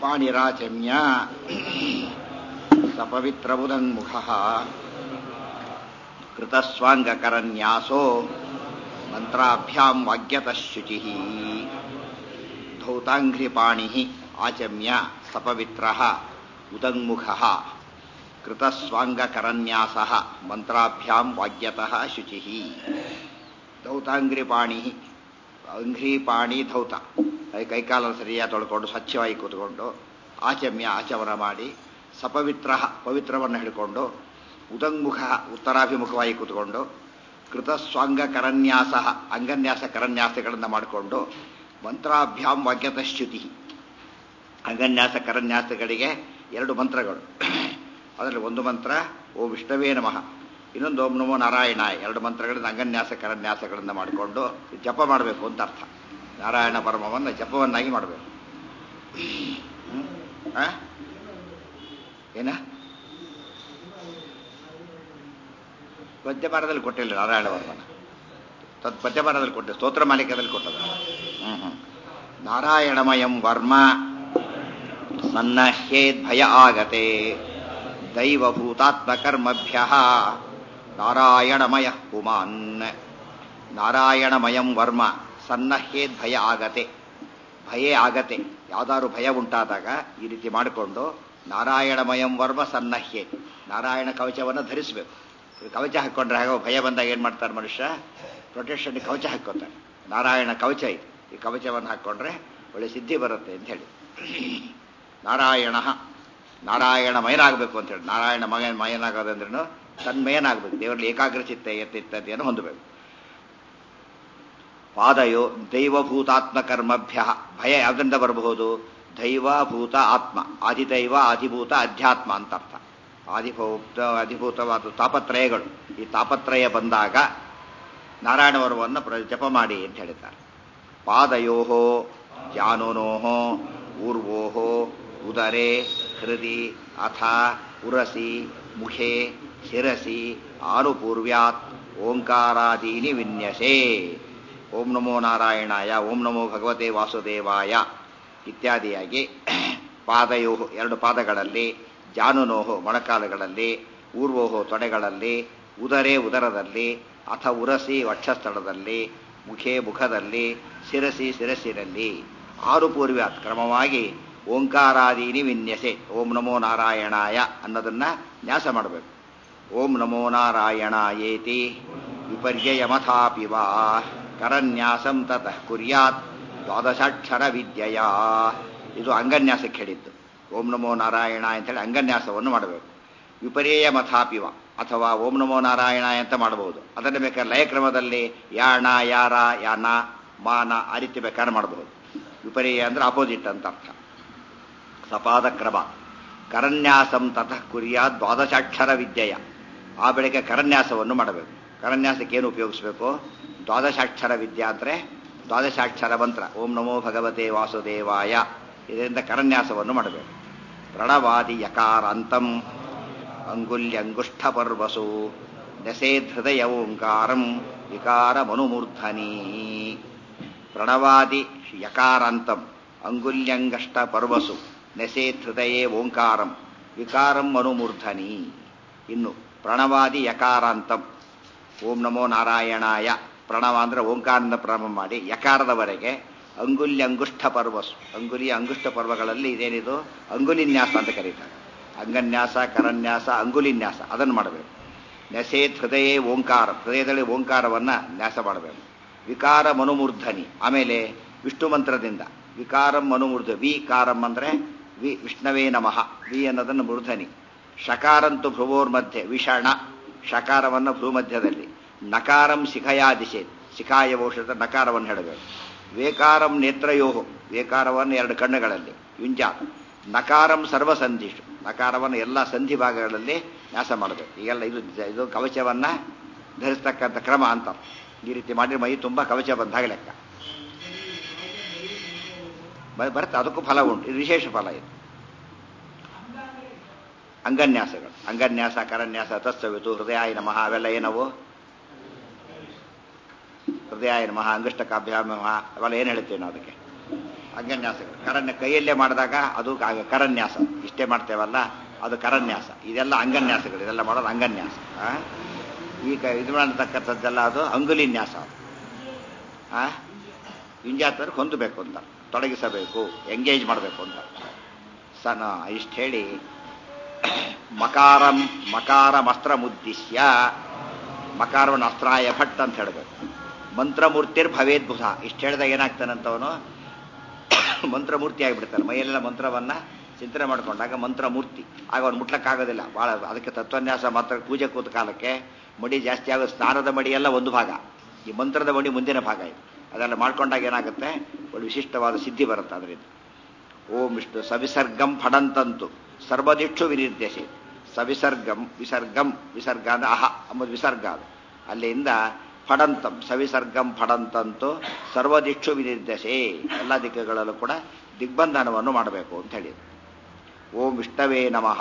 ಪಾಣಿರಾಚಮ್ಯ ಸಪವಿತ್ರಬುಧನ್ಮುಖ ಕೃತಸ್ವಾಂಗಕರನ್ಯಾಸೋ ಮಂತ್ರಾಭ್ಯಾಂ ವಾಗ್ಯತಃ ಶುಚಿ ಧೌತಾಂಘ್ರಿಪಾಣಿ ಆಚಮ್ಯ ಸಪವಿತ್ರ ಉದಂಗ್ಮುಖ ಕೃತಸ್ವಾಂಗಕರನ್ಯಾಸ ಮಂತ್ರಾಭ್ಯಾಂ ವಾಗ್ಯತಃ ಶುಚಿ ಧೌತಾಂಗ್ರಿಪಾಣಿ ಅಂಘ್ರಿಪಾಣಿ ಧೌತ ಕೈಕಾಲ ಸರಿಯಾಗಿ ತೊಳ್ಕೊಂಡು ಸ್ವಚ್ಛವಾಗಿ ಕೂತ್ಕೊಂಡು ಆಚಮ್ಯ ಆಚಮನ ಮಾಡಿ ಸಪವಿತ್ರ ಪವಿತ್ರವನ್ನು ಹಿಡ್ಕೊಂಡು ಉದಂಗ್ಮುಖ ಉತ್ತರಾಭಿಮುಖವಾಗಿ ಕೂತ್ಕೊಂಡು ಕೃತಸ್ವಾಂಗ ಕರನ್ಯಾಸ ಅಂಗನ್ಯಾಸ ಕರನ್ಯಾಸಗಳನ್ನು ಮಾಡಿಕೊಂಡು ಮಂತ್ರಾಭ್ಯಾಂ ವಾಗ್ಯತಶ್ಚ್ಯುತಿ ಅಂಗನ್ಯಾಸ ಕರನ್ಯಾಸಗಳಿಗೆ ಎರಡು ಮಂತ್ರಗಳು ಅದರಲ್ಲಿ ಒಂದು ಮಂತ್ರ ಓ ವಿಷ್ಣವೇ ನಮಃ ಇನ್ನೊಂದು ಓಂ ನಮೋ ನಾರಾಯಣ ಎರಡು ಮಂತ್ರಗಳಿಂದ ಅಂಗನ್ಯಾಸ ಕರನ್ಯಾಸಗಳಿಂದ ಮಾಡಿಕೊಂಡು ಜಪ ಮಾಡಬೇಕು ಅಂತ ಅರ್ಥ ನಾರಾಯಣ ಪರಮವನ್ನು ಜಪವನ್ನಾಗಿ ಮಾಡಬೇಕು ಏನ ಪದ್ಯಪಾಠದಲ್ಲಿ ಕೊಟ್ಟಿಲ್ಲ ನಾರಾಯಣ ವರ್ಮನ ತದ್ ಪದ್ಯಪಾಠದಲ್ಲಿ ಕೊಟ್ಟೆ ಸ್ತೋತ್ರ ಮಾಲಿಕದಲ್ಲಿ ಕೊಟ್ಟದ ಹ್ಮ್ ಹ್ಮ್ ನಾರಾಯಣಮಯಂ ವರ್ಮ ಸನ್ನಹ್ಯೇದ್ ಭಯ ಆಗತೆ ದೈವಭೂತಾತ್ಮಕರ್ಮಭ್ಯ ನಾರಾಯಣಮಯ ಪುಮಾನ್ ನಾರಾಯಣಮಯಂ ವರ್ಮ ಸನ್ನಹ್ಯೇದ್ ಭಯ ಆಗತೆ ಭಯೇ ಆಗತೆ ಯಾವ್ದಾದ್ರು ಭಯ ಉಂಟಾದಾಗ ಈ ರೀತಿ ಮಾಡಿಕೊಂಡು ನಾರಾಯಣಮಯಂ ವರ್ಮ ಸನ್ನಹ್ಯೆ ನಾರಾಯಣ ಕವಚವನ್ನು ಧರಿಸಬೇಕು ಕವಚ ಹಾಕ್ಕೊಂಡ್ರೆ ಹಾಗೋ ಭಯ ಬಂದಾಗ ಏನು ಮಾಡ್ತಾರೆ ಮನುಷ್ಯ ಪ್ರೊಟೆಕ್ಷನ್ ಕವಚ ಹಾಕ್ಕೋತಾರೆ ನಾರಾಯಣ ಕವಚ ಇದೆ ಈ ಕವಚವನ್ನು ಹಾಕ್ಕೊಂಡ್ರೆ ಒಳ್ಳೆ ಸಿದ್ಧಿ ಬರುತ್ತೆ ಅಂತ ಹೇಳಿ ನಾರಾಯಣ ನಾರಾಯಣ ಮಯನಾಗಬೇಕು ಅಂತ ಹೇಳಿ ನಾರಾಯಣ ಮಯ ಮಯನಾಗೋದಂದ್ರೂ ತನ್ಮಯನಾಗಬೇಕು ದೇವರಲ್ಲಿ ಏಕಾಗ್ರಚಿತ್ತ ಎತ್ತಿತ್ತತೆಯನ್ನು ಹೊಂದಬೇಕು ಪಾದಯೋ ದೈವಭೂತಾತ್ಮ ಕರ್ಮಭ್ಯ ಭಯ ಯಾವ್ದ್ರಿಂದ ಬರಬಹುದು ದೈವಭೂತ ಆತ್ಮ ಆದಿದೈವ ಆದಿಭೂತ ಅಧ್ಯಾತ್ಮ ಅಂತ ಅರ್ಥ ಆದಿಭೂತ ಅಧಿಭೂತವಾದ ತಾಪತ್ರಯಗಳು ಈ ತಾಪತ್ರಯ ಬಂದಾಗ ನಾರಾಯಣ ವರ್ಮವನ್ನು ಜಪ ಮಾಡಿ ಅಂತ ಹೇಳಿದ್ದಾರೆ ಪಾದಯೋ ಜಾನುನೋ ಊರ್ವೋ ಉದರೆ ಹೃದಿ ಅಥ ಉರಸಿ ಮುಖೆ ಶಿರಸಿ ಆನುಪೂರ್ವ್ಯಾತ್ ಓಂಕಾರಾದೀನಿ ವಿನ್ಯಸೆ ಓಂ ನಮೋ ನಾರಾಯಣಾಯ ಓಂ ನಮೋ ಭಗವತೆ ವಾಸುದೇವಾಯ ಇತ್ಯಾದಿಯಾಗಿ ಪಾದಯೋ ಎರಡು ಪಾದಗಳಲ್ಲಿ ಜಾನುನೋಹು ಮೊಣಕಾಲುಗಳಲ್ಲಿ ಊರ್ವೋಹೋ ತೊಡೆಗಳಲ್ಲಿ ಉದರೇ ಉದರದಲ್ಲಿ ಅಥ ಉರಸಿ ವಕ್ಷಸ್ಥಳದಲ್ಲಿ ಮುಖೆ ಮುಖದಲ್ಲಿ ಶಿರಸಿ ಶಿರಸಿನಲ್ಲಿ ಆರು ಪೂರ್ವ್ಯಾತ್ ಕ್ರಮವಾಗಿ ಓಂಕಾರಾದೀನಿ ವಿನ್ಯಸೆ ಓಂ ನಮೋ ನಾರಾಯಣಾಯ ಅನ್ನೋದನ್ನ ನ್ಯಾಸ ಮಾಡಬೇಕು ಓಂ ನಮೋ ನಾರಾಯಣಾಯೇತಿ ವಿಪರ್ಯಯಮಥಾಪಿ ವಾ ಕರನ್ಯಾಸಂ ತತಃ ಕುರ್ಯಾತ್ ದ್ವಾದಶಾಕ್ಷರ ವಿದ್ಯೆಯ ಇದು ಅಂಗನ್ಯಾಸಕ್ಕೆ ಹೇಳಿದ್ದು ಓಂ ನಮೋ ನಾರಾಯಣ ಅಂತೇಳಿ ಅಂಗನ್ಯಾಸವನ್ನು ಮಾಡಬೇಕು ವಿಪರ್ಯಯ ಮಥಾಪಿವ ಅಥವಾ ಓಂ ನಮೋ ನಾರಾಯಣ ಅಂತ ಮಾಡಬಹುದು ಅದನ್ನು ಬೇಕಾದ್ರೆ ಲಯಕ್ರಮದಲ್ಲಿ ಯಾಣ ಯಾರ ಯಾನ ಮಾನ ಆ ರೀತಿ ಬೇಕಾದ್ರೆ ಮಾಡಬಹುದು ವಿಪರ್ಯಯ ಅಂದ್ರೆ ಅಪೋಸಿಟ್ ಅಂತ ಅರ್ಥ ಸಪಾದ ಕ್ರಮ ಕರನ್ಯಾಸಂ ತತಃ ಕುರಿಯ ದ್ವಾದಶಾಕ್ಷರ ವಿದ್ಯೆಯ ಆ ಬೆಳಗ್ಗೆ ಕರನ್ಯಾಸವನ್ನು ಮಾಡಬೇಕು ಕರನ್ಯಾಸಕ್ಕೆ ಏನು ಉಪಯೋಗಿಸಬೇಕು ದ್ವಾದಶಾಕ್ಷರ ವಿದ್ಯಾ ಅಂದರೆ ದ್ವಾದಶಾಕ್ಷರ ಮಂತ್ರ ಓಂ ನಮೋ ಭಗವತೆ ವಾಸುದೇವಾಯ ಇದರಿಂದ ಕರನ್ಯಾಸವನ್ನು ಮಾಡಬೇಕು ಪ್ರಣವಾದಿ ಯಕಾರಾಂತಂ ಅಂಗುಲ್ಯಂಗುಷ್ಠ ಪರ್ವಸು ನಸೇದ್ ಹೃದಯ ಓಂಕಾರಂ ವಿಕಾರ ಮನುಮೂರ್ಧನಿ ಪ್ರಣವಾದಿ ಯಕಾರಾಂತಂ ಅಂಗುಲ್ಯಂಗಷ್ಟ ಪರ್ವಸು ನೆಸೇತ್ ಹೃದಯೇ ಓಂಕಾರಂ ವಿಕಾರಂ ಮನುಮೂರ್ಧನಿ ಇನ್ನು ಪ್ರಣವಾದಿ ಯಕಾರಾಂತಂ ಓಂ ನಮೋ ನಾರಾಯಣಾಯ ಪ್ರಣವ ಅಂದ್ರೆ ಓಂಕಾರದಿಂದ ಪ್ರಾರಂಭ ಮಾಡಿ ಯಕಾರದವರೆಗೆ ಅಂಗುಲ್ಯ ಅಂಗುಷ್ಠ ಪರ್ವಸು ಅಂಗುಲಿ ಅಂಗುಷ್ಠ ಪರ್ವಗಳಲ್ಲಿ ಇದೇನಿದು ಅಂಗುಲಿನ್ಯಾಸ ಅಂತ ಕರೀತಾರೆ ಅಂಗನ್ಯಾಸ ಕರನ್ಯಾಸ ಅಂಗುಲಿನ್ಯಾಸ ಅದನ್ನು ಮಾಡಬೇಕು ನೆಸೇತ್ ಹೃದಯೇ ಓಂಕಾರ ಹೃದಯದಲ್ಲಿ ಓಂಕಾರವನ್ನ ನ್ಯಾಸ ಮಾಡಬೇಕು ವಿಕಾರ ಮನುಮೂರ್ಧನಿ ಆಮೇಲೆ ವಿಷ್ಣು ಮಂತ್ರದಿಂದ ವಿಕಾರಂ ಮನುಮೂರ್ಧ ವಿ ಕಾರಂ ಅಂದ್ರೆ ವಿ ವಿಷ್ಣವೇ ನಮಃ ವಿ ಅನ್ನೋದನ್ನು ಮೂರ್ಧನಿ ಶಕಾರಂತು ಭ್ರುವೋರ್ ಮಧ್ಯೆ ವಿಷಣ ಶಕಾರವನ್ನು ಭ್ರೂ ಮಧ್ಯದಲ್ಲಿ ನಕಾರಂ ಶಿಖಯಾದಿಶೆ ಶಿಖಾಯ ಔಷಧ ನಕಾರವನ್ನು ಹೇಳಬೇಕು ವೇಕಾರಂ ನೇತ್ರಯೋಹು ವೇಕಾರವನ್ನು ಎರಡು ಕಣ್ಣುಗಳಲ್ಲಿ ಯುಂಜಾ ನಕಾರಂ ಸರ್ವಸಂಧಿಷು ನಕಾರವನ್ನು ಎಲ್ಲ ಸಂಧಿ ಭಾಗಗಳಲ್ಲಿ ನ್ಯಾಸ ಮಾಡಬೇಕು ಈಗೆಲ್ಲ ಇದು ಇದು ಕವಚವನ್ನ ಧರಿಸ್ತಕ್ಕಂಥ ಕ್ರಮ ಅಂತ ಈ ರೀತಿ ಮಾಡಿದ್ರೆ ಮೈ ತುಂಬ ಕವಚ ಬಂದಾಗ ಲೆಕ್ಕ ಬರುತ್ತೆ ಅದಕ್ಕೂ ಫಲ ಉಂಟು ಇದು ವಿಶೇಷ ಫಲ ಇದು ಅಂಗನ್ಯಾಸಗಳು ಅಂಗನ್ಯಾಸ ಕರನ್ಯಾಸ ತತ್ಸವಿತು ಹೃದಯಾಯ ನಮಃ ಅವೆಲ್ಲ ಏನವು ಹೃದಯಾಯ ನಮಃ ಅಂಗುಷ್ಟಕಾಭ್ಯಾಮ ನಮಃ ಅವೆಲ್ಲ ಏನು ಹೇಳ್ತೀವಿ ನಾವು ಅದಕ್ಕೆ ಅಂಗನ್ಯಾಸಗಳು ಕರನ್ಯ ಕೈಯಲ್ಲೇ ಮಾಡಿದಾಗ ಅದು ಕ- ಕರನ್ಯಾಸ ಇಷ್ಟೇ ಮಾಡ್ತೇವಲ್ಲ ಅದು ಕರನ್ಯಾಸ ಇದೆಲ್ಲ ಅಂಗನ್ಯಾಸಗಳು ಇದೆಲ್ಲ ಮಾಡೋದು ಅಂಗನ್ಯಾಸ ಆ? ಈಗ ಇದು ಮಾಡತಕ್ಕಂಥದ್ದೆಲ್ಲ ಅದು ಅಂಗುಲಿನ್ಯಾಸ ಅದು. ಆ ವಿಂಜಾತರು ಹೊಂದಬೇಕು ಅಂತ ತೊಡಗಿಸಬೇಕು ಎಂಗೇಜ್ ಮಾಡಬೇಕು ಅಂತ ಸನ ಇಷ್ಟು ಹೇಳಿ ಮಕಾರಂ ಮಕಾರಮಸ್ತ್ರ ಮುದ್ದಿಶ್ಯ ಮಕಾರವನ್ನು ಅಸ್ತ್ರಾಯ ಭಟ್ ಅಂತ ಹೇಳಬೇಕು ಮಂತ್ರಮೂರ್ತಿರ್ ಭವೇದ್ಭುತ ಇಷ್ಟು ಹೇಳಿದಾಗ ಏನಾಗ್ತಾನಂತವನು ಮಂತ್ರಮೂರ್ತಿ ಆಗಿಬಿಡ್ತಾನೆ ಮೈಯೆಲ್ಲ ಮಂತ್ರವನ್ನ ಚಿಂತನೆ ಮಾಡ್ಕೊಂಡಾಗ ಮಂತ್ರಮೂರ್ತಿ ಆಗ ಅವ್ನು ಮುಟ್ಲಕ್ಕಾಗೋದಿಲ್ಲ ಭಾಳ ಅದಕ್ಕೆ ತತ್ವನ್ಯಾಸ ಮಾತ್ರ ಪೂಜೆ ಕೂತ ಕಾಲಕ್ಕೆ ಮಡಿ ಜಾಸ್ತಿ ಆಗೋ ಸ್ನಾನದ ಮಡಿ ಎಲ್ಲ ಒಂದು ಭಾಗ ಈ ಮಂತ್ರದ ಮಡಿ ಮುಂದಿನ ಭಾಗ ಇದು ಅದೆಲ್ಲ ಮಾಡ್ಕೊಂಡಾಗ ಏನಾಗುತ್ತೆ ಒಂದು ವಿಶಿಷ್ಟವಾದ ಸಿದ್ಧಿ ಬರುತ್ತೆ ಅದರಿಂದ ಓಂ ವಿಷ್ಣು ಸವಿಸರ್ಗಂ ಫಡಂತಂತು ಸರ್ವದಿಕ್ಷು ವಿನಿರ್ದೇಶಿ ಸವಿಸರ್ಗಂ ವಿಸರ್ಗಂ ವಿಸರ್ಗ ಅಂದ್ರೆ ಅಹ ಅಂಬುದು ವಿಸರ್ಗ ಅದು ಅಲ್ಲಿಂದ ಫಡಂತಂ ಸವಿಸರ್ಗಂ ಫಡಂತಂತು ಸರ್ವದಿಕ್ಷು ವಿನಿರ್ದೇಶೆ ಎಲ್ಲ ದಿಕ್ಕುಗಳಲ್ಲೂ ಕೂಡ ದಿಗ್ಬಂಧನವನ್ನು ಮಾಡಬೇಕು ಅಂತ ಹೇಳಿ ಓಂ ವಿಷ್ಣವೇ ನಮಃ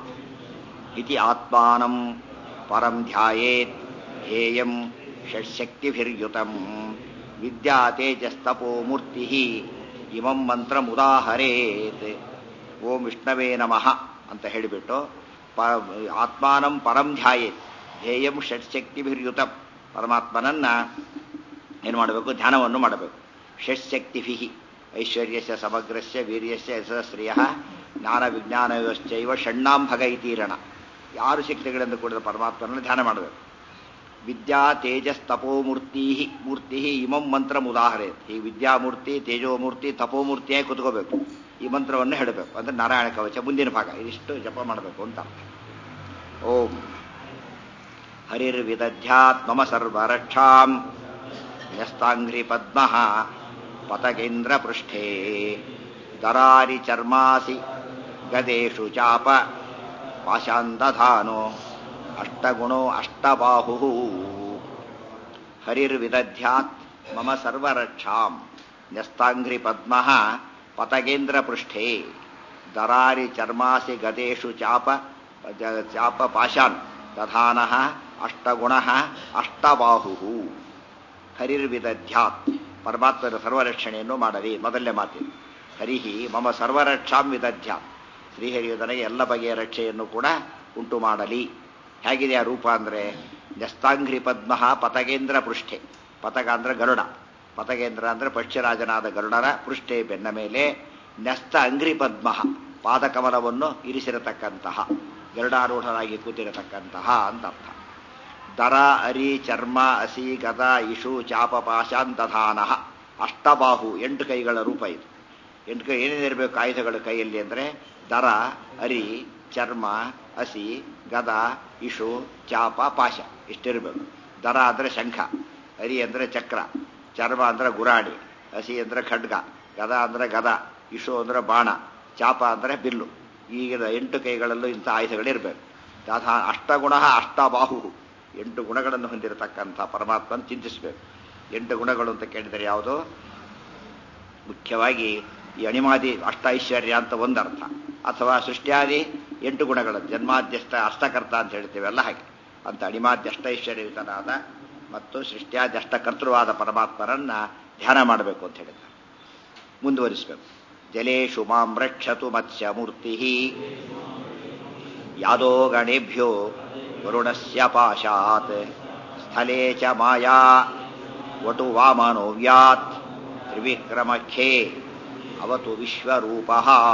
ಇತಿ ಆತ್ಮಾನಂ ಪರಂ ಧ್ಯಾಯೇತ್ ಧ್ಯೇಯಂ ಷಟ್ಶಕ್ತಿಭಿರ್ಯುತಂ ವಿದ್ಯಾ ತೇಜಸ್ತಪೋ ಮೂರ್ತಿ ಇಮಂ ಮಂತ್ರ ಮುದಾಹರೇತ್ ಓಂ ವಿಷ್ಣವೇ ನಮಃ ಅಂತ ಹೇಳಿಬಿಟ್ಟು ಪ ಆತ್ಮಾನಂ ಪರಂ ಧ್ಯಾಯೇತ್ ಧ್ಯೇಯಂ ಷಟ್ಶಕ್ತಿಭಿರ್ಯುತಂ ಪರಮಾತ್ಮನನ್ನ ಏನು ಮಾಡಬೇಕು ಧ್ಯಾನವನ್ನು ಮಾಡಬೇಕು ಷಟ್ಶಕ್ತಿಭಿ ಐಶ್ವರ್ಯಸ್ಯ ಸಮಗ್ರಸ್ಯ ವೀರ್ಯಸ್ಯ ಯಶಸ್ಶ್ರಿಯ ಜ್ಞಾನ ವಿಜ್ಞಾನವಶ್ಚೈವ ಷಣ್ಣಾಂಭಗ ಇತೀರಣ ಯಾರು ಶಕ್ತಿಗಳಿಂದ ಕೂಡಿದ ಪರಮಾತ್ಮನನ್ನು ಧ್ಯಾನ ಮಾಡಬೇಕು ವಿದ್ಯಾ ತೇಜಸ್ ತಪೋಮೂರ್ತಿ ಮೂರ್ತಿ ಇಮಂ ಮಂತ್ರ ಉದಾಹರಣೆ ಈ ವಿದ್ಯಾಮೂರ್ತಿ ತೇಜೋಮೂರ್ತಿ ತಪೋಮೂರ್ತಿಯಾಗಿ ಕುತ್ಕೋಬೇಕು ಈ ಮಂತ್ರವನ್ನು ಹೇಳಬೇಕು ಅಂದ್ರೆ ನಾರಾಯಣ ಕವಚ ಮುಂದಿನ ಭಾಗ ಇದಿಷ್ಟು ಜಪ ಮಾಡಬೇಕು ಅಂತ ಓಂ ಹರಿರ್ವಿದಧ್ಯಾತ್ ಮಮ ಸರ್ವರಕ್ಷಾಂ ನ್ಯಸ್ತಾಂಘ್ರಿ ಪದ್ಮ ಪತಗೇಂದ್ರ ಪೃಷ್ಠೇ ದರಾರಿ ಚರ್ಮಾಸಿ ಗದೇಶು ಚಾಪ ಪಾಶಾಂದಧಾನೋ ಅಷ್ಟಗುಣೋ ಅಷ್ಟಬಾಹು ಹರಿರ್ವಿದಧ್ಯಾತ್ ಮಮ ಸರ್ವರಕ್ಷಾಂ ನ್ಯಸ್ತಾಂಘ್ರಿ ಪದ್ಮ ಪತಗೇಂದ್ರ ಪೃಷ್ಠೇ ದರಾರಿ ಚರ್ಮಾಸಿ ಗದೇಶು ಚಾಪ ಜ- ಚಾಪ ಪಾಶಾನ್ ದಧಾನ ಅಷ್ಟಗುಣ ಅಷ್ಟಬಾಹು ಹರಿರ್ವಿದಧ್ಯಾತ್ ಪರಮಾತ್ಮನ ಸರ್ವರಕ್ಷಣೆಯನ್ನು ಮಾಡಲಿ ಮೊದಲನೇ ಮಾತಿನ ಹರಿಹಿ ಮಮ ಸರ್ವರಕ್ಷಾಂ ವಿದಧ್ಯಾತ್ ಶ್ರೀಹರಿಯು ನನಗೆ ಎಲ್ಲ ಬಗೆಯ ರಕ್ಷೆಯನ್ನು ಕೂಡ ಉಂಟು ಮಾಡಲಿ ಹೇಗಿದೆ ಆ ರೂಪ ಅಂದರೆ ನ್ಯಸ್ತಾಂಘ್ರಿ ಪದ್ಮ ಪತಗೇಂದ್ರ ಪೃಷ್ಠೆ ಪತಗ ಅಂದ್ರೆ ಗರುಡ ಪತಗೇಂದ್ರ ಅಂದ್ರೆ ಪಕ್ಷಿರಾಜನಾದ ಗರುಡನ ಪೃಷ್ಠೆ ಬೆನ್ನ ಮೇಲೆ ನ್ಯಸ್ತ ಅಂಗ್ರಿ ಪದ್ಮ ಪಾದಕಮಲವನ್ನು ಇರಿಸಿರತಕ್ಕಂತಹ ಗರುಡಾರೂಢರಾಗಿ ಕೂತಿರತಕ್ಕಂತಹ ಅಂತ ಅರ್ಥ ದರ ಅರಿ ಚರ್ಮ ಅಸಿ ಗದ ಇಶು ಚಾಪ ಪಾಶಾಂತಧಾನ ಅಷ್ಟಬಾಹು ಎಂಟು ಕೈಗಳ ರೂಪ ಇದು ಎಂಟು ಕೈ ಏನೇನಿರಬೇಕು ಆಯುಧಗಳು ಕೈಯಲ್ಲಿ ಅಂದರೆ ದರ ಅರಿ ಚರ್ಮ ಹಸಿ ಗದ ಇಶು ಚಾಪ ಪಾಶ ಇಷ್ಟಿರಬೇಕು ದರ ಅಂದರೆ ಶಂಖ ಅರಿ ಅಂದರೆ ಚಕ್ರ ಚರ್ಮ ಅಂದರೆ ಗುರಾಣಿ ಹಸಿ ಅಂದರೆ ಖಡ್ಗ ಗದ ಅಂದರೆ ಗದ ಇಶು ಅಂದರೆ ಬಾಣ ಚಾಪ ಅಂದರೆ ಬಿಲ್ಲು ಈಗಿನ ಎಂಟು ಕೈಗಳಲ್ಲೂ ಇಂಥ ಆಯುಧಗಳಿರಬೇಕು ತಥಾ ಅಷ್ಟಗುಣ ಅಷ್ಟಬಾಹು ಎಂಟು ಗುಣಗಳನ್ನು ಹೊಂದಿರತಕ್ಕಂಥ ಪರಮಾತ್ಮನ ಚಿಂತಿಸಬೇಕು ಎಂಟು ಗುಣಗಳು ಅಂತ ಕೇಳಿದರೆ ಯಾವುದು ಮುಖ್ಯವಾಗಿ ಈ ಅಣಿಮಾದಿ ಅಷ್ಟ ಐಶ್ವರ್ಯ ಅಂತ ಒಂದರ್ಥ ಅಥವಾ ಸೃಷ್ಟಿಯಾದಿ ಎಂಟು ಗುಣಗಳು ಜನ್ಮಾದ್ಯಷ್ಟ ಅಷ್ಟಕರ್ತ ಅಂತ ಹೇಳ್ತೇವೆಲ್ಲ ಹಾಗೆ ಅಂತ ಅಣಿಮಾದ್ಯ ಅಷ್ಟೈಶ್ವರ್ಯಯುತನಾದ ಮತ್ತು ಸೃಷ್ಟಿಯಾದಿ ಅಷ್ಟಕರ್ತೃವಾದ ಪರಮಾತ್ಮರನ್ನ ಧ್ಯಾನ ಮಾಡಬೇಕು ಅಂತ ಹೇಳಿದ್ದಾರೆ ಮುಂದುವರಿಸಬೇಕು ಜಲೇಶು ಮಾಂ ರಕ್ಷತು ಮತ್ಸ್ಯ ಮೂರ್ತಿ ಯಾದೋ ಗಣೇಭ್ಯೋ ವರುಣಸ್ಯ ಪಾಶಾತ್ ಸ್ಥಳೇ ಚ ಮಾಯಾ ವಟು ವಾಮನೋ ವ್ಯಾತ್ ತ್ರಿವಿಕ್ರಮಖ್ಯೇ ಅವತು ವಿಶ್ವರೂಪ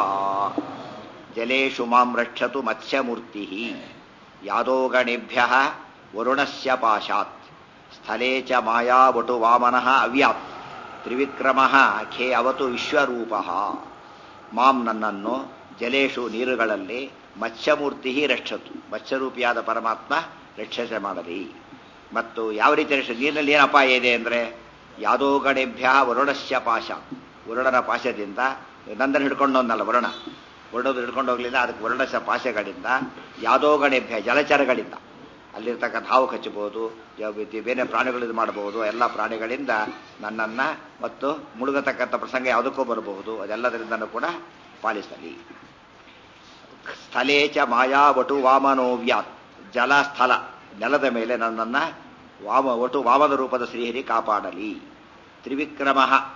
ಜಲೇಶು ಮಾಂ ರಕ್ಷತು ಮತ್ಸ್ಯಮೂರ್ತಿ ಯಾದೋ ಗಣೇಭ್ಯ ವರುಣಸ್ಯ ಪಾಶಾತ್ ಸ್ಥಳೇ ಚ ಮಾಯಾ ವಟು ವಾಮನಃ ಅವ್ಯಾತ್ ತ್ರಿವಿಕ್ರಮ ಖೇ ಅವತು ವಿಶ್ವರೂಪ ಮಾಂ ನನ್ನನ್ನು ಜಲೇಶು ನೀರುಗಳಲ್ಲಿ ಮತ್ಸ್ಯಮೂರ್ತಿ ರಕ್ಷತು ಮತ್ಸ್ಯರೂಪಿಯಾದ ಪರಮಾತ್ಮ ರಕ್ಷಣೆ ಮಾಡಲಿ ಮತ್ತು ಯಾವ ರೀತಿ ರಕ್ಷ ನೀರಿನಲ್ಲಿ ಏನು ಅಪಾಯ ಇದೆ ಅಂದರೆ ಯಾವುದೋ ಗಣೇಭ್ಯ ವರುಣಸ್ಯ ಪಾಶ ವರುಣನ ಪಾಶದಿಂದ ನಂದನ ಹಿಡ್ಕೊಂಡು ಹೋದ್ನಲ್ಲ ವರುಣ ವರುಣದು ಹಿಡ್ಕೊಂಡು ಹೋಗ್ಲಿಲ್ಲ ಅದಕ್ಕೆ ವರುಣಸ್ಯ ಪಾಶಗಳಿಂದ ಯಾವುದೋ ಗಣೇಭ್ಯ ಜಲಚರಗಳಿಂದ ಅಲ್ಲಿರ್ತಕ್ಕಂಥ ಹಾವು ಕಚ್ಚಬಹುದು ಬೇರೆ ಪ್ರಾಣಿಗಳು ಇದು ಮಾಡಬಹುದು ಎಲ್ಲ ಪ್ರಾಣಿಗಳಿಂದ ನನ್ನನ್ನ ಮತ್ತು ಮುಳುಗತಕ್ಕಂಥ ಪ್ರಸಂಗ ಯಾವುದಕ್ಕೂ ಬರಬಹುದು ಅದೆಲ್ಲದರಿಂದನೂ ಕೂಡ ಪಾಲಿಸಲಿ ಸ್ಥಳೇ ಚ ಮಾಯಾ ವಟು ವಾಮನೋ ವ್ಯಾತ್ ಜಲ ಸ್ಥಳ ನೆಲದ ಮೇಲೆ ನನ್ನನ್ನ ವಾಮ ವಟು ವಾಮನ ರೂಪದ ಶ್ರೀಹರಿ ಕಾಪಾಡಲಿ ತ್ರಿವಿಕ್ರಮ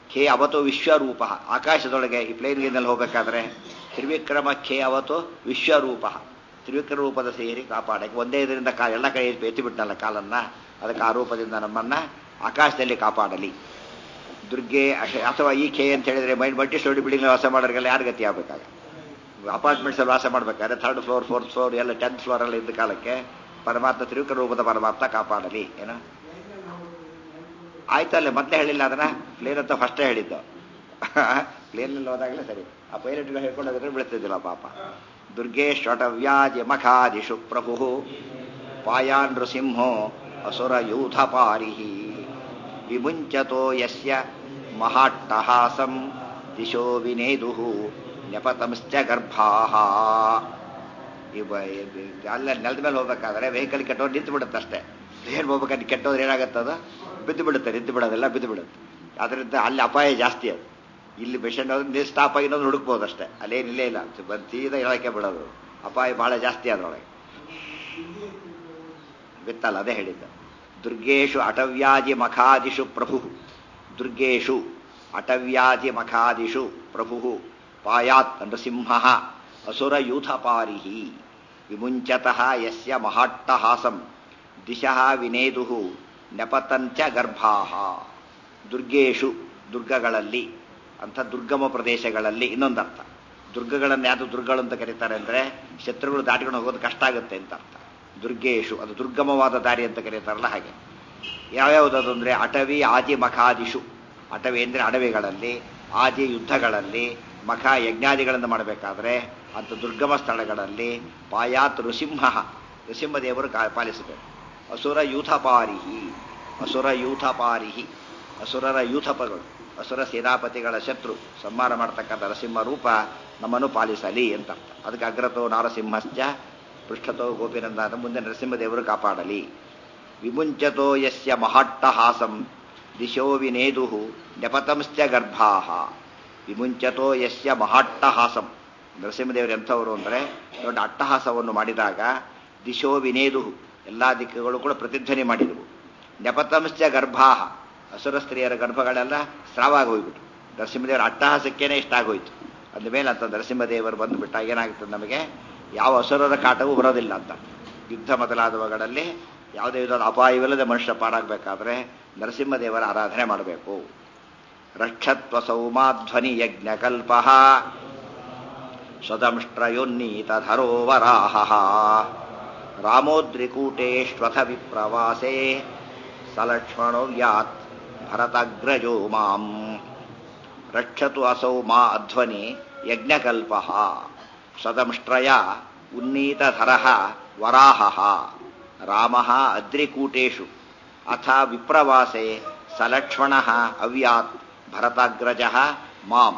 ಖೇ ಅವತು ವಿಶ್ವರೂಪ ಆಕಾಶದೊಳಗೆ ಈ ಪ್ಲೇನ್ಗಿನಲ್ಲಿ ಹೋಗಬೇಕಾದ್ರೆ ತ್ರಿವಿಕ್ರಮ ಖೇ ಅವತು ವಿಶ್ವರೂಪ ತ್ರಿವಿಕ್ರಮ ರೂಪದ ಸೇರಿ ಕಾಪಾಡಕ್ಕೆ ಒಂದೇ ಇದರಿಂದ ಕಾ ಎಲ್ಲ ಕಡೆ ಎತ್ತಿ ಬಿಟ್ಟನಲ್ಲ ಕಾಲನ್ನ ಅದಕ್ಕೆ ಆ ರೂಪದಿಂದ ನಮ್ಮನ್ನ ಆಕಾಶದಲ್ಲಿ ಕಾಪಾಡಲಿ ದುರ್ಗೆ ಅಶ- ಅಥವಾ ಈ ಖೇ ಅಂತ ಹೇಳಿದ್ರೆ ಮೈಂಡ್ ಮಲ್ಟಿ ಸ್ಟೋರಿ ಬಿಲ್ಡಿಂಗ್ ವಾಸ ಮಾಡೋರಿಗೆಲ್ಲ ಯಾರು ಗತಿ ಆಗ್ಬೇಕಾಗ ಅಪಾರ್ಟ್ಮೆಂಟ್ಸ್ ಅಲ್ಲಿ ವಾಸ ಮಾಡ್ಬೇಕಾದ್ರೆ ಥರ್ಡ್ ಫ್ಲೋರ್ ಫೋರ್ತ್ ಫ್ಲೋರ್ ಎಲ್ಲ ಟೆಂತ್ ಫ್ಲೋರ್ ಅಲ್ಲಿ ಇದ್ದ ಕಾಲಕ್ಕೆ ಪರಮಾತ್ಮ ತ್ರಿವಿಕ್ರ ರೂಪದ ಪರಮಾತ್ಮ ಕಾಪಾಡಲಿ ಏನೋ ಆಯ್ತಲ್ಲ ಮತ್ತೆ ಹೇಳಿಲ್ಲ ಅದನ್ನ ಪ್ಲೇನ್ ಅಂತ ಫಸ್ಟೇ ಹೇಳಿದ್ದು ಪ್ಲೇನಲ್ಲಿ ಹೋದಾಗಲೇ ಸರಿ ಆ ಪೈಲಟ್ಗಳು ಹೇಳ್ಕೊಂಡು ಹೋಗಿದ್ರೆ ಬೀಳ್ತಿದ್ದಿಲ್ಲ ಪಾಪ ದುರ್ಗೇಶ್ವಟವ್ಯಾಜ ಮಖಾದಿಷು ಪ್ರಭು ಪಾಯಾನ್ ನೃಸಿಂಹೋ ಅಸುರ ಯೂಥ ಪಾರಿಹಿ ವಿಮುಂಚತೋ ಯಸ್ಯ ಮಹಾಟ್ಟಹಾಸಂ ದಿಶೋ ವಿನೇದು ನೆಪತಂಶ್ಚ ಗರ್ಭಾಹ ಇವ ಅಲ್ಲ ನೆಲದ ಮೇಲೆ ಹೋಗ್ಬೇಕಾದ್ರೆ ವೆಹಿಕಲ್ ಕೆಟ್ಟೋದು ನಿಂತು ಬಿಡುತ್ತೆ ಅಷ್ಟೇ ಏನು ಹೋಗ್ಬೇಕಾದ್ರೆ ಕೆಟ್ಟೋದ್ರೆ ಏನಾಗುತ್ತದ ಬಿದ್ದು ಬಿಡುತ್ತೆ ನಿಂತು ಬಿಡೋದೆಲ್ಲ ಬಿದ್ದು ಬಿಡುತ್ತೆ ಅದರಿಂದ ಅಲ್ಲಿ ಅಪಾಯ ಜಾಸ್ತಿ ಅದು ಇಲ್ಲಿ ಪೇಷಂಟ್ ಹೋದ್ರೆ ನೀವು ಸ್ಟಾಪ್ ಆಗಿ ಇನ್ನೊಂದು ಹುಡುಕ್ಬೋದು ಅಷ್ಟೇ ಅಲ್ಲೇನಿಲ್ಲೇ ಇಲ್ಲ ಬಂದ್ ಸೀದಾ ಹೇಳಕ್ಕೆ ಬಿಡೋದು ಅಪಾಯ ಬಹಳ ಜಾಸ್ತಿ ಅದರೊಳಗೆ ಗೊತ್ತಲ್ಲ ಅದೇ ಹೇಳಿದ್ದ ದುರ್ಗೇಶು ಅಟವ್ಯಾಜಿ ಮಖಾದಿಷು ಪ್ರಭು ದುರ್ಗೇಶು ಅಟವ್ಯಾಜಿ ಮಖಾದಿಷು ಪ್ರಭು ಪಾಯಾತ್ ನೃಸಿಂಹ ಅಸುರ ಯೂಥಪಾರಿಹಿ ವಿಮುಂಚತಃ ಯಸ್ಯ ಮಹಾಟ್ಟಹಾಸಂ ದಿಶಃ ವಿನೇದು ನೆಪತಂಚ ಗರ್ಭಾಹ ದುರ್ಗೇಶು ದುರ್ಗಗಳಲ್ಲಿ ಅಂಥ ದುರ್ಗಮ ಪ್ರದೇಶಗಳಲ್ಲಿ ಇನ್ನೊಂದರ್ಥ ದುರ್ಗಗಳನ್ನು ಯಾವುದು ದುರ್ಗಗಳು ಅಂತ ಕರೀತಾರೆ ಅಂದರೆ ಶತ್ರುಗಳು ದಾಟಿಕೊಂಡು ಹೋಗೋದು ಕಷ್ಟ ಆಗುತ್ತೆ ಅಂತ ಅರ್ಥ ದುರ್ಗೇಶು ಅದು ದುರ್ಗಮವಾದ ದಾರಿ ಅಂತ ಕರೀತಾರಲ್ಲ ಹಾಗೆ ಯಾವ್ಯಾವುದದು ಅಂದರೆ ಅಟವಿ ಆದಿ ಮಖಾದಿಷು ಅಟವಿ ಅಂದರೆ ಅಡವಿಗಳಲ್ಲಿ ಆದಿ ಯುದ್ಧಗಳಲ್ಲಿ ಮಖ ಯಜ್ಞಾದಿಗಳನ್ನು ಮಾಡಬೇಕಾದ್ರೆ ಅಂಥ ದುರ್ಗಮ ಸ್ಥಳಗಳಲ್ಲಿ ಪಾಯಾತ್ ನೃಸಿಂಹ ನೃಸಿಂಹದೇವರು ಕಾ ಪಾಲಿಸಬೇಕು ಅಸುರ ಯೂಥಪಾರಿಹಿ ಅಸುರ ಯೂಥಪಾರಿಹಿ ಅಸುರರ ಯೂಥಪಗಳು ಅಸುರ ಸೇನಾಪತಿಗಳ ಶತ್ರು ಸಂಹಾರ ಮಾಡ್ತಕ್ಕಂಥ ನರಸಿಂಹ ರೂಪ ನಮ್ಮನ್ನು ಪಾಲಿಸಲಿ ಅಂತ ಅರ್ಥ ಅದಕ್ಕೆ ಅಗ್ರತೋ ನಾರಸಿಂಹಶ್ಚ ಪೃಷ್ಠತೋ ಗೋಪಿನಂದ ಅಂತ ಮುಂದೆ ನರಸಿಂಹದೇವರು ಕಾಪಾಡಲಿ ವಿಮುಂಚತೋ ಯಸ್ಯ ಮಹಾಟ್ಟಹಾಸಂ ದಿಶೋ ವಿನೇದು ನೆಪತಂಶ್ಚ ಗರ್ಭಾಹ ವಿಮುಂಚತೋ ಯಸ್ಯ ಮಹಾಟ್ಟಹಾಸಂ ನರಸಿಂಹದೇವರು ಎಂಥವರು ಅಂದರೆ ದೊಡ್ಡ ಅಟ್ಟಹಾಸವನ್ನು ಮಾಡಿದಾಗ ದಿಶೋ ವಿನೇದು ಎಲ್ಲ ದಿಕ್ಕುಗಳು ಕೂಡ ಪ್ರತಿಧ್ವನಿ ಮಾಡಿದವು ನೆಪತಂಶ್ಚ ಗರ್ಭಾಹ ಅಸುರ ಸ್ತ್ರೀಯರ ಗರ್ಭಗಳೆಲ್ಲ ಸ್ರಾವಾಗಿ ಹೋಗ್ಬಿಟ್ಟು ನರಸಿಂಹದೇವರ ಅಟ್ಟಹಾಸಕ್ಕೇನೆ ಇಷ್ಟ ಆಗೋಯ್ತು ಅಂದ ಮೇಲೆ ಅಂತ ನರಸಿಂಹದೇವರು ಬಂದುಬಿಟ್ಟಾಗ ಏನಾಗ್ತದೆ ನಮಗೆ ಯಾವ ಅಸುರರ ಕಾಟವೂ ಬರೋದಿಲ್ಲ ಅಂತ ಯುದ್ಧ ಮೊದಲಾದವುಗಳಲ್ಲಿ ಯಾವುದೇ ವಿಧದ ಅಪಾಯವಿಲ್ಲದೆ ಮನುಷ್ಯ ಪಾರಾಗಬೇಕಾದ್ರೆ ನರಸಿಂಹದೇವರ ಆರಾಧನೆ ಮಾಡಬೇಕು ರಕ್ಷತ್ವ ಸೌಮಾಧ್ವನಿ ಯಜ್ಞಕಲ್ಪ ಸ್ವದಂಷ್ಟ್ರಯೋನ್ನೀತಧರೋ ವರಾಹ ರಾಮೋದ್ರಿಕೂಟೇಶ್ವಥ ವಿಪ್ರವಾಸೆ ಸಲಕ್ಷ್ಮಣೋ ಯಾತ್ ಭರತಗ್ರಜೋ ಮಾಂ ರಕ್ಷತು ಅಸೌ ಮಾ ಅಧ್ವನಿ ಯಜ್ಞಕಲ್ಪ ಸ್ವದಂಷ್ಟ್ರಯ ಉನ್ನೀತಧರ ವರಾಹ ರಾಮ ಅದ್ರಿಕೂಟೇಶು ಅಥ ವಿಪ್ರವಾಸೆ ಸಲಕ್ಷ್ಮಣ ಅವ್ಯಾತ್ ಭರತಾಗ್ರಜ ಮಾಂ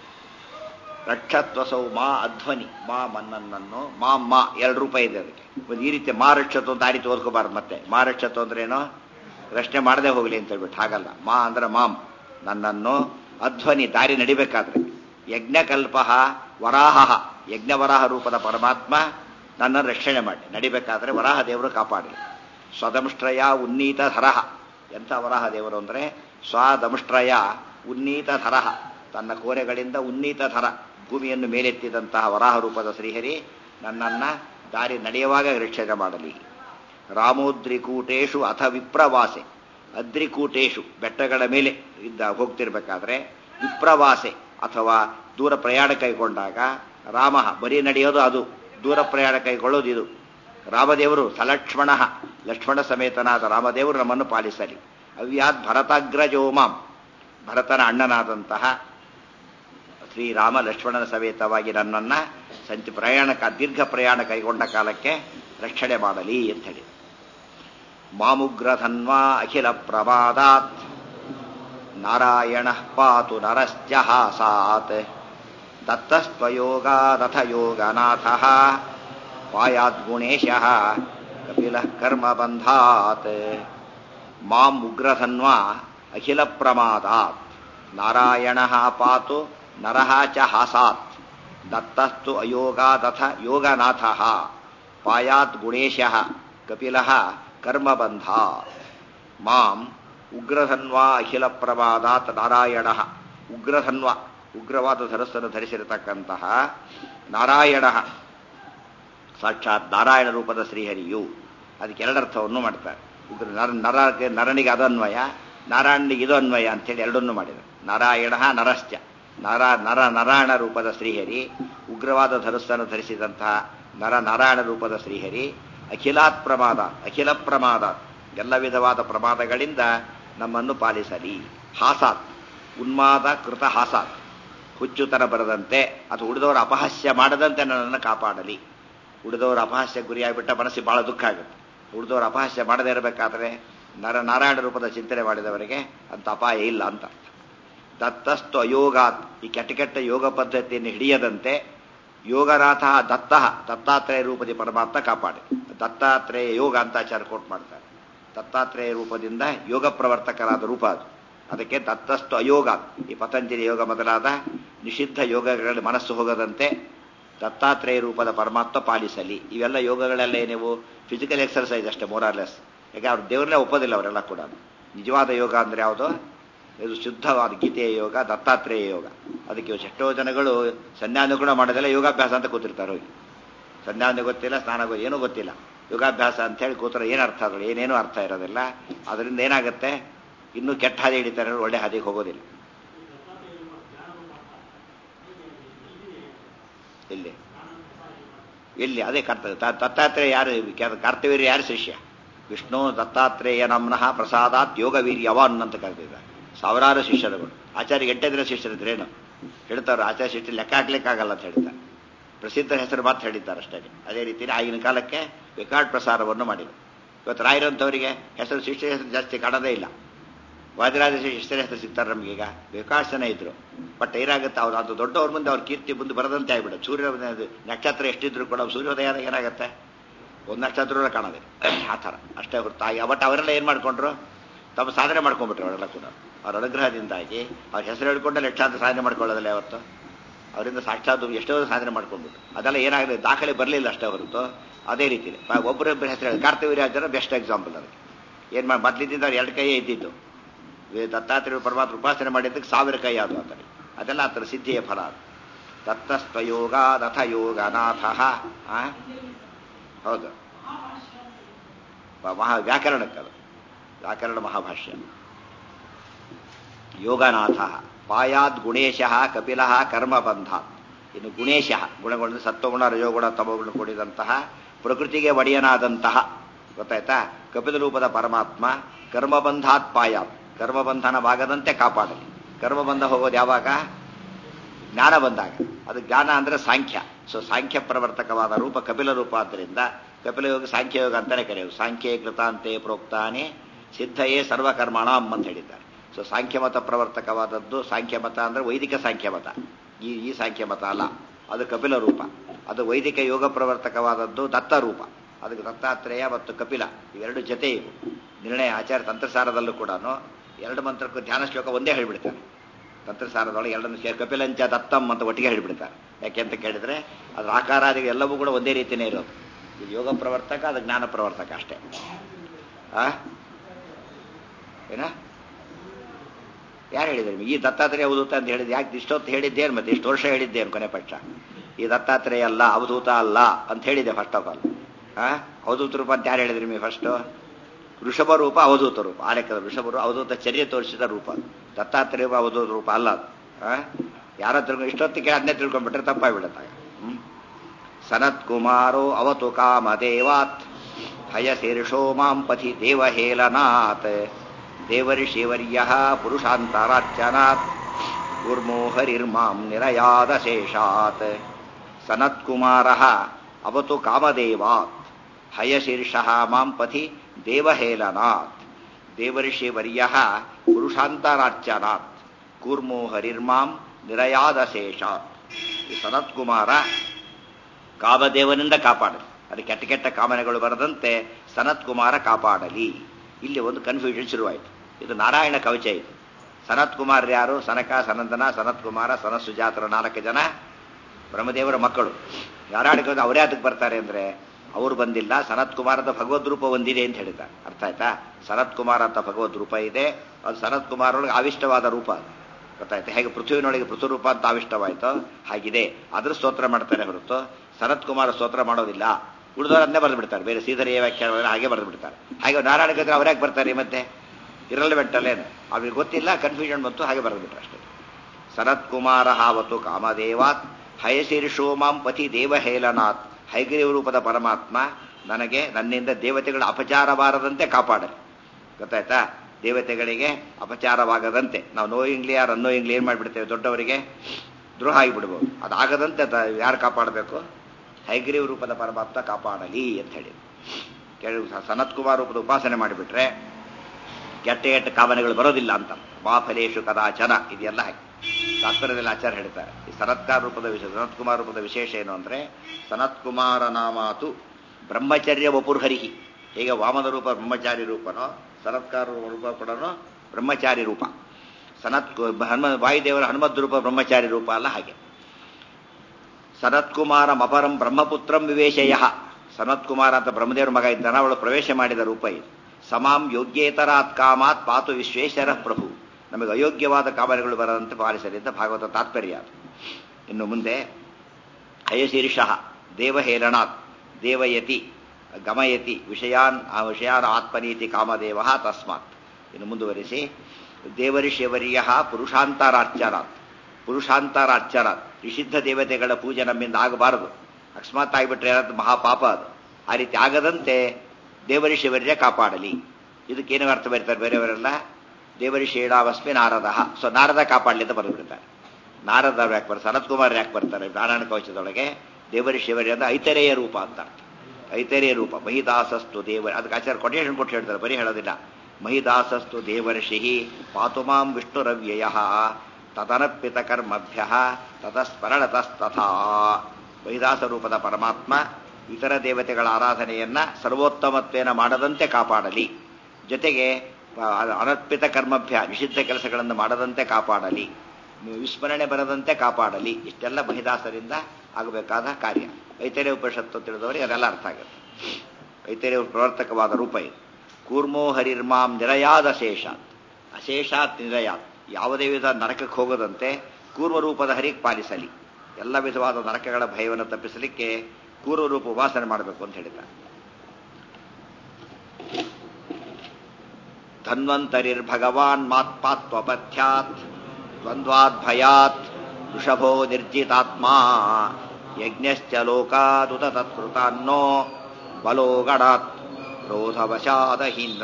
ರಕ್ಷತ್ವಸೌ ಮಾ ಅಧ್ವನಿ ಮಾ ಮನ್ನನ್ನು ಮಾಂ ಮಾ ಎರಡು ರೂಪಾಯಿ ಇದೆ ಅದಕ್ಕೆ ಒಂದು ಈ ರೀತಿ ಮಾ ರಕ್ಷತು ಅಂತ ಆ ರೀತಿ ಓದ್ಕೋಬಾರ್ದು ಮತ್ತೆ ಮಾ ರಕ್ಷತು ಅಂದ್ರೇನು ರಕ್ಷಣೆ ಮಾಡದೆ ಹೋಗಲಿ ಅಂತ ಹೇಳ್ಬಿಟ್ಟು ಹಾಗಲ್ಲ ಮಾ ಅಂದ್ರೆ ಮಾಂ ನನ್ನನ್ನು ಅಧ್ವನಿ ದಾರಿ ನಡಿಬೇಕಾದ್ರೆ ಯಜ್ಞಕಲ್ಪ ವರಾಹ ಯಜ್ಞವರಾಹ ರೂಪದ ಪರಮಾತ್ಮ ನನ್ನನ್ನು ರಕ್ಷಣೆ ಮಾಡಿ ನಡಿಬೇಕಾದ್ರೆ ವರಾಹ ದೇವರು ಕಾಪಾಡಲಿ ಸ್ವದಂಷ್ಟ್ರಯ ಉನ್ನೀತ ಧರಹ ಎಂಥ ವರಾಹ ದೇವರು ಅಂದರೆ ಸ್ವದಂಷ್ಟ್ರಯ ಉನ್ನೀತ ಧರಹ ತನ್ನ ಕೋರೆಗಳಿಂದ ಉನ್ನೀತ ಧರ ಭೂಮಿಯನ್ನು ಮೇಲೆತ್ತಿದಂತಹ ವರಾಹ ರೂಪದ ಶ್ರೀಹರಿ ನನ್ನನ್ನ ದಾರಿ ನಡೆಯುವಾಗ ರಕ್ಷಣೆ ಮಾಡಲಿ ರಾಮೋದ್ರಿಕೂಟೇಶು ಅಥ ವಿಪ್ರವಾಸೆ ಅದ್ರಿಕೂಟೇಶು ಬೆಟ್ಟಗಳ ಮೇಲೆ ಇದ್ದ ಹೋಗ್ತಿರ್ಬೇಕಾದ್ರೆ ವಿಪ್ರವಾಸೆ ಅಥವಾ ದೂರ ಪ್ರಯಾಣ ಕೈಗೊಂಡಾಗ ರಾಮ ಬರೀ ನಡೆಯೋದು ಅದು ದೂರ ಪ್ರಯಾಣ ಕೈಗೊಳ್ಳೋದು ಇದು ರಾಮದೇವರು ಸಲಕ್ಷ್ಮಣ ಲಕ್ಷ್ಮಣ ಸಮೇತನಾದ ರಾಮದೇವರು ನಮ್ಮನ್ನು ಪಾಲಿಸಲಿ ಅವ್ಯಾತ್ ಭರತಾಗ್ರಜೋಮಾಂ ಭರತನ ಅಣ್ಣನಾದಂತಹ ಶ್ರೀರಾಮ ಲಕ್ಷ್ಮಣನ ಸಮೇತವಾಗಿ ನನ್ನನ್ನ ಸಂಚ ಪ್ರಯಾಣಕ ದೀರ್ಘ ಪ್ರಯಾಣ ಕೈಗೊಂಡ ಕಾಲಕ್ಕೆ ರಕ್ಷಣೆ ಮಾಡಲಿ ಅಂತ ಹೇಳಿ ಮಾಮುಗ್ರಧನ್ವಾ ಅಖಿಲ ಪ್ರಮಾದಾತ್ ನಾರಾಯಣ ಪಾತು ನರಶ್ಚಹಾಸಾತ್ ದತ್ತಸ್ತ್ವಯೋಗಾದಥ ಯೋಗನಾಥ ಪಾಯಾದ್ಗುಣೇಶ ಕಪಿಲ ಕರ್ಮಬಂಧಾತ್ ಮಾಂ ಉಗ್ರಧನ್ವಾ ಅಖಿಲ ಪ್ರಮಾದಾತ್ ನಾರಾಯಣ ಪಾತು ನರಃ ಚ ಹಾಸಾತ್ ದತ್ತಸ್ತು ಅಯೋಗಾದಥ ಯೋಗನಾಥ ಪಾಯಾತ್ ಗುಣೇಶ ಕಪಿಲ ಕರ್ಮಬಂಧ ಮಾಂ ಉಗ್ರಧನ್ವಾ ಅಖಿಲ ಪ್ರಮಾದಾತ್ ನಾರಾಯಣ ಉಗ್ರಧನ್ವ ಉಗ್ರವಾದ ಧರಸ್ಸನ್ನು ಧರಿಸಿರತಕ್ಕಂತಹ ನಾರಾಯಣ ಸಾಕ್ಷಾತ್ ನಾರಾಯಣ ರೂಪದ ಶ್ರೀಹರಿಯು ಅದಕ್ಕೆ ಎರಡರ್ಥವನ್ನು ಮಾಡ್ತಾರೆ ಉಗ್ರ ನರ ನರಗೆ ನರನಿಗೆ ಅದು ಅನ್ವಯ ನಾರಾಯಣನಿಗೆ ಇದು ಅನ್ವಯ ಅಂತೇಳಿ ಎರಡನ್ನೂ ಮಾಡಿದರು ನಾರಾಯಣ ನರಶ್ಚ ನರ ನರ ನಾರಾಯಣ ರೂಪದ ಶ್ರೀಹರಿ ಉಗ್ರವಾದ ಧನುಸ್ಸನ್ನು ಧರಿಸಿದಂತಹ ನರ ನಾರಾಯಣ ರೂಪದ ಶ್ರೀಹರಿ ಅಖಿಲಾತ್ ಪ್ರಮಾದ ಅಖಿಲ ಪ್ರಮಾದ ಎಲ್ಲ ವಿಧವಾದ ಪ್ರಮಾದಗಳಿಂದ ನಮ್ಮನ್ನು ಪಾಲಿಸಲಿ ಹಾಸಾತ್ ಉನ್ಮಾದ ಕೃತ ಹಾಸಾತ್ ಹುಚ್ಚುತನ ಬರದಂತೆ ಅಥವಾ ಉಳಿದವರ ಅಪಹಾಸ್ಯ ಮಾಡದಂತೆ ನನ್ನನ್ನು ಕಾಪಾಡಲಿ ಉಳಿದವರ ಅಪಹಾಸ್ಯ ಗುರಿಯಾಗಿಬಿಟ್ಟ ಮನಸ್ಸಿಗೆ ಬಹಳ ದುಃಖ ಆಗುತ್ತೆ ಉಳಿದವರ ಅಪಹಾಸ್ಯ ಮಾಡದೇ ಇರಬೇಕಾದ್ರೆ ನರ ನಾರಾಯಣ ರೂಪದ ಚಿಂತನೆ ಮಾಡಿದವರಿಗೆ ಅಂತ ಅಪಾಯ ಇಲ್ಲ ಅಂತ ದತ್ತಸ್ತು ಅಯೋಗಾತ್ ಈ ಕೆಟ್ಟ ಕೆಟ್ಟ ಯೋಗ ಪದ್ಧತಿಯನ್ನು ಹಿಡಿಯದಂತೆ ಯೋಗನಾಥ ದತ್ತ ದತ್ತಾತ್ರೇಯ ರೂಪದಿ ಪರಮಾತ್ಮ ಕಾಪಾಡಿ ದತ್ತಾತ್ರೇಯ ಯೋಗ ಅಂತ ಆಚಾರ ಕೋಟ್ ಮಾಡ್ತಾರೆ ದತ್ತಾತ್ರೇಯ ರೂಪದಿಂದ ಯೋಗ ಪ್ರವರ್ತಕರಾದ ರೂಪ ಅದು ಅದಕ್ಕೆ ದತ್ತಸ್ತು ಅಯೋಗ ಈ ಪತಂಜಲಿ ಯೋಗ ಮೊದಲಾದ ನಿಷಿದ್ಧ ಯೋಗಗಳಲ್ಲಿ ಮನಸ್ಸು ಹೋಗದಂತೆ ದತ್ತಾತ್ರೇಯ ರೂಪದ ಪರಮಾತ್ಮ ಪಾಲಿಸಲಿ ಇವೆಲ್ಲ ಯೋಗಗಳೆಲ್ಲ ನೀವು ಫಿಸಿಕಲ್ ಎಕ್ಸರ್ಸೈಸ್ ಅಷ್ಟೇ ಮೋರಾರ್ಲೆಸ್ ಯಾಕೆ ಅವ್ರು ದೇವ್ರನ್ನೇ ಒಪ್ಪೋದಿಲ್ಲ ಅವರೆಲ್ಲ ಕೂಡ ನಿಜವಾದ ಯೋಗ ಅಂದ್ರೆ ಯಾವುದು ಇದು ಶುದ್ಧವಾದ ಗೀತೆಯ ಯೋಗ ದತ್ತಾತ್ರೇಯ ಯೋಗ ಅದಕ್ಕೆ ಎಷ್ಟೋ ಜನಗಳು ಸಂಧ್ಯಾನ ಕೂಡ ಮಾಡೋದಿಲ್ಲ ಯೋಗಾಭ್ಯಾಸ ಅಂತ ಕೂತಿರ್ತಾರೆ ಹೋಗಿ ಸಂಧ್ಯಾನ ಗೊತ್ತಿಲ್ಲ ಸ್ನಾನ ಗೊ- ಏನೂ ಗೊತ್ತಿಲ್ಲ ಯೋಗಾಭ್ಯಾಸ ಅಂತ ಹೇಳಿ ಕೂತರ ಏನು ಅರ್ಥ ಆದ್ರೆ ಏನೇನೂ ಅರ್ಥ ಇರೋದಿಲ್ಲ ಅದರಿಂದ ಏನಾಗುತ್ತೆ ಇನ್ನೂ ಕೆಟ್ಟ ಹಾದಿ ಹಿಡಿತಾರೆ ಒಳ್ಳೆ ಹಾದಿಗೆ ಹೋಗೋದಿಲ್ಲ ಎಲ್ಲಿ ಎಲ್ಲಿ ಅದೇ ಕರ್ತ ತ- ದತ್ತಾತ್ರೇಯ ಯಾರು ಕ- ಕರ್ತವೀರ್ಯ ಯಾರು ಶಿಷ್ಯ ವಿಷ್ಣು ದತ್ತಾತ್ರೇಯ ನಮ್ನಃ ಪ್ರಸಾದಾತ್ ಯೋಗ ವೀರ್ಯವಾನ್ ಅಂತ ಕರೆದಿದ್ದಾರೆ ಸಾವಿರಾರು ಶಿಷ್ಯರುಗಳು ಆಚಾರ್ಯ ಎಂಟೇ ದಿನ ಶಿಷ್ಯರಿದ್ರೇನು ಹೇಳ್ತಾರೆ ಆಚಾರ್ಯ ಶಿಷ್ಯ ಲೆಕ್ಕ ಹಾಕ್ಲಿಕ್ಕಾಗಲ್ಲ ಅಂತ ಹೇಳ್ತಾರೆ ಪ್ರಸಿದ್ಧ ಹೆಸರು ಮಾತ್ರ ಹೇಳಿದ್ದಾರೆ ಅಷ್ಟೇ ಅದೇ ರೀತಿ ಆಗಿನ ಕಾಲಕ್ಕೆ ರೆಕಾರ್ಡ್ ಪ್ರಸಾರವನ್ನು ಮಾಡಿದರು ಇವತ್ತು ರಾಯರಂಥವರಿಗೆ ಹೆಸರು ಶಿಷ್ಯ ಹೆಸರು ಜಾಸ್ತಿ ಕಾಣೋದೇ ಇಲ್ಲ ವಾದಿರಾಜ ಶಿಷ್ಯರ ಹೆಸರು ಸಿಗ್ತಾರೆ ನಮಗೀಗ ಬೇಕಾಷ್ಟು ಜನ ಇದ್ರು ಬಟ್ ಏನಾಗುತ್ತೆ ಅವ್ರು ಅದು ದೊಡ್ಡವ್ರ ಮುಂದೆ ಅವ್ರ ಕೀರ್ತಿ ಮುಂದೆ ಬರದಂತೆ ಆಗ್ಬಿಡುತ್ತೆ ಸೂರ್ಯ ನಕ್ಷತ್ರ ಎಷ್ಟಿದ್ರು ಕೂಡ ಸೂರ್ಯೋದಯ ಆದಾಗ ಏನಾಗುತ್ತೆ ಒಂದು ನಕ್ಷತ್ರ ಕಾಣೋದಿಲ್ಲ ಆ ಥರ ಅಷ್ಟೇ ಹೊರತಾಗಿ ಬಟ್ ಅವರೆಲ್ಲ ಏನು ಮಾಡ್ಕೊಂಡ್ರು ತಮ್ಮ ಸಾಧನೆ ಮಾಡ್ಕೊಂಡ್ಬಿಟ್ರು ಅವರೆಲ್ಲ ಕೂಡ ಅವ್ರ ಅನುಗ್ರಹದಿಂದಾಗಿ ಅವ್ರ ಹೆಸರು ಹೇಳ್ಕೊಂಡೆ ಲಕ್ಷಾಂತರ ಸಾಧನೆ ಮಾಡ್ಕೊಳ್ಳೋದಿಲ್ಲ ಯಾವತ್ತು ಅವರಿಂದ ಸಾಕ್ಷಾತ್ ಎಷ್ಟೋ ಸಾಧನೆ ಮಾಡ್ಕೊಂಡ್ಬಿಟ್ಟು ಅದೆಲ್ಲ ಏನಾಗಲಿ ದಾಖಲೆ ಬರಲಿಲ್ಲ ಅಷ್ಟೇ ಹೊರತು ಅದೇ ರೀತಿ ಒಬ್ಬರೊಬ್ಬರ ಹೆಸರು ಹೇಳಿ ಕಾರ್ತಿವೀರ್ಯಾಜರ ಬೆಸ್ಟ್ ಎಕ್ಸಾಂಪಲ್ ಅದಕ್ಕೆ ಏನು ಮಾಡಿ ಮೊದಲಿದ್ದಿಂದ ಅವ್ರು ಎರಡು ಕೈಯೇ ಇದ್ದಿದ್ದು ವೇ- ದತ್ತಾತ್ರೇಯ ಪರಮಾತ್ಮ ಉಪಾಸನೆ ಮಾಡಿದ್ದಕ್ಕೆ ಸಾವಿರ ಕೈ ಆದವು ಆತನಿಗೆ ಅದೆಲ್ಲ ಆತರ ಸಿದ್ಧಿಯ ಫಲ ಅದು ದತ್ತಸ್ತ್ವಯೋಗ ದಥ ಯೋಗನಾಥ ಆ? ಹೌದು ವ- ಮಹಾ ವ್ಯಾಕರಣಕ್ಕದು ವ್ಯಾಕರಣ ಮಹಾಭಾಷ್ಯ ಯೋಗನಾಥ ಪಾಯಾದ್ ಗುಣೇಶ ಕಪಿಲ ಕರ್ಮಬಂಧ ಇನ್ನು ಗುಣೇಶ ಗುಣಗಳು ಸತ್ವಗುಣ ರಜೋಗುಣ ತಮಗುಣ ಕೂಡಿದಂತಹ ಪ್ರಕೃತಿಗೆ ಒಡೆಯನಾದಂತಹ ಗೊತ್ತಾಯ್ತಾ ಕಪಿಲ ರೂಪದ ಪರಮಾತ್ಮ ಕರ್ಮಬಂಧಾತ್ ಪಾಯಾತ್ ಕರ್ಮಬಂಧನವಾಗದಂತೆ ಕಾಪಾಡಲಿ ಕರ್ಮಬಂಧ ಹೋಗೋದು ಯಾವಾಗ ಜ್ಞಾನ ಬಂದಾಗ ಅದು ಜ್ಞಾನ ಅಂದ್ರೆ ಸಾಂಖ್ಯ ಸೊ ಸಾಂಖ್ಯ ಪ್ರವರ್ತಕವಾದ ರೂಪ ಕಪಿಲ ರೂಪ ಆದ್ದರಿಂದ ಕಪಿಲ ಯೋಗ ಸಾಂಖ್ಯ ಯೋಗ ಅಂತಾನೆ ಕರೆಯೋದು ಸಾಂಖ್ಯೇ ಕೃತಾಂತೆ ಪ್ರೋಕ್ತಾನೆ ಸಿದ್ಧಯೇ ಸರ್ವಕರ್ಮಣಾಂ ಅಂತ ಹೇಳಿದ್ದಾರೆ ಸೊ ಸಾಂಖ್ಯಮತ ಪ್ರವರ್ತಕವಾದದ್ದು ಸಾಂಖ್ಯಮತ ಅಂದ್ರೆ ವೈದಿಕ ಸಾಂಖ್ಯಮತ ಈ ಈ ಸಾಂಖ್ಯಮತ ಅಲ್ಲ ಅದು ಕಪಿಲ ರೂಪ ಅದು ವೈದಿಕ ಯೋಗ ಪ್ರವರ್ತಕವಾದದ್ದು ದತ್ತ ರೂಪ ಅದಕ್ಕೆ ದತ್ತಾತ್ರೇಯ ಮತ್ತು ಕಪಿಲ ಇವೆರಡು ಜೊತೆ ಇವು ನಿರ್ಣಯ ಆಚಾರ ತಂತ್ರಸಾರದಲ್ಲೂ ಕೂಡ ಎರಡು ಮಂತ್ರಕ್ಕೂ ಧ್ಯಾನ ಶ್ಲೋಕ ಒಂದೇ ಹೇಳಿಬಿಡ್ತಾರೆ ತಂತ್ರಸಾರದೊಳಗೆ ಎರಡನ್ನು ಸೇರಿ ಕಪಿಲಂಚ ದತ್ತಂ ಅಂತ ಒಟ್ಟಿಗೆ ಹೇಳಿಬಿಡ್ತಾರೆ ಯಾಕೆ ಅಂತ ಕೇಳಿದ್ರೆ ಅದ್ರ ಆಕಾರಾದಿ ಎಲ್ಲವೂ ಕೂಡ ಒಂದೇ ರೀತಿಯೇ ಇರೋದು ಇದು ಯೋಗ ಪ್ರವರ್ತಕ ಅದು ಜ್ಞಾನ ಪ್ರವರ್ತಕ ಅಷ್ಟೇ ಆ ಏನ ಯಾರು ಹೇಳಿದ್ರು ನಿಮಗೆ? ಈ ದತ್ತಾತ್ರೇಯ ಅವಧೂತ ಅಂತ ಹೇಳಿದ್ ಯಾಕೆ ಇಷ್ಟೊತ್ತು ಹೇಳಿದ್ದೇನು ಮತ್ತೆ ಇಷ್ಟು ವರ್ಷ ಹೇಳಿದ್ದೇನು ಕೊನೆ ಪಕ್ಷ ಈ ದತ್ತಾತ್ರೇಯ ಅಲ್ಲ ಅವಧೂತ ಅಲ್ಲ ಅಂತ ಹೇಳಿದೆ ಫಸ್ಟ್ ಆಫ್ ಆಲ್ ಆ ಅವಧೂತ ರೂಪ ಅಂತ ಯಾರು ಹೇಳಿದ್ರಿ ನಿಮಗೆ ಫಸ್ಟು ವೃಷಭ ರೂಪ ಅವಧೂತ ರೂಪ ಆ ಲೆಕ್ಕದ ವೃಷಭ ರೂಪ ಅವಧೂತ ಚರ್ಯ ತೋರಿಸಿದ ರೂಪ ಅದು. ದತ್ತಾತ್ರೇಯ ರೂಪ ಅವಧೂತ ರೂಪ ಅಲ್ಲ ಅದು ಆ? ಯಾರ ತಿಳ್ಕೊಂಡು ಇಷ್ಟೊತ್ತಿಗೆ ಅದನ್ನೇ ತಿಳ್ಕೊಂಡ್ಬಿಟ್ರೆ ತಪ್ಪಾಗ್ಬಿಡುತ್ತಾಗ ಹ್ಮ್ ಸನತ್ ಕುಮಾರೋ ಅವತು ಕಾಮದೇವಾತ್ ಹಯಶೀರ್ಷೋ ಮಾಂ ಪಥಿ ದೇವಹೇಲನಾತ್ ದೇವರ್ಷಿವರ್ಯ ಪುರುಷಾಂತರಾರ್ಚನಾತ್ ಗುರ್ಮೋ ಹರಿರ್ಮಾಂ ನಿರಯಾದಶೇಷಾತ್ ಸನತ್ಕುಮಾರ ಅವತು ಕಾಮದೇವಾತ್ ಹಯಶೀರ್ಷ ಮಾಂ ಪಥಿ ದೇವಹೇಲನಾತ್ ದೇವರ್ಷಿವರ್ಯ ಪುರುಷಾಂತರಾರ್ಚನಾತ್ ಕೂರ್ಮೋ ಹರಿರ್ಮಾಂ ನಿರಯಾದಶೇಷಾತ್ ಈ ಸನತ್ಕುಮಾರ ಕಾಮದೇವನಿಂದ ಕಾಪಾಡಲಿ ಅದು ಕೆಟ್ಟ ಕೆಟ್ಟ ಕಾಮನೆಗಳು ಬರದಂತೆ ಸನತ್ಕುಮಾರ ಕಾಪಾಡಲಿ ಇಲ್ಲಿ ಒಂದು ಕನ್ಫ್ಯೂಷನ್ ಶುರುವಾಯಿತು ಇದು ನಾರಾಯಣ ಕವಚ ಇದು ಸನತ್ ಕುಮಾರ್ ಯಾರು ಸನಕ ಸನಂದನ ಸನತ್ ಕುಮಾರ ಸನತ್ ಸುಜಾತರ ನಾಲ್ಕು ಜನ ಬ್ರಹ್ಮದೇವರ ಮಕ್ಕಳು ಯಾರಾಡಿಕೊಂಡು ಅವರೇ ಅದಕ್ಕೆ ಬರ್ತಾರೆ ಅಂದ್ರೆ ಅವ್ರು ಬಂದಿಲ್ಲ ಸನತ್ ಕುಮಾರದ ಭಗವದ್ ರೂಪ ಒಂದಿದೆ ಅಂತ ಹೇಳಿದ್ದಾರೆ ಅರ್ಥ ಆಯ್ತಾ ಸನತ್ ಕುಮಾರ ಅಂತ ಭಗವದ್ ರೂಪ ಇದೆ ಅದು ಸನತ್ ಕುಮಾರ್ ಒಳಗೆ ಆವಿಷ್ಟವಾದ ರೂಪ ಅದು ಗೊತ್ತಾಯ್ತು ಹೇಗೆ ಪೃಥ್ವಿನೊಳಗೆ ಪೃಥುರೂಪ ಅಂತ ಆವಿಷ್ಟವಾಯಿತು ಹಾಗಿದೆ ಅದ್ರ ಸ್ತೋತ್ರ ಮಾಡ್ತಾರೆ ಹೊರತು ಸನತ್ ಕುಮಾರ ಸ್ತೋತ್ರ ಮಾಡೋದಿಲ್ಲ ಉಳಿದವರು ಅದನ್ನೇ ಬರೆದು ಬಿಡ್ತಾರೆ ಬೇರೆ ಸೀದರಿಯ ವ್ಯಾಖ್ಯಾನ ಹಾಗೆ ಬರೆದು ಬಿಡ್ತಾರೆ ಹಾಗೆ ನಾರಾಯಣ ಗದ್ರ ಅವ್ರ್ಯಾಕೆ ಬರ್ತಾರೆ ಮತ್ತೆ ಇರಲ್ವೆಂಟ್ ಅಲ್ಲೇನು ಅವ್ರಿಗೆ ಗೊತ್ತಿಲ್ಲ ಕನ್ಫ್ಯೂಷನ್ ಬಂತು ಹಾಗೆ ಬರೆದು ಬಿಟ್ರು ಅಷ್ಟೇ ಸನತ್ ಕುಮಾರ ಹಾವತು ಕಾಮದೇವಾತ್ ಹಯಶೀರ್ಷೋಮಾಂ ಪತಿ ದೇವಹೇಲನಾಥ್ ಹೈಗ್ರೀವ ರೂಪದ ಪರಮಾತ್ಮ ನನಗೆ ನನ್ನಿಂದ ದೇವತೆಗಳ ಅಪಚಾರಬಾರದಂತೆ ಕಾಪಾಡಲಿ ಗೊತ್ತಾಯ್ತಾ ದೇವತೆಗಳಿಗೆ ಅಪಚಾರವಾಗದಂತೆ ನಾವು ನೋಯಿಂಗ್ಲಿ ಯಾರು ಅನ್ನೋಯಿಂಗ್ಲಿ ಏನು ಮಾಡಿಬಿಡ್ತೇವೆ ದೊಡ್ಡವರಿಗೆ ದ್ರೋಹ ಆಗಿಬಿಡ್ಬೋದು ಅದಾಗದಂತೆ ಯಾರು ಕಾಪಾಡಬೇಕು ಹೈಗ್ರೀವ ರೂಪದ ಪರಮಾತ್ಮ ಕಾಪಾಡಲಿ ಅಂತ ಹೇಳಿ ಕೆಲವು ಸನತ್ ಕುಮಾರ್ ರೂಪದ ಉಪಾಸನೆ ಮಾಡಿಬಿಟ್ರೆ ಕೆಟ್ಟ ಕೆಟ್ಟ ಕಾಮನೆಗಳು ಬರೋದಿಲ್ಲ ಅಂತ ಬಾಫಲೇಶು ಕದಾಚನ ಇದೆಲ್ಲ ಹಾಗೆ ತಾತ್ಪರ್ಯದಲ್ಲಿ ಆಚಾರ ಹೇಳ್ತಾರೆ ಈ ಸನತ್ಕಾರ್ ರೂಪದ ವಿಶೇಷ ಸನತ್ ಕುಮಾರ್ ರೂಪದ ವಿಶೇಷ ಏನು ಅಂದ್ರೆ ಸನತ್ ಕುಮಾರ ನಾಮಾತು ಬ್ರಹ್ಮಚರ್ಯ ವಪುರ್ಹರಿಹಿ ಹೇಗೆ ವಾಮನ ರೂಪ ಬ್ರಹ್ಮಚಾರಿ ರೂಪನೋ ಸನತ್ಕಾರ ರೂಪ ಕೂಡ ಬ್ರಹ್ಮಚಾರಿ ರೂಪ ಸನತ್ ಹನುಮ ವಾಯುದೇವರ ಹನುಮದ್ ರೂಪ ಬ್ರಹ್ಮಚಾರಿ ರೂಪ ಅಲ್ಲ ಹಾಗೆ ಸನತ್ಕುಮಾರ ಮಪರಂ ಬ್ರಹ್ಮಪುತ್ರಂ ವಿವೇಶಯ ಸನತ್ಕುಮಾರ ಅಂತ ಬ್ರಹ್ಮದೇವರ ಮಗ ಇದ್ದಾನ ಅವಳು ಪ್ರವೇಶ ಮಾಡಿದ ರೂಪ ಇದು ಸಮಾಂ ಯೋಗ್ಯೇತರಾತ್ ಕಾಮಾತ್ ಪಾತು ವಿಶ್ವೇಶ್ವರ ಪ್ರಭು ನಮಗೆ ಅಯೋಗ್ಯವಾದ ಕಾಮನೆಗಳು ಬರದಂತೆ ಪಾಲಿಸಲಿ ಅಂತ ಭಾಗವತ ತಾತ್ಪರ್ಯ ಅದು ಇನ್ನು ಮುಂದೆ ಅಯಶೀರ್ಷಃ ದೇವಹೇರಣಾತ್ ದೇವಯತಿ ಗಮಯತಿ ವಿಷಯಾನ್ ಆ ವಿಷಯಾನ್ ಆತ್ಮನೀತಿ ಕಾಮದೇವ ತಸ್ಮಾತ್ ಇನ್ನು ಮುಂದುವರಿಸಿ ದೇವರಿಷವರ್ಯ ಪುರುಷಾಂತರಾರ್ಚನಾತ್ ಪುರುಷಾಂತರಾರ್ಚನಾತ್ ನಿಷಿದ್ಧ ದೇವತೆಗಳ ಪೂಜೆ ನಮ್ಮಿಂದ ಆಗಬಾರದು ಅಕಸ್ಮಾತ್ ಆಗಿಬಿಟ್ರೆ ಏನಾದ್ರು ಮಹಾಪಾಪ ಅದು ಆ ರೀತಿ ಆಗದಂತೆ ದೇವರಿಷವರ್ಯ ಕಾಪಾಡಲಿ ಇದಕ್ಕೇನು ಅರ್ಥ ಬರೀತಾರೆ ಬೇರೆಯವರೆಲ್ಲ ದೇವರಿಷೇಣಾವಸ್ಮಿ ನಾರದ ಸೊ ನಾರದ ಕಾಪಾಡಲಿ ಅಂತ ಬರೆದು ಬಿಡ್ತಾರೆ ನಾರದ ಯಾಕೆ ಬರ್ತಾರೆ ಸನತ್ ಕುಮಾರ್ ಯಾಕೆ ಬರ್ತಾರೆ ನಾರಾಯಣ ಕವಚದೊಳಗೆ ದೇವರಿಷವರ್ಯ ಅಂದ್ರೆ ಐತರೇಯ ರೂಪ ಅಂತ ಅರ್ಥ ಐತರೇಯ ರೂಪ ಮಹಿದಾಸಸ್ತು ದೇವ ಅದಕ್ಕೆ ಆಚಾರ ಕೊಟೇಶನ್ ಕೊಟ್ಟು ಹೇಳ್ತಾರೆ ಬರೀ ಹೇಳೋದಿಲ್ಲ ಮಹಿದಾಸಸ್ತು ದೇವರ್ಷಿ ಪಾತುಮಾಂ ವಿಷ್ಣುರವ್ಯಯ ತದನಪ್ಪಿತ ಕರ್ಮಭ್ಯ ತತಸ್ಮರಣತಸ್ತಥಾ ಮಹಿದಾಸ ರೂಪದ ಪರಮಾತ್ಮ ಇತರ ದೇವತೆಗಳ ಆರಾಧನೆಯನ್ನ ಸರ್ವೋತ್ತಮತ್ವೇನ ಮಾಡದಂತೆ ಕಾಪಾಡಲಿ ಜೊತೆಗೆ ಅನರ್ಪಿತ ಕರ್ಮಭ್ಯ ನಿಷಿದ್ಧ ಕೆಲಸಗಳನ್ನು ಮಾಡದಂತೆ ಕಾಪಾಡಲಿ ವಿಸ್ಮರಣೆ ಬರದಂತೆ ಕಾಪಾಡಲಿ ಇಷ್ಟೆಲ್ಲ ಮಹಿದಾಸರಿಂದ ಆಗಬೇಕಾದ ಕಾರ್ಯ ಐತರೇಯ ಉಪನಿಷತ್ತು ತಿಳಿದವರಿಗೆ ಅದೆಲ್ಲ ಅರ್ಥ ಆಗುತ್ತೆ ಐತರೇಯ ಪ್ರವರ್ತಕವಾದ ರೂಪ ಇದು ಕೂರ್ಮೋ ಹರಿರ್ಮಾಂ ನಿರಯಾದ ಅಶೇಷಾತ್ ಅಶೇಷಾತ್ ನಿರಯಾತ್ ಯಾವುದೇ ವಿಧ ನರಕಕ್ಕೆ ಹೋಗದಂತೆ ಕೂರ್ಮ ರೂಪದ ಹರಿಗೆ ಪಾಲಿಸಲಿ ಎಲ್ಲ ವಿಧವಾದ ನರಕಗಳ ಭಯವನ್ನು ತಪ್ಪಿಸಲಿಕ್ಕೆ ಕೂರ್ವ ರೂಪ ಉಪಾಸನೆ ಮಾಡಬೇಕು ಅಂತ ಹೇಳಿದ್ದಾರೆ ಧನ್ವಂತರಿರ್ಭಗವಾನ್ ಮಾತ್ಪಾತ್ವಪಥ್ಯಾತ್ ದ್ವಂದ್ವಾದ್ಭಯಾತ್ ವೃಷಭೋ ನಿರ್ಜಿತಾತ್ಮಾ ಯಜ್ಞಶ್ಚ ಲೋಕಾದುತ ತತ್ಕೃತಾನ್ನೋ ಬಲೋ ಗಣಾತ್ ಕ್ರೋಧವಶಾದಹೀಂದ್ರ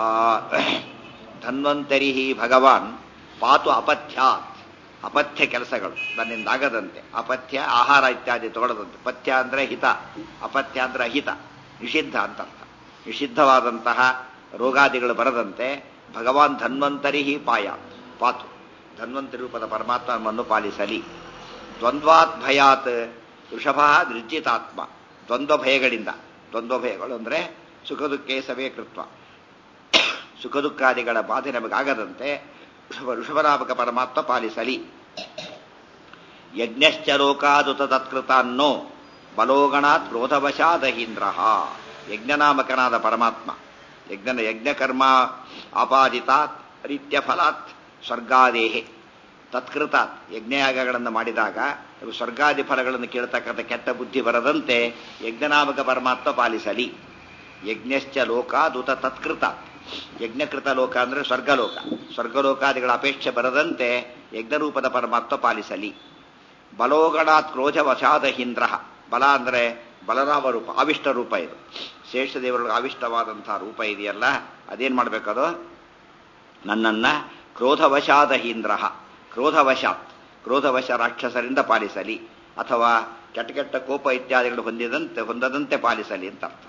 ಧನ್ವಂತರಿ ಭಗವಾನ್ ಪಾತು ಅಪಥ್ಯಾತ್ ಅಪಥ್ಯ ಕೆಲಸಗಳು ನನ್ನಿಂದಾಗದಂತೆ ಅಪಥ್ಯ ಆಹಾರ ಇತ್ಯಾದಿ ತಗೊಳ್ಳದಂತೆ ಪಥ್ಯ ಅಂದ್ರೆ ಹಿತ ಅಪಥ್ಯ ಅಂದ್ರೆ ಅಹಿತ ನಿಷಿದ್ಧ ಅಂತ ಅರ್ಥ ನಿಷಿದ್ಧವಾದಂತಹ ರೋಗಾದಿಗಳು ಬರದಂತೆ ಭಗವಾನ್ ಧನ್ವಂತರಿ ಪಾಯ ಪಾತು ಧನ್ವಂತರಿ ರೂಪದ ಪರಮಾತ್ಮ ನಮ್ಮನ್ನು ಪಾಲಿಸಲಿ ದ್ವಂದ್ವಾತ್ ಭಯಾತ್ ವೃಷಭ ನಿರ್ಜಿತಾತ್ಮ ದ್ವಂದ್ವ ಭಯಗಳಿಂದ ದ್ವಂದ್ವ ಭಯಗಳು ಅಂದ್ರೆ ಸುಖ ದುಃಖೇ ಸವೇ ಕೃತ್ವ ಸುಖ ದುಃಖಾದಿಗಳ ಬಾಧೆ ನಮಗಾಗದಂತೆ ಋಷಭ ಋಷಭನಾಮಕ ಪರಮಾತ್ಮ ಪಾಲಿಸಲಿ ಯಜ್ಞಶ್ಚ ಲೋಕಾದುತ ತತ್ಕೃತಾನ್ನೋ ಬಲೋಗಣಾತ್ ಕ್ರೋಧವಶಾದಹೀಂದ್ರ ಯಜ್ಞನಾಮಕನಾದ ಪರಮಾತ್ಮ ಯಜ್ಞನ ಯಜ್ಞಕರ್ಮ ಅಪಾದಿತಾತ್ ರೀತ್ಯ ಫಲಾತ್ ಸ್ವರ್ಗಾದೇಹೆ ತತ್ಕೃತಾತ್ ಯಜ್ಞಯಾಗಗಳನ್ನು ಮಾಡಿದಾಗ ಸ್ವರ್ಗಾದಿ ಫಲಗಳನ್ನು ಕೇಳ್ತಕ್ಕಂಥ ಕೆಟ್ಟ ಬುದ್ಧಿ ಬರದಂತೆ ಯಜ್ಞನಾಮಕ ಪರಮಾತ್ಮ ಪಾಲಿಸಲಿ ಯಜ್ಞಶ್ಚ ಲೋಕಾದುತ ತತ್ಕೃತಾತ್ ಯಜ್ಞಕೃತ ಲೋಕ ಅಂದ್ರೆ ಸ್ವರ್ಗಲೋಕ ಸ್ವರ್ಗಲೋಕಾದಿಗಳ ಅಪೇಕ್ಷೆ ಬರದಂತೆ ಯಜ್ಞರೂಪದ ಪರಮಾತ್ಮ ಪಾಲಿಸಲಿ ಬಲೋಗಣಾತ್ ಕ್ರೋಧ ವಶಾದಹೀಂದ್ರ ಬಲ ಅಂದ್ರೆ ಬಲರಾಮ ರೂಪ ಆವಿಷ್ಟ ರೂಪ ಇದು ಶೇಷದೇವರಿಗೆ ಆವಿಷ್ಟವಾದಂತಹ ರೂಪ ಇದೆಯಲ್ಲ ಅದೇನ್ ಮಾಡ್ಬೇಕದು ನನ್ನನ್ನ ಕ್ರೋಧವಶಾದಹೀಂದ್ರ ಕ್ರೋಧವಶಾತ್ ಕ್ರೋಧವಶ ರಾಕ್ಷಸರಿಂದ ಪಾಲಿಸಲಿ ಅಥವಾ ಕೆಟ್ಟ ಕೆಟ್ಟ ಕೋಪ ಇತ್ಯಾದಿಗಳು ಹೊಂದಿದಂತೆ ಹೊಂದದಂತೆ ಪಾಲಿಸಲಿ ಅಂತ ಅರ್ಥ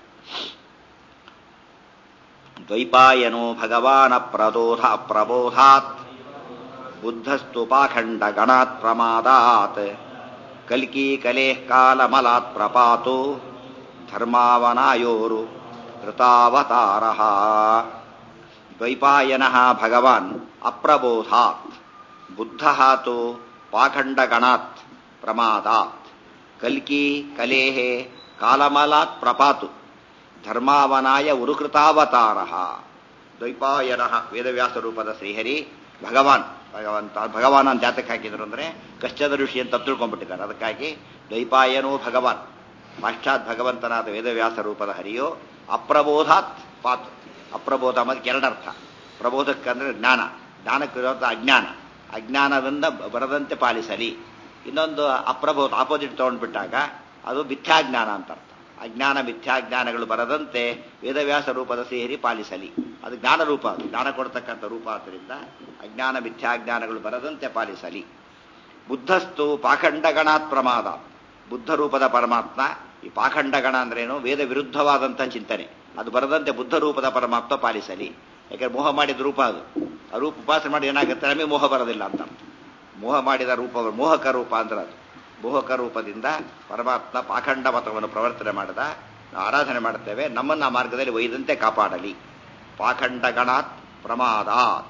ದ್ವೈಪಾಯನೋ ಭಗವಾನ್ ಅಪ್ರದೋಧ ಅಪ್ರಬೋಧಾತ್ ಬುದ್ಧಸ್ತು ಪಾಖಂಡ ಗಣಾತ್ ಪ್ರಮಾದಾತ್ ಕಲ್ಕಿ ಕಲೆ ಕಾಲಮಲಾತ್ ಪ್ರಪಾತು ಧರ್ಮಾವನಾಯೋರು ಕೃತಾವತಾರ ದ್ವೈಪಾಯನ ಭಗವಾನ್ ಅಪ್ರಬೋಧಾತ್ ಬುದ್ಧ ತು ಪಾಖಂಡಗಣಾತ್ ಪ್ರಮಾದಾತ್ ಕಲ್ಕಿ ಕಲೇಹ ಕಾಲಮಲಾತ್ ಪ್ರಪಾತು ಧರ್ಮಾವನಾಯ ಉರುಕೃತಾವತಾರ ದ್ವೈಪಾಯನ ವೇದವ್ಯಾಸ ರೂಪದ ಶ್ರೀಹರಿ ಭಗವಾನ್ ಭಗವಂತ ಭಗವಾನ್ ಅಂತ ಜಾತಕ್ಕೆ ಹಾಕಿದ್ರು ಅಂದ್ರೆ ಕಶ್ಚದ ಋಷಿ ಅಂತ ತಿಳ್ಕೊಂಡ್ಬಿಟ್ಟಿದ್ದಾರೆ ಅದಕ್ಕಾಗಿ ದ್ವೈಪಾಯನೋ ಭಗವಾನ್ ಸಾಕ್ಷಾತ್ ಭಗವಂತನಾದ ವೇದವ್ಯಾಸ ರೂಪದ ಹರಿಯೋ ಅಪ್ರಬೋಧಾತ್ ಪಾತ್ ಅಪ್ರಬೋಧ ಅನ್ನೋದಕ್ಕೆ ಎರಡರ್ಥ ಪ್ರಬೋಧಕ್ಕಂದ್ರೆ ಜ್ಞಾನ ಜ್ಞಾನಕ್ಕಿರೋಂಥ ಅಜ್ಞಾನ ಅಜ್ಞಾನದಿಂದ ಬರದಂತೆ ಪಾಲಿಸಲಿ ಇನ್ನೊಂದು ಅಪ್ರಬೋಧ ಆಪೋಸಿಟ್ ತಗೊಂಡ್ಬಿಟ್ಟಾಗ ಅದು ಮಿಥ್ಯಾಜ್ಞಾನ ಅಂತ ಅರ್ಥ ಅಜ್ಞಾನ ಮಿಥ್ಯಾಜ್ಞಾನಗಳು ಬರದಂತೆ ವೇದವ್ಯಾಸ ರೂಪದ ಸೇರಿ ಪಾಲಿಸಲಿ ಅದು ಜ್ಞಾನ ರೂಪ ಅದು ಜ್ಞಾನ ಕೊಡ್ತಕ್ಕಂಥ ರೂಪ ಆದ್ದರಿಂದ ಅಜ್ಞಾನ ಮಿಥ್ಯಾಜ್ಞಾನಗಳು ಬರದಂತೆ ಪಾಲಿಸಲಿ ಬುದ್ಧಸ್ತು ಪಾಖಂಡಗಣಾತ್ ಪ್ರಮಾದ ಬುದ್ಧ ರೂಪದ ಪರಮಾತ್ಮ ಈ ಪಾಖಂಡಗಣ ಅಂದ್ರೇನು ವೇದ ವಿರುದ್ಧವಾದಂಥ ಚಿಂತನೆ ಅದು ಬರದಂತೆ ಬುದ್ಧ ರೂಪದ ಪರಮಾತ್ಮ ಪಾಲಿಸಲಿ ಯಾಕಂದ್ರೆ ಮೋಹ ಮಾಡಿದ ರೂಪ ಅದು ಆ ರೂಪ ಉಪಾಸನೆ ಮಾಡಿ ಏನಾಗುತ್ತೆ ನಮಗೆ ಮೋಹ ಬರೋದಿಲ್ಲ ಅಂತ ಅರ್ಥ. ಮೋಹ ಮಾಡಿದ ರೂಪ ಮೋಹಕ ರೂಪ ಅಂದ್ರೆ ಅದು ಮೋಹಕ ರೂಪದಿಂದ ಪರಮಾತ್ಮ ಪಾಖಂಡ ಮತವನ್ನು ಪ್ರವರ್ತನೆ ಮಾಡಿದ ನಾವು ಆರಾಧನೆ ಮಾಡುತ್ತೇವೆ ನಮ್ಮನ್ನ ಆ ಮಾರ್ಗದಲ್ಲಿ ಒಯ್ದಂತೆ ಕಾಪಾಡಲಿ ಪಾಖಂಡ ಗಣಾತ್ ಪ್ರಮಾದಾತ್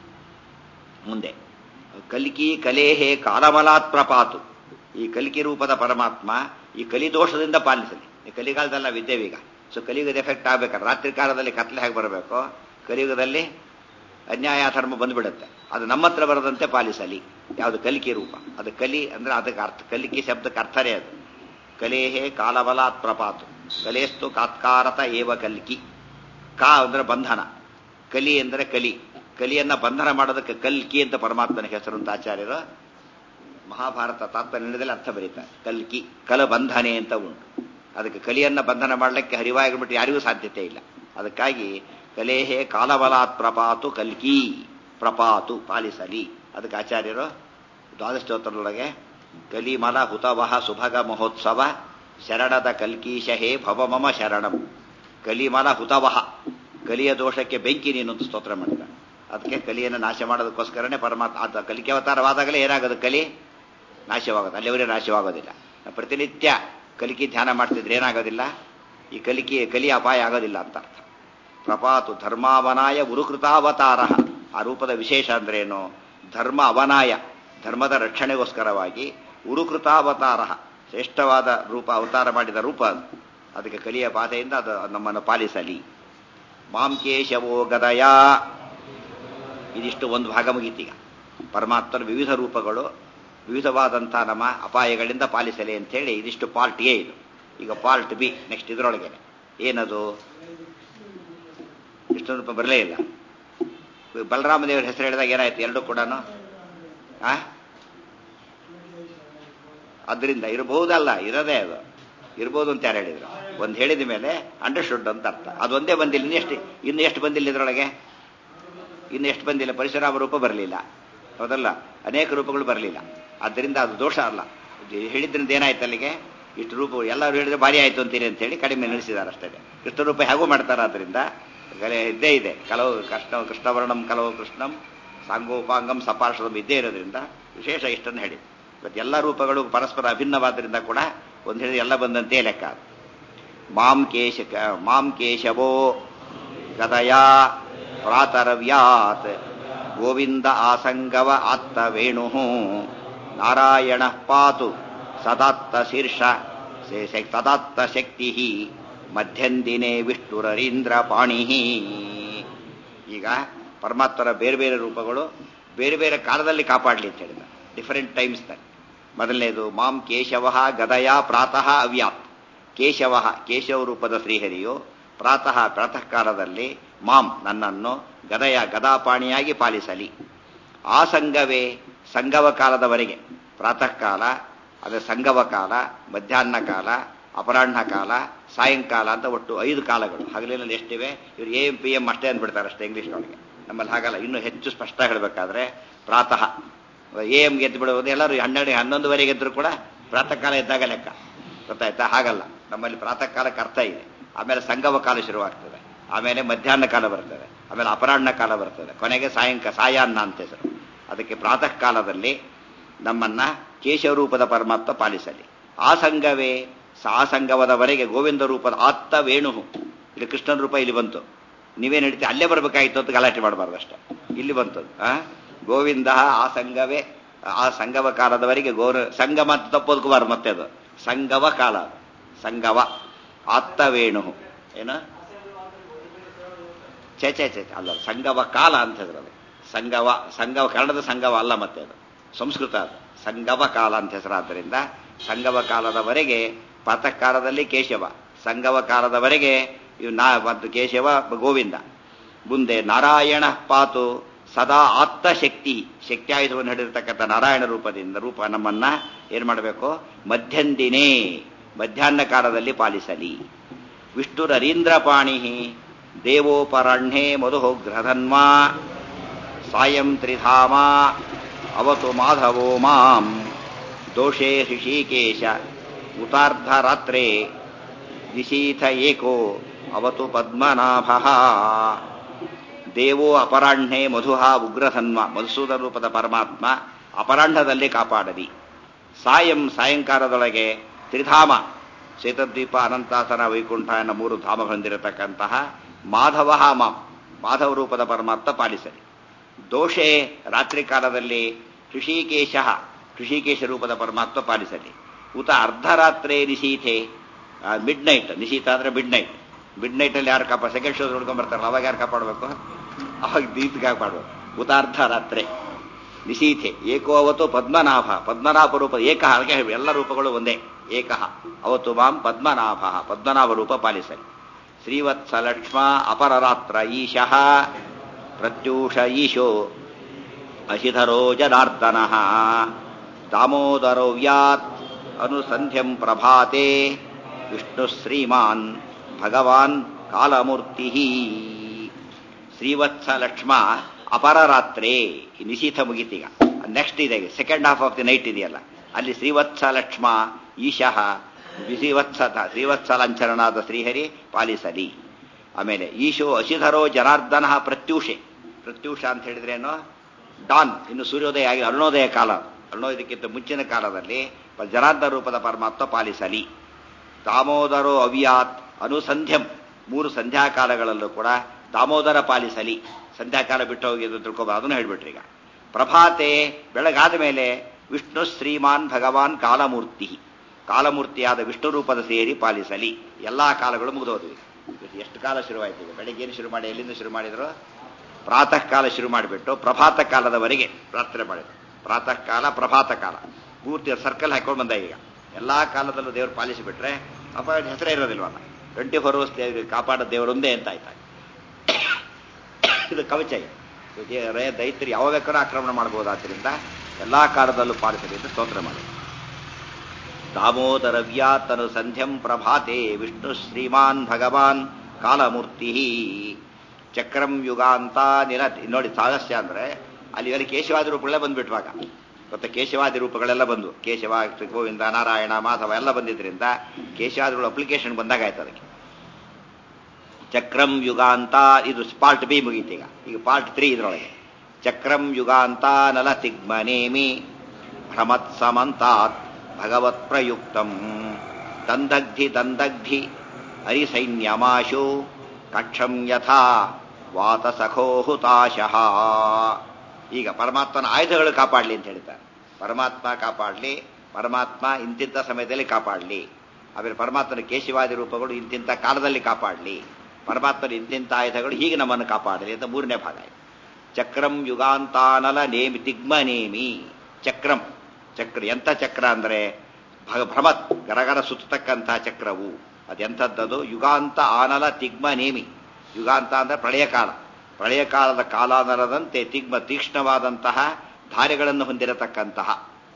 ಮುಂದೆ ಕಲಿಕಿ ಕಲೇಹೇ ಕಾಲಮಲಾತ್ ಪ್ರಪಾತು ಈ ಕಲಿಕೆ ರೂಪದ ಪರಮಾತ್ಮ ಈ ಕಲಿದೋಷದಿಂದ ಪಾಲಿಸಲಿ ಈ ಕಲಿಗಾಲದಲ್ಲ ವಿದ್ಯೆವೀಗ ಸೊ ಕಲಿಯುಗದ ಎಫೆಕ್ಟ್ ಆಗ್ಬೇಕಾದ್ರೆ ರಾತ್ರಿ ಕಾಲದಲ್ಲಿ ಕತ್ಲೆ ಹೇಗೆ ಬರಬೇಕು ಕಲಿಯುಗದಲ್ಲಿ ಅನ್ಯಾಯ ಧರ್ಮ ಬಂದ್ಬಿಡುತ್ತೆ ಅದು ನಮ್ಮ ಹತ್ರ ಬರದಂತೆ ಪಾಲಿಸಲಿ ಯಾವುದು ಕಲಿಕೆ ರೂಪ ಅದು ಕಲಿ ಅಂದ್ರೆ ಅದಕ್ಕೆ ಅರ್ಥ ಕಲಿಕೆ ಶಬ್ದಕ್ಕೆ ಅರ್ಥನೇ ಅದು ಕಲೇಹೇ ಕಾಲಬಲಾತ್ ಪ್ರಪಾತು ಕಲೇಸ್ತು ಕಾತ್ಕಾರತ ಏವ ಕಲ್ಕಿ ಕಾ ಅಂದ್ರೆ ಬಂಧನ ಕಲಿ ಅಂದ್ರೆ ಕಲಿ ಕಲಿಯನ್ನ ಬಂಧನ ಮಾಡೋದಕ್ಕೆ ಕಲ್ಕಿ ಅಂತ ಪರಮಾತ್ಮನ ಹೆಸರು ಅಂತ ಆಚಾರ್ಯರು ಮಹಾಭಾರತ ತಾತ್ಪರ್ಯದಲ್ಲಿ ಅರ್ಥ ಬರೀತಾರೆ ಕಲ್ಕಿ ಕಲಬಂಧನೆ ಅಂತ ಉಂಟು ಅದಕ್ಕೆ ಕಲಿಯನ್ನ ಬಂಧನ ಮಾಡಲಿಕ್ಕೆ ಹರಿವಾಗ್ಬಿಟ್ಟು ಯಾರಿಗೂ ಸಾಧ್ಯತೆ ಇಲ್ಲ ಅದಕ್ಕಾಗಿ ಕಲೇಹೇ ಕಾಲಬಲಾತ್ ಪ್ರಪಾತು ಕಲ್ಕಿ ಪ್ರಪಾತು ಪಾಲಿಸಲಿ ಅದಕ್ಕೆ ಆಚಾರ್ಯರು ದ್ವಾದಶೋತ್ತರದೊಳಗೆ ಕಲಿಮಲ ಹುತವಹ ಸುಭಗ ಮಹೋತ್ಸವ ಶರಣದ ಕಲ್ಕೀಶಹೇ ಭವ ಮಮ ಶರಣಂ ಕಲಿಮಲ ಹುತವಹ ಕಲಿಯ ದೋಷಕ್ಕೆ ಬೆಂಕಿ ನೀನು ಅಂತ ಸ್ತೋತ್ರ ಮಾಡಿದ ಅದಕ್ಕೆ ಕಲಿಯನ್ನು ನಾಶ ಮಾಡೋದಕ್ಕೋಸ್ಕರನೇ ಪರಮಾತ್ಮ ಆತ ಕಲಿಕೆ ಅವತಾರವಾದಾಗಲೇ ಏನಾಗೋದು ಕಲಿ ನಾಶವಾಗೋದು ಅಲ್ಲಿವರೇ ನಾಶವಾಗೋದಿಲ್ಲ ನಾವು ಪ್ರತಿನಿತ್ಯ ಕಲಿಕೆ ಧ್ಯಾನ ಮಾಡ್ತಿದ್ರೆ ಏನಾಗೋದಿಲ್ಲ ಈ ಕಲಿಕೆ ಕಲಿ ಅಪಾಯ ಆಗೋದಿಲ್ಲ ಅಂತ ಅರ್ಥ ಪ್ರಪಾತು ಧರ್ಮಾವನಾಯ ಉರುಕೃತಾವತಾರ ಆ ರೂಪದ ವಿಶೇಷ ಅಂದ್ರೇನು ಧರ್ಮ ಅವನಾಯ ಧರ್ಮದ ರಕ್ಷಣೆಗೋಸ್ಕರವಾಗಿ ಉರುಕೃತಾವತಾರ ಶ್ರೇಷ್ಠವಾದ ರೂಪ ಅವತಾರ ಮಾಡಿದ ರೂಪ ಅದು ಅದಕ್ಕೆ ಕಲಿಯ ಬಾಧೆಯಿಂದ ಅದು ನಮ್ಮನ್ನು ಪಾಲಿಸಲಿ ಮಾಂ ಕೇಶವೋ ಗದಯ ಇದಿಷ್ಟು ಒಂದು ಭಾಗ ಮುಗೀತೀಗ ಪರಮಾತ್ಮನ ವಿವಿಧ ರೂಪಗಳು ವಿವಿಧವಾದಂಥ ನಮ್ಮ ಅಪಾಯಗಳಿಂದ ಪಾಲಿಸಲಿ ಅಂತೇಳಿ ಇದಿಷ್ಟು ಪಾರ್ಟ್ ಎ ಇದು ಈಗ ಪಾರ್ಟ್ ಬಿ ನೆಕ್ಸ್ಟ್ ಇದರೊಳಗೇನೆ ಏನದು ಇಷ್ಟೊಂದು ರೂಪಾಯಿ ಬರಲೇ ಇಲ್ಲ ಬಲರಾಮದೇವರ ಹೆಸರು ಹೇಳಿದಾಗ ಏನಾಯ್ತು ಎರಡು ಕೂಡ ಆ ಅದರಿಂದ ಇರಬಹುದಲ್ಲ ಇರೋದೇ ಅದು ಇರ್ಬೋದು ಅಂತ ಯಾರು ಹೇಳಿದ್ರು ಒಂದು ಹೇಳಿದ ಮೇಲೆ ಅಂಡರ್ಸ್ಟುಡ್ ಅಂತ ಅರ್ಥ ಅದೊಂದೇ ಬಂದಿಲ್ಲ ಇನ್ನೆಷ್ಟು ಇನ್ನು ಎಷ್ಟು ಬಂದಿಲ್ಲ ಇದರೊಳಗೆ ಇನ್ನು ಎಷ್ಟು ಬಂದಿಲ್ಲ ಪರಶುರಾಮ ರೂಪ ಬರಲಿಲ್ಲ ಹೌದಲ್ಲ ಅನೇಕ ರೂಪಗಳು ಬರಲಿಲ್ಲ ಆದ್ದರಿಂದ ಅದು ದೋಷ ಅಲ್ಲ ಇದು ಹೇಳಿದ್ರಿಂದ ಏನಾಯ್ತು ಅಲ್ಲಿಗೆ ಇಷ್ಟು ರೂಪ ಎಲ್ಲರೂ ಹೇಳಿದ್ರೆ ಭಾರಿ ಆಯ್ತು ಅಂತೀರಿ ಅಂತ ಹೇಳಿ ಕಡಿಮೆ ನಿಲ್ಲಿಸಿದ್ದಾರೆ ಅಷ್ಟೇ ಕೃಷ್ಣ ರೂಪ ಹೇಗೂ ಮಾಡ್ತಾರೆ ಅದರಿಂದ ಇದ್ದೇ ಇದೆ ಕೆಲವು ಕೃಷ್ಣ ಕೃಷ್ಣವರ್ಣಂ ಕೆಲವು ಕೃಷ್ಣಂ ಸಾಂಗೋಪಾಂಗಂ ಸಪಾರ್ಷದಂ ಇದ್ದೇ ಇರೋದ್ರಿಂದ ವಿಶೇಷ ಇಷ್ಟನ್ನು ಹೇಳಿ ಇವತ್ತು ಎಲ್ಲ ರೂಪಗಳು ಪರಸ್ಪರ ಅಭಿನ್ನವಾದ್ರಿಂದ ಕೂಡ ಒಂದು ಹೇಳಿದ್ರೆ ಎಲ್ಲ ಬಂದಂತೆ ಲೆಕ್ಕ ಮಾಂ ಕೇಶ ಮಾಂ ಕೇಶವೋ ಗದಯಾ ಪ್ರಾತರವ್ಯಾತ್ ಗೋವಿಂದ ಆಸಂಗವ ಆತ್ತ ವೇಣು ನಾರಾಯಣ ಪಾತು ಸದಾತ್ತ ಶೀರ್ಷ ತದಾತ್ತ ಶಕ್ತಿ ಮಧ್ಯಂದಿನೇ ವಿಷ್ಣುರರೀಂದ್ರ ಪಾಣಿ ಈಗ ಪರಮಾತ್ಮರ ಬೇರೆ ಬೇರೆ ರೂಪಗಳು ಬೇರೆ ಬೇರೆ ಕಾಲದಲ್ಲಿ ಕಾಪಾಡಲಿ ಅಂತ ಹೇಳಿದ ಡಿಫರೆಂಟ್ ಟೈಮ್ಸ್ನಲ್ಲಿ ಮೊದಲನೇದು ಮಾಂ ಕೇಶವ ಗದಯ ಪ್ರಾತಃ ಅವ್ಯಾತ್ ಕೇಶವ ಕೇಶವ ರೂಪದ ಶ್ರೀಹರಿಯು ಪ್ರಾತಃ ಪ್ರಾತಃ ಕಾಲದಲ್ಲಿ ಮಾಂ ನನ್ನನ್ನು ಗದಯ ಗದಾಪಾಣಿಯಾಗಿ ಪಾಲಿಸಲಿ ಆ ಸಂಘವೇ ಸಂಗವ ಕಾಲದವರೆಗೆ ಪ್ರಾತಃ ಕಾಲ ಅದೇ ಸಂಗವ ಕಾಲ ಮಧ್ಯಾಹ್ನ ಕಾಲ ಅಪರಾಹ್ನ ಕಾಲ ಸಾಯಂಕಾಲ ಅಂತ ಒಟ್ಟು ಐದು ಕಾಲಗಳು ಹಗಲಿನಲ್ಲಿ ಎಷ್ಟಿವೆ ಇವರು ಎ ಎಂ ಪಿ ಎಂ ಅಷ್ಟೇ ಅಂದ್ಬಿಡ್ತಾರೆ ಅಷ್ಟೇ ಇಂಗ್ಲೀಷ್ನೊಳಗೆ ನಮ್ಮಲ್ಲಿ ಹಾಗಲ್ಲ ಇನ್ನೂ ಹೆಚ್ಚು ಸ್ಪಷ್ಟ ಹೇಳಬೇಕಾದ್ರೆ ಪ್ರಾತಃ ಎ ಎಂ ಗೆದ್ದು ಬಿಡುವುದು ಎಲ್ಲರೂ ಹನ್ನೆರಡು ಹನ್ನೊಂದುವರೆಗೆ ಎದ್ರು ಕೂಡ ಪ್ರಾತಃ ಕಾಲ ಇದ್ದಾಗ ಲೆಕ್ಕ ಗೊತ್ತಾಯ್ತಾ ಹಾಗಲ್ಲ ನಮ್ಮಲ್ಲಿ ಪ್ರಾತಃ ಕಾಲಕ್ಕೆ ಅರ್ಥ ಇದೆ ಆಮೇಲೆ ಸಂಗಮ ಕಾಲ ಶುರುವಾಗ್ತದೆ ಆಮೇಲೆ ಮಧ್ಯಾಹ್ನ ಕಾಲ ಬರ್ತದೆ ಆಮೇಲೆ ಅಪರಾಹ್ನ ಕಾಲ ಬರ್ತದೆ ಕೊನೆಗೆ ಸಾಯಂಕಾಲ ಸಾಯಾನ್ನ ಅಂತ ಹೆಸರು ಅದಕ್ಕೆ ಪ್ರಾತಃ ಕಾಲದಲ್ಲಿ ನಮ್ಮನ್ನ ಕೇಶವರೂಪದ ಪರಮಾತ್ಮ ಪಾಲಿಸಲಿ ಆ ಸಂಘವೇ ಆ ಸಂಗಮದವರೆಗೆ ಗೋವಿಂದ ರೂಪದ ಆತ್ತ ವೇಣು ಇಲ್ಲಿ ಕೃಷ್ಣನ ರೂಪ ಇಲ್ಲಿ ಬಂತು ನೀವೇನು ಹೇಳ್ತೀವಿ ಅಲ್ಲೇ ಬರಬೇಕಾಗಿತ್ತು ಅಂತ ಗಲಾಟೆ ಮಾಡಬಾರ್ದು ಅಷ್ಟೇ ಇಲ್ಲಿ ಬಂತದ್ದು ಆ ಗೋವಿಂದ ಆ ಸಂಘವೇ ಆ ಸಂಗಮ ಕಾಲದವರೆಗೆ ಗೌರ ಸಂಗಮ ಅಂತ ತಪ್ಪೋದ್ಕೋಬಾರ್ದು ಮತ್ತೆ ಅದು ಸಂಗವ ಕಾಲ ಅದು. ಸಂಗವ ಆತ್ತ ವೇಣು ಏನು ಚೇ ಚೇ ಚೇ ಅಲ್ಲ ಸಂಗವ ಕಾಲ ಅಂತ ಹೇಳಿದ್ರು ಅದು ಸಂಗವ ಸಂಗವ ಕನ್ನಡದ ಸಂಗವ ಅಲ್ಲ ಮತ್ತೆ ಅದು ಸಂಸ್ಕೃತ ಅದು ಸಂಗವ ಕಾಲ ಅಂತ ಹೆಸರಾದ್ದರಿಂದ ಸಂಗವ ಕಾಲದವರೆಗೆ ಪ್ರಾತಃ ಕಾಲದಲ್ಲಿ ಕೇಶವ ಸಂಗವ ಕಾಲದವರೆಗೆ ಇವು ನಾ ಮತ್ತು ಕೇಶವ ಗೋವಿಂದ ಮುಂದೆ ನಾರಾಯಣ ಪಾತು ಸದಾ ಆತ್ಮಶಕ್ತಿ ಶಕ್ತಿಯಾಯುಧವನ್ನು ಹಿಡಿದಿರ್ತಕ್ಕಂಥ ನಾರಾಯಣ ರೂಪದಿಂದ ರೂಪ ನಮ್ಮನ್ನ ಏನ್ ಮಾಡಬೇಕು ಮಧ್ಯಂದಿನೇ ಮಧ್ಯಾಹ್ನ ಕಾಲದಲ್ಲಿ ಪಾಲಿಸಲಿ ವಿಷ್ಣುರರೀಂದ್ರಪಾಣಿ ದೇವೋಪರಣ್ಯೇ ಮಧುಗ್ರಧನ್ವಾ ಸಾಯಂ ತ್ರಿಧಾಮ ಅವತು ಮಾಧವೋ ಮಾಂ ದೋಷೇ ಹೃಷೀಕೇಶ ಉತಾರ್ಧರಾತ್ರೇ ನಿಶೀಥ ಏಕೋ ಅವತು ಪದ್ಮನಾಭ ದೇವೋ ಅಪರಾಹ್ಣೆ ಮಧುಹ ಉಗ್ರಧನ್ವ ಮಧುಸೂದನ ರೂಪದ ಪರಮಾತ್ಮ ಅಪರಾಹ್ಣದಲ್ಲಿ ಕಾಪಾಡಲಿ ಸಾಯಂ ಸಾಯಂಕಾಲದೊಳಗೆ ತ್ರಿಧಾಮ ಶೇತದ್ವೀಪ ಅನಂತಾಸನ ವೈಕುಂಠ ಎನ್ನ ಮೂರು ಧಾಮ ಹೊಂದಿರತಕ್ಕಂತಹ ಮಾಧವ ಮಾಂ ಮಾಧವ ರೂಪದ ಪರಮಾತ್ಮ ಪಾಲಿಸಲಿ ದೋಷೆ ರಾತ್ರಿ ಕಾಲದಲ್ಲಿ ಋಷಿಕೇಶ ಋಷಿಕೇಶ ರೂಪದ ಪರಮಾತ್ಮ ಪಾಲಿಸಲಿ ಉತ ಅರ್ಧರಾತ್ರಿ ನಿಶೀಥೆ ಮಿಡ್ ನೈಟ್ ನಿಶೀಥ ಅಂದ್ರೆ ಮಿಡ್ ನೈಟ್ ಮಿಡ್ ನೈಟ್ ಅಲ್ಲಿ ಯಾರು ಕಾಪಾಡ ಸೆಕೆಂಡ್ ಶೋ ನೋಡ್ಕೊಂಡ್ ಬರ್ತಾರಲ್ಲ ಅವಾಗ ಯಾರು ಕಾಪಾಡಬೇಕು ಅವಾಗ ದೀರ್ಘ ಕಾಪಾಡಬೇಕು ಉತಾರ್ಧ ರಾತ್ರಿ ನಿಶೀಥೆ ಏಕೋ ಅವತ್ತು ಪದ್ಮನಾಭ ಪದ್ಮನಾಭ ರೂಪ ಏಕಃ ಅದಕ್ಕೆ ಹೇಳಿ ಎಲ್ಲ ರೂಪಗಳು ಒಂದೇ ಏಕಃ ಅವತ್ತು ಮಾಂ ಪದ್ಮನಾಭ ಪದ್ಮನಾಭ ರೂಪ ಪಾಲಿಸಲಿ ಶ್ರೀವತ್ಸ ಲಕ್ಷ್ಮ ಅಪರರಾತ್ರ ಈಶಃ ಪ್ರತ್ಯೂಷ ಈಶೋ ಅಶಿಧರೋ ಜನಾರ್ದನ ದಾಮೋದರೋ ವ್ಯಾತ್ ಅನುಸಂಧ್ಯಂ ಪ್ರಭಾತೆ ವಿಷ್ಣು ಶ್ರೀಮಾನ್ ಭಗವಾನ್ ಕಾಲಮೂರ್ತಿ ಶ್ರೀವತ್ಸ ಲಕ್ಷ್ಮ ಅಪರರಾತ್ರೆ ನಿಶೀಥ ಮುಗಿತೀಗ ನೆಕ್ಸ್ಟ್ ಇದೆ second half of the night ಇದೆಯಲ್ಲ ಅಲ್ಲಿ ಶ್ರೀವತ್ಸ ಲಕ್ಷ್ಮ ಈಶಃ ಶ್ರೀವತ್ಸ ಶ್ರೀವತ್ಸ ಲಂಚರಣಾದ ಶ್ರೀಹರಿ ಪಾಲಿಸಲಿ ಆಮೇಲೆ ಈಶೋ ಅಶಿಧರೋ ಜನಾರ್ದನ ಪ್ರತ್ಯೂಷೆ ಪ್ರತ್ಯೂಷ ಅಂತ ಹೇಳಿದ್ರೇನು ಡಾನ್ ಇನ್ನು ಸೂರ್ಯೋದಯ ಆಗಿ ಅರುಣೋದಯ ಕಾಲ ಅರುಣೋದಯಕ್ಕಿಂತ ಮುಂಚಿನ ಕಾಲದಲ್ಲಿ ಜನಾರ್ದನ ರೂಪದ ಪರಮಾತ್ಮ ಪಾಲಿಸಲಿ ದಾಮೋದರೋ ಅವ್ಯಾತ್ ಅನುಸಂಧ್ಯಂ ಮೂರು ಸಂಧ್ಯಾಕಾಲಗಳಲ್ಲೂ ಕೂಡ ದಾಮೋದರ ಪಾಲಿಸಲಿ ಸಂಧ್ಯಾಕಾಲ ಬಿಟ್ಟು ಹೋಗಿದ್ದು ತಿಳ್ಕೊಬಾರ್ದು ಅದನ್ನು ಹೇಳ್ಬಿಟ್ರಿ ಈಗ ಪ್ರಭಾತೆ ಬೆಳಗಾದ ಮೇಲೆ ವಿಷ್ಣು ಶ್ರೀಮಾನ್ ಭಗವಾನ್ ಕಾಲಮೂರ್ತಿ ಕಾಲಮೂರ್ತಿಯಾದ ವಿಷ್ಣು ರೂಪದ ಸೇರಿ ಪಾಲಿಸಲಿ ಎಲ್ಲಾ ಕಾಲಗಳು ಮುಗಿದೋದ್ವಿ ಎಷ್ಟು ಕಾಲ ಶುರುವಾಯ್ತು ಈಗ ಬೆಳಗ್ಗೆ ಏನು ಶುರು ಮಾಡಿ ಎಲ್ಲಿಂದ ಶುರು ಮಾಡಿದ್ರು ಪ್ರಾತಃ ಕಾಲ ಶುರು ಮಾಡಿಬಿಟ್ಟು ಪ್ರಭಾತ ಕಾಲದವರೆಗೆ ಪ್ರಾರ್ಥನೆ ಮಾಡಿದ್ರು ಪ್ರಾತಃ ಕಾಲ ಪ್ರಭಾತ ಕಾಲ ಪೂರ್ತಿ ಸರ್ಕಲ್ ಹಾಕೊಂಡು ಬಂದ ಈಗ ಎಲ್ಲಾ ಕಾಲದಲ್ಲೂ ದೇವರು ಪಾಲಿಸಿಬಿಟ್ರೆ ಅಪ್ಪ ಹೆಸರೇ ಇರೋದಿಲ್ವಲ್ಲ ಟ್ವೆಂಟಿ ಫೋರ್ ಅವರ್ಸ್ ದೇವರಿಗೆ ಕಾಪಾಡೋ ದೇವರೊಂದೇ ಅಂತ ಆಯ್ತಾ ಇದು ಕವಚ ಇದು ದೈತ್ಯರು ಯಾವ ಬೇಕಾದ್ರೂ ಆಕ್ರಮಣ ಮಾಡಬಹುದಾದ್ರಿಂದ ಎಲ್ಲಾ ಕಾಲದಲ್ಲೂ ಪಾಲಿಸಲಿ ಅಂತ ಸ್ತೋತ್ರ ಮಾಡಿ ದಾಮೋದರ ವ್ಯಾತನು ಸಂಧ್ಯಂ ಪ್ರಭಾತೆ ವಿಷ್ಣು ಶ್ರೀಮಾನ್ ಭಗವಾನ್ ಕಾಲಮೂರ್ತಿ ಚಕ್ರಂ ಯುಗಾಂತ ನಿರ ನೋಡಿ ಸಾಗಸ್ಯ ಅಂದ್ರೆ ಅಲ್ಲಿ ಅಲ್ಲಿ ಕೇಶವಾದಿ ರೂಪಗಳೆಲ್ಲ ಬಂದ್ಬಿಟ್ವಾಗ ಮತ್ತೆ ಕೇಶವಾದಿ ರೂಪಗಳೆಲ್ಲ ಬಂದು ಕೇಶವ ಗೋವಿಂದ ನಾರಾಯಣ ಮಾಧವ ಎಲ್ಲ ಬಂದಿದ್ರಿಂದ ಕೇಶವಾದಿಗಳು ಅಪ್ಲಿಕೇಶನ್ ಬಂದಾಗ ಆಯ್ತು ಅದಕ್ಕೆ ಚಕ್ರಂ ಯುಗಾಂತ ಇದು ಪಾರ್ಟ್ ಬಿ ಮುಗೀತೀಗ ಈಗ ಪಾರ್ಟ್ ತ್ರೀ ಇದ್ರೊಳಗೆ ಚಕ್ರಂ ಯುಗಾಂತ ನಲ ತಿಗ್ಮನೇಮಿ ಭ್ರಮತ್ ಸಮಂತಾತ್ ಭಗವತ್ ಪ್ರಯುಕ್ತಂ ದಂದಗ್ಧಿ ದಂದಗ್ಧಿ ಹರಿಸೈನ್ಯಮಾಶು ಕಕ್ಷಂ ಯಥಾ ವಾತಸಖೋ ಹುತಾಶಃ ಈಗ ಪರಮಾತ್ಮನ ಆಯುಧಗಳು ಕಾಪಾಡಲಿ ಅಂತ ಹೇಳ್ತಾರೆ ಪರಮಾತ್ಮ ಕಾಪಾಡಲಿ ಪರಮಾತ್ಮ ಇಂತಿಂಥ ಸಮಯದಲ್ಲಿ ಕಾಪಾಡಲಿ ಆಮೇಲೆ ಪರಮಾತ್ಮನ ಕೇಶವಾದಿ ರೂಪಗಳು ಇಂತಿಂಥ ಕಾಲದಲ್ಲಿ ಕಾಪಾಡಲಿ ಪರಮಾತ್ಮನ ಇಂತಿಂಥ ಆಯುಧಗಳು ಹೀಗೆ ನಮ್ಮನ್ನು ಕಾಪಾಡಲಿ ಅಂತ ಮೂರನೇ ಭಾಗ ಚಕ್ರಂ ಯುಗಾಂತಾನಲ ನೇಮಿ ತಿಗ್ಮ ನೇಮಿ ಚಕ್ರಂ ಚಕ್ರ ಎಂಥ ಚಕ್ರ ಅಂದರೆ ಭ್ರಮತ್ ಗರಗರ ಸುತ್ತತಕ್ಕಂಥ ಚಕ್ರವು ಅದೆಂಥದ್ದದು ಯುಗಾಂತ ಆನಲ ತಿಗ್ಮ ನೇಮಿ ಯುಗಾಂತ ಅಂದ್ರೆ ಪ್ರಳಯ ಕಾಲ ಪ್ರಳಯ ಕಾಲದ ಕಾಲಾನರದಂತೆ ತಿಗ್ಮ ತೀಕ್ಷ್ಣವಾದಂತಹ ಧಾರೆಗಳನ್ನು ಹೊಂದಿರತಕ್ಕಂತಹ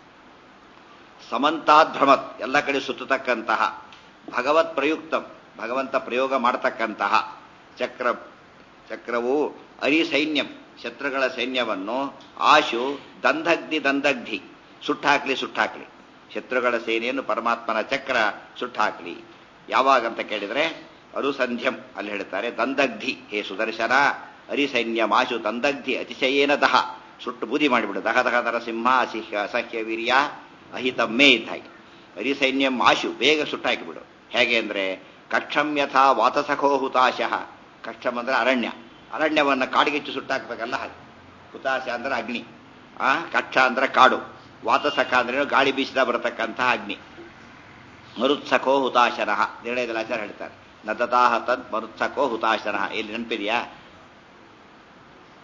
ಸಮಂತಾದ್ ಭ್ರಮತ್ ಎಲ್ಲ ಕಡೆ ಸುತ್ತತಕ್ಕಂತಹ ಭಗವತ್ ಪ್ರಯುಕ್ತಂ ಭಗವಂತ ಪ್ರಯೋಗ ಮಾಡತಕ್ಕಂತಹ ಚಕ್ರ ಚಕ್ರವು ಅರಿ ಸೈನ್ಯಂ ಶತ್ರುಗಳ ಸೈನ್ಯವನ್ನು ಆಶು ದಂಧಗ್ಧಿ ದಂದಗ್ಧಿ ಸುಟ್ಟಾಕ್ಲಿ ಸುಟ್ಟಾಕ್ಲಿ ಶತ್ರುಗಳ ಸೇನೆಯನ್ನು ಪರಮಾತ್ಮನ ಚಕ್ರ ಸುಟ್ಟಾಕ್ಲಿ ಯಾವಾಗ ಅಂತ ಕೇಳಿದ್ರೆ ಅರುಸಂಧ್ಯಂ ಅಲ್ಲಿ ಹೇಳ್ತಾರೆ ದಂದಗ್ಧಿ ಹೇ ಸುದರ್ಶನ ಅರಿಸೈನ್ಯ ಮಾಶು ದಂದಗ್ಧಿ ಅತಿಶಯೇನ ದಹ ಸುಟ್ಟು ಬೂದಿ ಮಾಡಿಬಿಡು ದಹ ದಹ ನರಸಿಂಹ ಅಸಿಹ್ಯ ಅಸಹ್ಯ ವೀರ್ಯ ಅಹಿತಮ್ಮೇ ಇದ್ದಾಗಿ ಅರಿಸೈನ್ಯಂ ಆಶು ಬೇಗ ಸುಟ್ಟಾಕಿಬಿಡು ಹೇಗೆ ಅಂದ್ರೆ ಕಕ್ಷಂ ಯಥಾ ವಾತಸಖೋ ಹುತಾಶಃ ಕಕ್ಷಂ ಅಂದ್ರೆ ಅರಣ್ಯ ಅರಣ್ಯವನ್ನ ಕಾಡಿಗಿಚ್ಚು ಸುಟ್ಟಾಕ್ಬೇಕಲ್ಲ ಹಾಗೆ ಹುತಾಶ ಅಂದ್ರೆ ಅಗ್ನಿ ಆ ಕಕ್ಷ ಅಂದ್ರೆ ಕಾಡು ವಾತಸಖ ಅಂದ್ರೆ ಗಾಳಿ ಬೀಸಿದ ಬರತಕ್ಕಂತಹ ಅಗ್ನಿ ಮರುತ್ಸಖೋ ಹುತಾಶನಃ ನಿರ್ಣಯದಲ್ಲಿ ಆಚಾರ ಹೇಳ್ತಾರೆ ನದತಾಹ ತದ್ ಮರುತ್ಸಖೋ ಹುತಾಶನಃ ಇಲ್ಲಿ ನೆನಪಿದೆಯಾ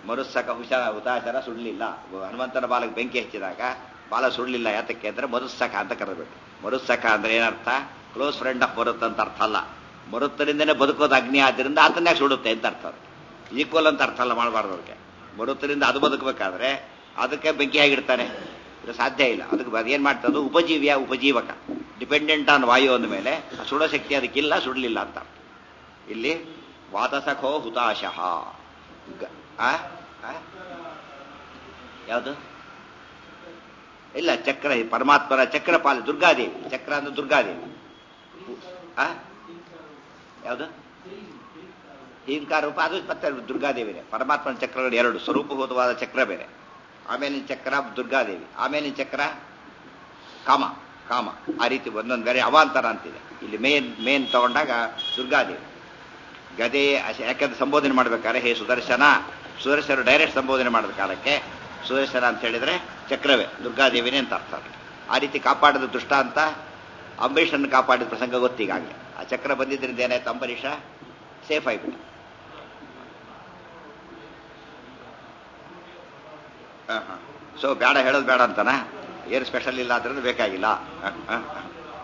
ಮರುಸ್ಸಕ ಹುಷ ಹುತಾಶರ ಸುಡಲಿಲ್ಲ ಹನುಮಂತನ ಬಾಲಕ್ಕೆ ಬೆಂಕಿ ಹಚ್ಚಿದಾಗ ಬಾಲ ಸುಡಲಿಲ್ಲ ಯಾತಕ್ಕೆ ಅಂದ್ರೆ ಮರುಸ್ಸಕ ಅಂತ ಕರೆದ್ಬಿಟ್ಟು ಮರುಸ್ಸಕ ಅಂದ್ರೆ ಏನರ್ಥ ಕ್ಲೋಸ್ ಫ್ರೆಂಡ್ ಆಫ್ ಮರುತ್ ಅಂತ ಅರ್ಥ ಅಲ್ಲ ಮರುತ್ತರಿಂದನೇ ಬದುಕೋದು ಅಗ್ನಿ ಆದ್ದರಿಂದ ಆತನ್ನೇ ಸುಡುತ್ತೆ ಅಂತ ಅರ್ಥ ಅದು ಈಕ್ವಲ್ ಅಂತ ಅರ್ಥ ಅಲ್ಲ ಮಾಡಬಾರ್ದು ಅವ್ರಿಗೆ ಮರುತ್ತರಿಂದ ಅದು ಬದುಕಬೇಕಾದ್ರೆ ಅದಕ್ಕೆ ಬೆಂಕಿ ಆಗಿಡ್ತಾನೆ ಇದು ಸಾಧ್ಯ ಇಲ್ಲ ಅದಕ್ಕೆ ಅದೇನು ಮಾಡ್ತದೆ ಉಪಜೀವ್ಯ ಉಪಜೀವಕ ಡಿಪೆಂಡೆಂಟ್ ಆನ್ ವಾಯು ಅಂದ ಮೇಲೆ ಆ ಸುಡೋ ಶಕ್ತಿ ಅದಕ್ಕಿಲ್ಲ ಸುಡಲಿಲ್ಲ ಅಂತ ಇಲ್ಲಿ ವಾತಸಖೋ ಹುತಾಶಃ ಗ- ಆ? ಆ? ಯಾವುದು ಇಲ್ಲ ಚಕ್ರ ಪರಮಾತ್ಮರ ಚಕ್ರ ಪಾಲ ದುರ್ಗಾದೇವಿ ಚಕ್ರ ಅಂದ್ರೆ ದುರ್ಗಾದೇವಿ ಆ? ಯಾವುದು ಹಿಂಕಾರ ರೂಪ ಅದು ಮತ್ತೆ ದುರ್ಗಾದೇವಿನೇ ಪರಮಾತ್ಮನ ಚಕ್ರಗಳು ಎರಡು ಸ್ವರೂಪಭೂತವಾದ ಚಕ್ರ ಬೇರೆ ಆಮೇಲಿನ ಚಕ್ರ ದುರ್ಗಾದೇವಿ ಆಮೇಲಿನ ಚಕ್ರ ಕಾಮ ಕಾಮ ಆ ರೀತಿ ಒಂದೊಂದು ಬೇರೆ ಅವಾಂತರ ಅಂತಿದೆ ಇಲ್ಲಿ ಮೇನ್ ಮೇನ್ ತಗೊಂಡಾಗ ದುರ್ಗಾದೇವಿ ಗದೆ ಅಶ- ಯಾಕಂದ್ರೆ ಸಂಬೋಧನೆ ಮಾಡ್ಬೇಕಾದ್ರೆ ಹೇ ಸುದರ್ಶನ ಸುದರ್ಶನ ಡೈರೆಕ್ಟ್ ಸಂಬೋಧನೆ ಮಾಡಿದ ಕಾಲಕ್ಕೆ ಸುದರ್ಶನ ಅಂತ ಹೇಳಿದ್ರೆ ಚಕ್ರವೇ ದುರ್ಗಾದೇವಿನೇ ಅಂತ ಅರ್ಥ ಅದಕ್ಕೆ. ಆ ರೀತಿ ಕಾಪಾಡಿದ ದುಷ್ಟ ಅಂತ ಅಂಬರೀಷನ್ನು ಕಾಪಾಡಿದ ಪ್ರಸಂಗ ಗೊತ್ತೀಗಾಗಲೇ ಆ ಚಕ್ರ ಬಂದಿದ್ದರಿಂದ ಏನಾಯ್ತು ಅಂಬರೀಷ ಸೇಫ್ ಆಗಿಬಿಟ್ಟು ಸೊ ಬೇಡ ಹೇಳೋದು ಬೇಡ ಅಂತನ ಏನು ಸ್ಪೆಷಲ್ ಇಲ್ಲ ಅದ್ರಿಂದ ಬೇಕಾಗಿಲ್ಲ ಹ, ಹ, ಹ.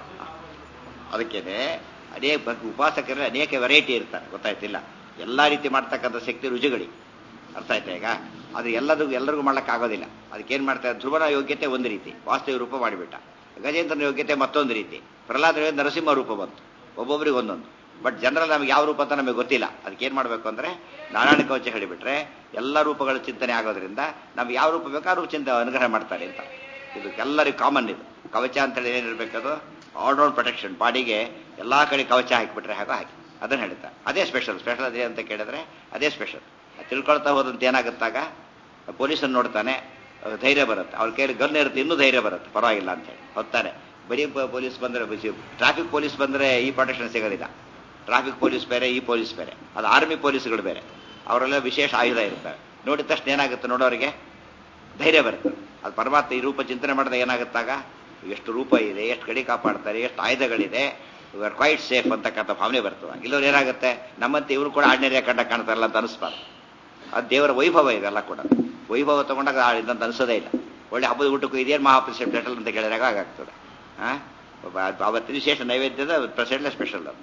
ಅದಕ್ಕೇನೆ ಅನೇಕ ಉಪಾಸಕರಲ್ಲಿ ಅನೇಕ ವೆರೈಟಿ ಇರ್ತಾರೆ ಗೊತ್ತಾಯ್ತಿಲ್ಲ ಎಲ್ಲ ರೀತಿ ಮಾಡ್ತಕ್ಕಂಥ ಶಕ್ತಿ ರುಜುಗಳಿ ಅರ್ಥ ಆಯ್ತಾ ಈಗ ಅದು ಎಲ್ಲರಿಗೂ ಎಲ್ಲರಿಗೂ ಆಗೋದಿಲ್ಲ ಅದಕ್ಕೇನು ಮಾಡ್ತಾರೆ ಧ್ರುವನ ಯೋಗ್ಯತೆ ಒಂದು ರೀತಿ ವಾಸ್ತವ ರೂಪ ಮಾಡಿಬಿಟ್ಟ ಗಜೇಂದ್ರನ ಯೋಗ್ಯತೆ ಮತ್ತೊಂದು ರೀತಿ ಪ್ರಹ್ಲಾದ ನರಸಿಂಹ ರೂಪ ಬಂತು ಒಬ್ಬೊಬ್ಬರಿಗೆ ಒಂದೊಂದು ಬಟ್ ಜನರಲ್ ನಮಗೆ ಯಾವ ರೂಪ ಅಂತ ನಮಗೆ ಗೊತ್ತಿಲ್ಲ ಅದಕ್ಕೇನು ಮಾಡಬೇಕು ಅಂದರೆ ನಾರಾಯಣ ಕವಚ ಹೇಳಿಬಿಟ್ರೆ ಎಲ್ಲ ರೂಪಗಳ ಚಿಂತನೆ ಆಗೋದ್ರಿಂದ ನಮ್ಗೆ ಯಾವ ರೂಪ ಬೇಕೋ ಆ ರೂಪ ಚಿಂತೆ ಅನುಗ್ರಹ ಮಾಡ್ತಾರೆ ಅಂತ ಇದು ಎಲ್ಲರಿಗೂ ಕಾಮನ್ ಇದು ಕವಚ ಅಂತೇಳಿ ಏನಿರಬೇಕದು ಆಲ್ ರೌಂಡ್ ಪ್ರೊಟೆಕ್ಷನ್ ಬಾಡಿಗೆ ಎಲ್ಲ ಕಡೆ ಕವಚ ಹಾಕಿಬಿಟ್ರೆ ಹಾಗೋ ಹಾಕಿ ಅದನ್ನು ಹೇಳ್ತಾರೆ ಅದೇ ಸ್ಪೆಷಲ್ ಸ್ಪೆಷಲ್ ಅದೇ ಅಂತ ಕೇಳಿದ್ರೆ ಅದೇ ಸ್ಪೆಷಲ್ ತಿಳ್ಕೊಳ್ತಾ ಹೋದಂತ ಏನಾಗುತ್ತಾಗ ಪೊಲೀಸನ್ನು ನೋಡ್ತಾನೆ ಅಹ್, ಧೈರ್ಯ ಬರುತ್ತೆ ಅವ್ರ ಕೈಯಲ್ಲಿ ಗನ್ ಇರುತ್ತೆ ಇನ್ನೂ ಧೈರ್ಯ ಬರುತ್ತೆ ಪರವಾಗಿಲ್ಲ ಅಂತ ಹೇಳಿ ಹೊತ್ತಾನೆ ಬರೀ ಪ- ಪೊಲೀಸ್ ಬಂದರೆ ಟ್ರಾಫಿಕ್ ಪೊಲೀಸ್ ಬಂದರೆ ಈ ಪ್ರೊಟೆಕ್ಷನ್ ಸಿಗೋದಿಲ್ಲ ಟ್ರಾಫಿಕ್ ಪೊಲೀಸ್ ಬೇರೆ ಈ ಪೊಲೀಸ್ ಬೇರೆ ಅದು ಆರ್ಮಿ ಪೊಲೀಸ್ಗಳು ಬೇರೆ ಅವರೆಲ್ಲ ವಿಶೇಷ ಆಯುಧ ಇರ್ತಾರೆ ನೋಡಿದ ತಕ್ಷಣ ಏನಾಗುತ್ತೆ ನೋಡೋರಿಗೆ ಧೈರ್ಯ ಬರುತ್ತೆ ಅದು ಪರಮಾತ್ಮ ಈ ರೂಪ ಚಿಂತನೆ ಮಾಡಿದಾಗ ಏನಾಗುತ್ತಾಗ ಎಷ್ಟು ರೂಪ ಇದೆ ಎಷ್ಟು ಗಡಿ ಕಾಪಾಡ್ತಾರೆ ಎಷ್ಟು ಆಯುಧಗಳಿದೆ ಯು ಆರ್ ಕ್ವೈಟ್ ಸೇಫ್ ಅಂತಕ್ಕಂಥ ಭಾವನೆ ಬರ್ತದೆ ಇಲ್ಲವ್ರು ಏನಾಗುತ್ತೆ ನಮ್ಮಂತೆ ಇವರು ಕೂಡ ಆರ್ಡಿನರಿ ಕಂಡ ಕಾಣ್ತಾರಲ್ಲ ಅಂತ ಅನಿಸ್ಬಾರ್ದು ಅದು ದೇವರ ವೈಭವ ಇದೆಲ್ಲ ಕೂಡ ವೈಭವ ತಗೊಂಡಾಗ ಆ ಇದಂತ ಅನಿಸೋದೇ ಇಲ್ಲ ಒಳ್ಳೆ ಹಬ್ಬದ ಊಟಕ್ಕೂ ಇದೇನು ಮಹಾಪ್ರಸೆಂಟ್ ಸ್ಪೆಷಲ್ ಅಂತ ಕೇಳಿದಾಗ ಆಗಾಗ್ತದೆ ಹಾಂ ಅವತ್ತು ವಿಶೇಷ ನೈವೇದ್ಯದ ಪ್ರಸೆಂಟ್ಲೆ ಸ್ಪೆಷಲ್ ಅದು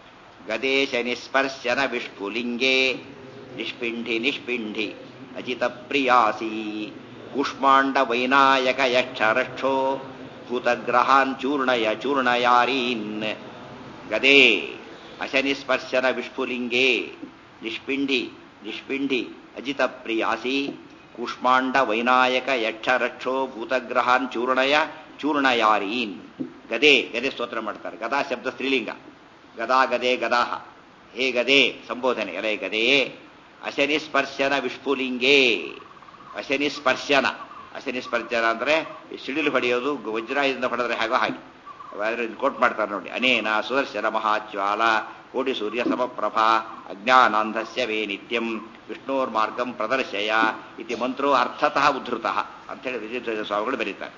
ಗದೇಶ ನಿಸ್ಪರ್ಶನ ವಿಷ್ಪುಲಿಂಗೇ ನಿಷ್ಪಿಂಢಿ ನಿಷ್ಪಿಂಢಿ ಅಜಿತ ಪ್ರಿಯಾಸಿ ಕೂಷ್ಮಾಂಡ ವೈನಾಯಕ ಯಕ್ಷರಕ್ಷೋ ಭೂತಗ್ರಹಾನ್ ಚೂರ್ಣಯ ಚೂರ್ಣಯಾರೀನ್ ಗದೇ ಅಶನಿಸ್ಪರ್ಶನ ವಿಷ್ಪುಲಿಂಗೇ ನಿಷ್ಪಿಂಢಿ ನಿಷ್ಪಿಂಢಿ ಅಜಿತ ಪ್ರಿಯಾಸಿ ಕೂಷ್ಮಾಂಡ ವೈನಾಯಕ ಯಕ್ಷರಕ್ಷೋ ಭೂತಗ್ರಹಾನ್ ಚೂರ್ಣಯ ಚೂರ್ಣಯಾರೀನ್ ಗದೆ ಗದೆ ಸ್ತೋತ್ರ ಮಾಡ್ತಾರೆ ಗದಾ ಶಬ್ದ ಸ್ತ್ರೀಲಿಂಗ ಗದಾ ಗದೆ ಗದಾಹ ಹೇ ಗದೆ ಸಂಬೋಧನೆ ಎಲೆ ಗದೆಯೇ ಅಶನಿಸ್ಪರ್ಶನ ವಿಷ್ಪುಲಿಂಗೇ ಅಶನಿಸ್ಪರ್ಶನ ಅಶನಿಸ್ಪರ್ಶನ ಅಂದ್ರೆ ಈ ಸಿಡಿಲು ಹೊಡೆಯೋದು ವಜ್ರಾಯುಧದಿಂದ ಹೊಡೆದ್ರೆ ಹಾಗೋ ಹಾಗೆ ಅವಾದ್ರೆ ಇಲ್ಲಿ ಕೋಟ್ ಮಾಡ್ತಾರೆ ನೋಡಿ ಅನೇನ ಸುದರ್ಶನ ಮಹಾಜ್ವಾಲ ಕೋಟಿ ಸೂರ್ಯ ಸಮಪ್ರಭಾ ಅಜ್ಞಾನಾಂಧಸ್ಯ ವೇ ನಿತ್ಯಂ ವಿಷ್ಣೋರ್ ಮಾರ್ಗಂ ಪ್ರದರ್ಶಯ ಇತಿ ಮಂತ್ರೋ ಅರ್ಥತಃ ಉದ್ಧೃತಃ ಅಂತೇಳಿ ವಿಜಯ ಸ್ವಾಮಿಗಳು ಬರೀತಾರೆ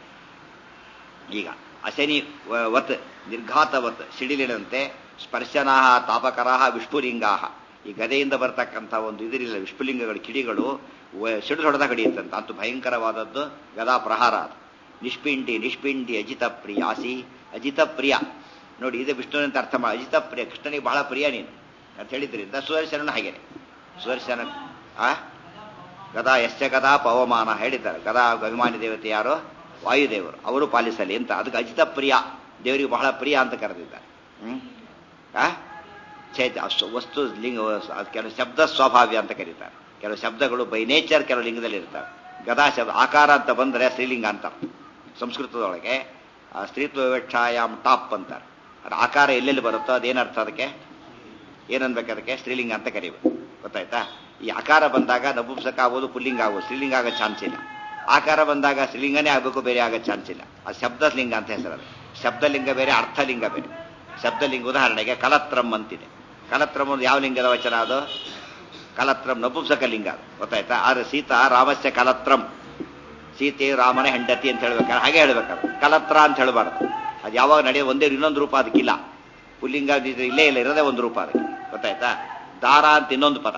ಈಗ ಅಶನಿ ವ- ವತ್ ನಿರ್ಘಾತವತ್ ಸಿಡಿಲಿನಂತೆ ಸ್ಪರ್ಶನಾ ತಾಪಕರಾ ವಿಷ್ಣುಲಿಂಗಾ ಈ ಗದೆಯಿಂದ ಬರ್ತಕ್ಕಂಥ ಒಂದು ಇದರಿಲ್ಲ ವಿಷ್ಣುಲಿಂಗಗಳು ಕಿಡಿಗಳು ವ- ಸಿಡಿಲು ಹೊಡೆದ ಕಡಿಯುತ್ತಂತ ಅಂತೂ ಭಯಂಕರವಾದದ್ದು ಗದಾ ಪ್ರಹಾರ ಅದು ನಿಷ್ಪಿಂಡಿ ನಿಷ್ಪಿಂಡಿ ಅಜಿತ ಪ್ರಿಯಾಸಿ ಅಜಿತ ಪ್ರಿಯ ನೋಡಿ ಇದು ವಿಷ್ಣುವಿನಂತ ಅರ್ಥ ಮಾಡಿ ಅಜಿತ ಪ್ರಿಯ ಕೃಷ್ಣನಿಗೆ ಬಹಳ ಪ್ರಿಯ ನೀನು ಅಂತ ಹೇಳಿದ್ರಿಂದ ಸುದರ್ಶನನು ಹಾಗೇನೆ ಸುದರ್ಶನ ಆ ಗದಾ ಯಶ್ಚ ಗದಾ ಪವಮಾನ ಹೇಳಿದ್ದಾರೆ ಗದಾ ಅಭಿಮಾನಿ ದೇವತೆ ಯಾರು ವಾಯುದೇವರು ಅವರು ಪಾಲಿಸಲಿ ಅಂತ ಅದಕ್ಕೆ ಅಜಿತ ಪ್ರಿಯ ದೇವರಿಗೆ ಬಹಳ ಪ್ರಿಯ ಅಂತ ಕರೆದಿದ್ದಾರೆ ಹ್ಮ್ ಆ ಚೈತ ಅಷ್ಟು ವಸ್ತು ಲಿಂಗ ಅದು ಕೆಲವು ಶಬ್ದ ಸ್ವಾಭಾವ್ಯ ಅಂತ ಕರೀತಾರೆ ಕೆಲವು ಶಬ್ದಗಳು ಬೈ ನೇಚರ್ ಕೆಲವು ಲಿಂಗದಲ್ಲಿ ಇರ್ತವೆ ಗದಾ ಶಬ್ದ ಆಕಾರ ಅಂತ ಬಂದರೆ ಸ್ತ್ರೀಲಿಂಗ ಅಂತ ಸಂಸ್ಕೃತದೊಳಗೆ ಆ ಸ್ತ್ರೀತ್ವ ವಿವಕ್ಷಾಯಾಮ್ ಟಾಪ್ ಅಂತಾರೆ ಅದು ಆಕಾರ ಎಲ್ಲೆಲ್ಲಿ ಬರುತ್ತೋ ಅದೇನರ್ಥ ಅದಕ್ಕೆ ಏನನ್ಬೇಕು ಅದಕ್ಕೆ ಸ್ತ್ರೀಲಿಂಗ ಅಂತ ಕರಿಬೇಕು ಗೊತ್ತಾಯ್ತಾ ಈ ಆಕಾರ ಬಂದಾಗ ನಪುಂಸಕ ಆಗೋದು ಪುಲ್ಲಿಂಗ ಆಗೋದು ಸ್ತ್ರೀಲಿಂಗ ಆಗೋ ಚಾನ್ಸ್ ಇಲ್ಲ ಆಕಾರ ಬಂದಾಗ ಸ್ತ್ರೀಲಿಂಗನೇ ಆಗಬೇಕು ಬೇರೆ ಆಗೋ ಚಾನ್ಸ್ ಇಲ್ಲ ಅದು ಶಬ್ದಲಿಂಗ ಅಂತ ಹೆಸರದು ಶಬ್ದಲಿಂಗ ಬೇರೆ ಅರ್ಥಲಿಂಗ ಬೇರೆ ಶಬ್ದಲಿಂಗ ಉದಾಹರಣೆಗೆ ಕಲತ್ರಂ ಅಂತಿದೆ ಕಲತ್ರಂ ಒಂದು ಯಾವ ಲಿಂಗದ ವಚನ ಅದು ಕಲತ್ರಂ ನಪುಂಸಕ ಲಿಂಗ ಅದು ಗೊತ್ತಾಯ್ತಾ ಆದ್ರೆ ಸೀತಾ ರಾಮಸ್ಯ ಕಲತ್ರಂ ಸೀತೆ ರಾಮನ ಹೆಂಡತಿ ಅಂತ ಹೇಳ್ಬೇಕಾದ್ರೆ ಹಾಗೆ ಹೇಳ್ಬೇಕಾದ್ರೆ ಕಲತ್ರ ಅಂತ ಹೇಳಬಾರ್ದು ಅದು ಯಾವಾಗ ನಡೆಯೋ ಒಂದೇ ಇನ್ನೊಂದು ರೂಪ ಅದಕ್ಕಿಲ್ಲ ಪುಲ್ಲಿಂಗ ಇದು ಇಲ್ಲೇ ಇಲ್ಲ ಇರೋದೇ ಒಂದು ರೂಪ ಅದಕ್ಕೆ ಗೊತ್ತಾಯ್ತಾ ದಾರ ಅಂತ ಇನ್ನೊಂದು ಪದ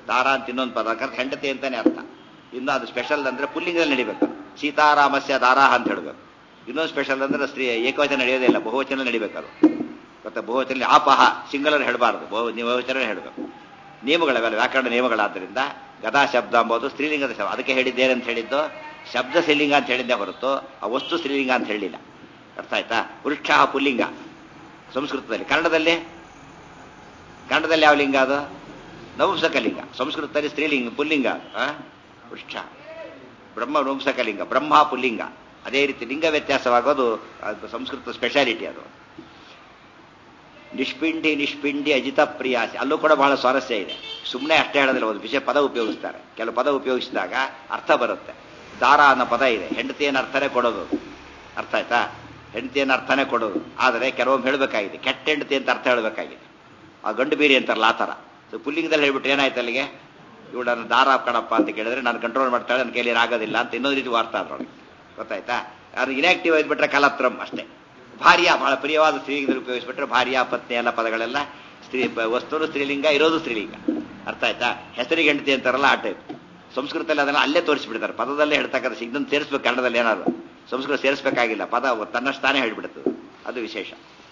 ದಾರ ಅಂತ ಇನ್ನೊಂದು ಪದ ಅರ್ಥ ಹೆಂಡತಿ ಅಂತಾನೆ ಅರ್ಥ ಇನ್ನು ಅದು ಸ್ಪೆಷಲ್ ಅಂದ್ರೆ ಪುಲ್ಲಿಂಗದಲ್ಲಿ ನಡಿಬೇಕು ಸೀತಾರಾಮಸ್ಯ ದಾರ ಅಂತ ಹೇಳಬೇಕು ಇನ್ನೊಂದು ಸ್ಪೆಷಲ್ ಅಂದ್ರೆ ಸ್ತ್ರೀ ಏಕವಚನ ನಡೆಯೋದೇ ಇಲ್ಲ ಬಹುವಚನ ನಡಿಬೇಕದು ಮತ್ತೆ ಬಹುವಚನ ಆಪಹ ಸಿಂಗಲರ್ ಹೇಳಬಾರ್ದು ಬಹು ಬಹುವಚನ ಹೇಳಬೇಕು ನಿಯಮಗಳವೆಲ್ಲ ವ್ಯಾಕರಣ ನಿಯಮಗಳಾದ್ದರಿಂದ ಗದಾ ಶಬ್ದ ಅಂಬೋದು ಸ್ತ್ರೀಲಿಂಗದ ಶಬ್ದ ಅದಕ್ಕೆ ಹೇಳಿದ್ದೇನೆ ಅಂತ ಹೇಳಿದ್ದು ಶಬ್ದ ಸ್ತ್ರೀಲಿಂಗ ಅಂತ ಹೇಳಿದ್ದೆ ಹೊರತು ಆ ವಸ್ತು ಸ್ತ್ರೀಲಿಂಗ ಅಂತ ಹೇಳಿಲ್ಲ ಅರ್ಥ ಆಯ್ತಾ ವೃಕ್ಷ ಪುಲ್ಲಿಂಗ ಸಂಸ್ಕೃತದಲ್ಲಿ ಕನ್ನಡದಲ್ಲಿ ಕನ್ನಡದಲ್ಲಿ ಯಾವ ಲಿಂಗ ಅದು ನಪುಂಸಕಲಿಂಗ ಸಂಸ್ಕೃತದಲ್ಲಿ ಸ್ತ್ರೀಲಿಂಗ ಪುಲ್ಲಿಂಗ ಆ? ವೃಕ್ಷ ಬ್ರಹ್ಮ ನಪುಂಸಕಲಿಂಗ ಬ್ರಹ್ಮ ಪುಲ್ಲಿಂಗ ಅದೇ ರೀತಿ ಲಿಂಗ ವ್ಯತ್ಯಾಸವಾಗೋದು ಅದು ಸಂಸ್ಕೃತ ಸ್ಪೆಷಾಲಿಟಿ ಅದು ನಿಷ್ಪಿಂಡಿ ನಿಷ್ಪಿಂಡಿ ಅಜಿತ ಪ್ರಿಯಾಸಿ ಅಲ್ಲೂ ಕೂಡ ಬಹಳ ಸ್ವಾರಸ್ಯ ಇದೆ ಸುಮ್ಮನೆ ಅಷ್ಟೇ ಹೇಳೋದಿಲ್ಲ ಒಂದು ವಿಷಯ ಪದ ಉಪಯೋಗಿಸ್ತಾರೆ ಕೆಲವು ಪದ ಉಪಯೋಗಿಸಿದಾಗ ಅರ್ಥ ಬರುತ್ತೆ ದಾರ ಅನ್ನೋ ಪದ ಇದೆ ಹೆಂಡತಿಯನ್ನು ಅರ್ಥನೇ ಕೊಡೋದು ಅರ್ಥ ಆಯ್ತಾ ಹೆಂಡತಿಯನ್ನು ಅರ್ಥನೇ ಕೊಡೋದು ಆದರೆ ಕೆಲವೊಮ್ಮೆ ಹೇಳಬೇಕಾಗಿದೆ ಕೆಟ್ಟ ಹೆಂಡತಿ ಅಂತ ಅರ್ಥ ಹೇಳಬೇಕಾಗಿದೆ ಆ ಗಂಡು ಬೀರಿ ಅಂತಾರಲ್ಲ ಆ ಥರ ಸೊ ಪುಲ್ಲಿಂಗದಲ್ಲಿ ಹೇಳ್ಬಿಟ್ಟು ಏನಾಯ್ತು ಅಲ್ಲಿಗೆ ಇವಳು ನನ್ನ ದಾರ ಕಣಪ್ಪ ಅಂತ ಕೇಳಿದ್ರೆ ನಾನು ಕಂಟ್ರೋಲ್ ಮಾಡ್ತಾಳೆ ನನ್ನ ಕೈಲಿ ಆಗೋದಿಲ್ಲ ಅಂತ ಇನ್ನೊಂದು ರೀತಿ ವಾರ್ತಾ ಅದ್ರೊಳಗೆ ಗೊತ್ತಾಯ್ತಾ ಯಾರು ಇನ್ಯಾಕ್ಟಿವ್ ಆಗಿಬಿಟ್ರೆ ಕಲತ್ರಂ ಅಷ್ಟೇ ಭಾರ್ಯ ಬಹಳ ಪ್ರಿಯವಾದ ಸ್ತ್ರೀಲಿಂಗದಲ್ಲಿ ಉಪಯೋಗಿಸ್ಬಿಟ್ರೆ ಭಾರ್ಯ ಪತ್ನಿ ಎಲ್ಲ ಪದಗಳೆಲ್ಲ ಸ್ತ್ರೀ ವಸ್ತುರು ಸ್ತ್ರೀಲಿಂಗ ಇರೋದು ಸ್ತ್ರೀಲಿಂಗ ಅರ್ಥ ಆಯ್ತಾ ಹೆಸರಿಗೆ ಹೆಂಡತಿ ಅಂತಾರಲ್ಲ ಆ ಟೈಪ್ ಸಂಸ್ಕೃತದಲ್ಲಿ ಅದನ್ನ ಅಲ್ಲೇ ತೋರಿಸ್ಬಿಡ್ತಾರೆ ಪದದಲ್ಲೇ ಹೇಳ್ತಕ್ಕಂಥ ಇದನ್ನು ಸೇರಿಸ್ಬೇಕು ಕನ್ನಡದಲ್ಲಿ ಏನಾದ್ರು ಸಂಸ್ಕೃತ ಸೇರಿಸಬೇಕಾಗಿಲ್ಲ ಪದ ತನ್ನಷ್ಟಾನೇ ಹೇಳ್ಬಿಡುತ್ತದೆ ಅದು ವಿಶೇಷ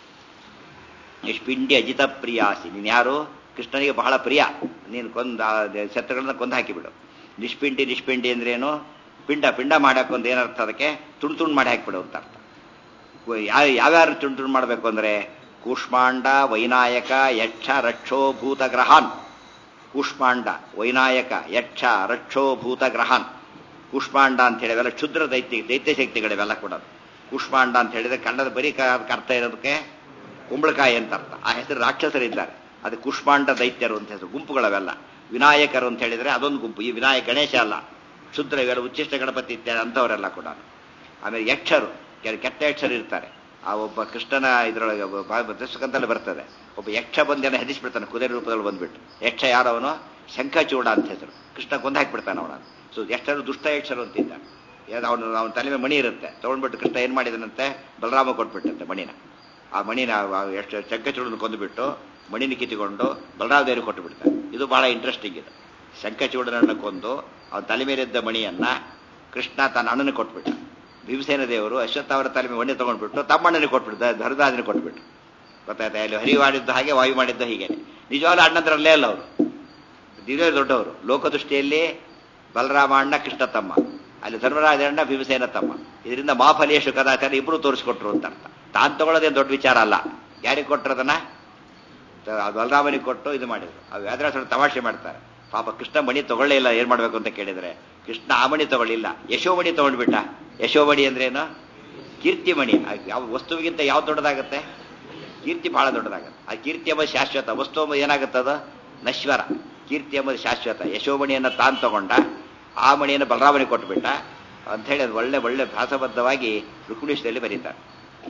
ನಿಷ್ಪಿಂಡಿ ಅಜಿತ ಪ್ರಿಯಾಸಿ ನೀನು ಯಾರು ಕೃಷ್ಣನಿಗೆ ಬಹಳ ಪ್ರಿಯ ನೀನು ಕೊಂದ ಶತ್ರುಗಳನ್ನ ಕೊಂದು ಹಾಕಿಬಿಡು ನಿಷ್ಪಿಂಡಿ ನಿಷ್ಪಿಂಡಿ ಅಂದ್ರೇನು ಪಿಂಡ ಪಿಂಡ ಮಾಡಕ್ಕೆ ಒಂದು ಏನರ್ಥ ಅದಕ್ಕೆ ತುಂಡು ತುಂಡು ಮಾಡಿ ಹಾಕಿಬಿಡು ಅಂತ ಅರ್ಥ ಯಾವ ಯಾವ್ಯಾರು ತುಂಡು ತುಂಡು ಮಾಡಬೇಕು ಅಂದ್ರೆ ಕೂಷ್ಮಾಂಡ ವೈನಾಯಕ ಯಕ್ಷ ರಕ್ಷೋ ಭೂತ ಗ್ರಹಾನ್ ಕೂಷ್ಮಾಂಡ ವೈನಾಯಕ ಯಕ್ಷ ರಕ್ಷೋ ಭೂತ ಗ್ರಹಾನ್ ಕೂಷ್ಮಾಂಡ ಅಂತ ಹೇಳಿ ಅವೆಲ್ಲ ಕ್ಷುದ್ರ ದೈತ್ಯ ದೈತ್ಯ ಶಕ್ತಿಗಳಿವೆಲ್ಲ ಕೂಡ ಕೂಷ್ಮಾಂಡ ಅಂತ ಹೇಳಿದ್ರೆ ಕನ್ನಡದ ಬರೀ ಕ- ಅದಕ್ಕೆ ಅರ್ಥ ಇರೋದಕ್ಕೆ ಕುಂಬಳಕಾಯಿ ಅಂತ ಅರ್ಥ ಆ ಹೆಸರು ರಾಕ್ಷಸರಿದ್ದಾರೆ ಅದು ಕೂಷ್ಮಾಂಡ ದೈತ್ಯರು ಅಂತ ಹೆಸರು ಗುಂಪುಗಳವೆಲ್ಲ ವಿನಾಯಕರು ಅಂತ ಹೇಳಿದ್ರೆ ಅದೊಂದು ಗುಂಪು ಈ ವಿನಾಯಕ ಗಣೇಶ ಅಲ್ಲ ಕ್ಷುದ್ರ ಇವೆಲ್ಲ ಉಚ್ಚಿಷ್ಟ ಗಣಪತಿ ಇತ್ಯಾದಿ ಅಂಥವರೆಲ್ಲ ಕೂಡ ಆಮೇಲೆ ಯಕ್ಷರು ಕೆಲವು ಕೆಟ್ಟ ಯಕ್ಷರು ಇರ್ತಾರೆ ಆ ಒಬ್ಬ ಕೃಷ್ಣನ ಇದರೊಳಗೆ ದಶಕಂತಲ್ಲಿ ಬರ್ತದೆ ಒಬ್ಬ ಯಕ್ಷ ಬಂದೇನ ಹೆದಿಸ್ಬಿಡ್ತಾನೆ ಕುದುರೆ ರೂಪದಲ್ಲಿ ಬಂದ್ಬಿಟ್ಟು ಯಕ್ಷ ಯಾರವನು ಶಂಖಚೂಡ ಅಂತ ಹೆಸರು ಕೃಷ್ಣ ಕೊಂದು ಹಾಕಿಬಿಡ್ತಾನೆ ಅವನ ಸೊ ಯಕ್ಷರು ದುಷ್ಟ ಯಕ್ಷರು ಅಂತಿದ್ದ ಅವನು ಅವನ ತಲೆ ಮೇಲೆ ಮಣಿ ಇರುತ್ತೆ ತಗೊಂಡ್ಬಿಟ್ಟು ಕೃಷ್ಣ ಏನ್ ಮಾಡಿದನಂತೆ ಬಲರಾಮ ಕೊಟ್ಬಿಟ್ಟಂತೆ ಮಣಿನ ಆ ಮಣಿನ ಆ ಎಷ್ಟು ಶಂಖಚೂಡನ ಕೊಂದುಬಿಟ್ಟು ಮಣಿನ ಕಿತ್ತುಕೊಂಡು ಬಲರಾಮ ದೇವರಿಗೆ ಕೊಟ್ಟು ಬಿಡ್ತಾನೆ ಇದು ಬಹಳ ಇಂಟ್ರೆಸ್ಟಿಂಗ್ ಇದು ಶಂಖಚೂಡನನ್ನು ಕೊಂದು ಅವನ ತಲೆ ಮೇಲಿದ್ದ ಮಣಿಯನ್ನ ಕೃಷ್ಣ ತನ್ನ ಅಣ್ಣನಿಗೆ ಕೊಟ್ಬಿಟ್ಟ ಭೀಮಸೇನ ದೇವರು ಅಶ್ವತ್ಥಾವರ ತಲೆ ಮೇಲೆ ಮಣಿ ತಗೊಂಡ್ಬಿಟ್ಟು ತಮ್ಮ ಅಣ್ಣನಿಗೆ ಕೊಟ್ಬಿಡ್ತ ಧರ್ಮರಾಜನಿಗೆ ಕೊಟ್ಬಿಟ್ಟು ಗೊತ್ತಾಯ್ತಾ ಇಲ್ಲಿ ಹರಿ ಮಾಡಿದ್ದು ಹಾಗೆ ವಾಯು ಮಾಡಿದ್ದು ಹೀಗೆ ನಿಜವಾಗ್ಲೂ ಅಣ್ಣಂದ್ರಲ್ಲೇ ಅಲ್ಲ ಅವರು ದಿವ್ಯ ದೊಡ್ಡವರು ಲೋಕದೃಷ್ಟಿಯಲ್ಲಿ ಬಲರಾಮ ಅಣ್ಣ ಕೃಷ್ಣ ತಮ್ಮ ಅಲ್ಲಿ ಧರ್ಮರಾಜ ಅಣ್ಣ ಭೀಮಸೇನ ತಮ್ಮ ಇದರಿಂದ ಮಾಫಲಿಯಷ್ಟು ಕದಾಚಾರ ಇಬ್ರು ತೋರಿಸ್ಕೊಟ್ರು ಅಂತ ಅರ್ಥ ತಾನು ತಗೊಳ್ಳೋದೇನು ದೊಡ್ಡ ವಿಚಾರ ಅಲ್ಲ ಯಾರಿಗೆ ಕೊಟ್ಟರದನ್ನ ಬಲರಾಮನಿಗೆ ಕೊಟ್ಟು ಇದು ಮಾಡಿದ್ರು ಆ ವ್ಯಾದ್ರಾಸರು ತಮಾಷೆ ಮಾಡ್ತಾರೆ ಪಾಪ ಕೃಷ್ಣ ಮಣಿ ತಗೊಳ್ಳೇ ಇಲ್ಲ ಏನ್ ಮಾಡ್ಬೇಕು ಅಂತ ಕೇಳಿದ್ರೆ ಕೃಷ್ಣ ಆ ಮಣಿ ತಗೊಳ್ಳಿಲ್ಲ ಯಶೋಮಣಿ ತಗೊಂಡ್ಬಿಟ್ಟ ಯಶೋಮಣಿ ಅಂದ್ರೇನು ಕೀರ್ತಿಮಣಿ ಆ ಯಾವ ವಸ್ತುವಿಗಿಂತ ಯಾವ್ದು ದೊಡ್ಡದಾಗತ್ತೆ ಕೀರ್ತಿ ಬಹಳ ದೊಡ್ಡದಾಗತ್ತೆ ಆ ಕೀರ್ತಿ ಎಂಬುದು ಶಾಶ್ವತ ವಸ್ತು ಎಂಬುದು ಏನಾಗುತ್ತದ ನಶ್ವರ ಕೀರ್ತಿ ಎಂಬುದು ಶಾಶ್ವತ ಯಶೋಮಣಿಯನ್ನು ತಾನು ತಗೊಂಡ ಆ ಮಣಿಯನ್ನು ಬಲರಾಮನಿಗೆ ಕೊಟ್ಬಿಟ್ಟ ಅಂತ ಹೇಳಿ ಅದು ಒಳ್ಳೆ ಒಳ್ಳೆ ಭಾಸಬದ್ಧವಾಗಿ ರುಕ್ಮಿಣೀಶದಲ್ಲಿ ಬರೀತಾರೆ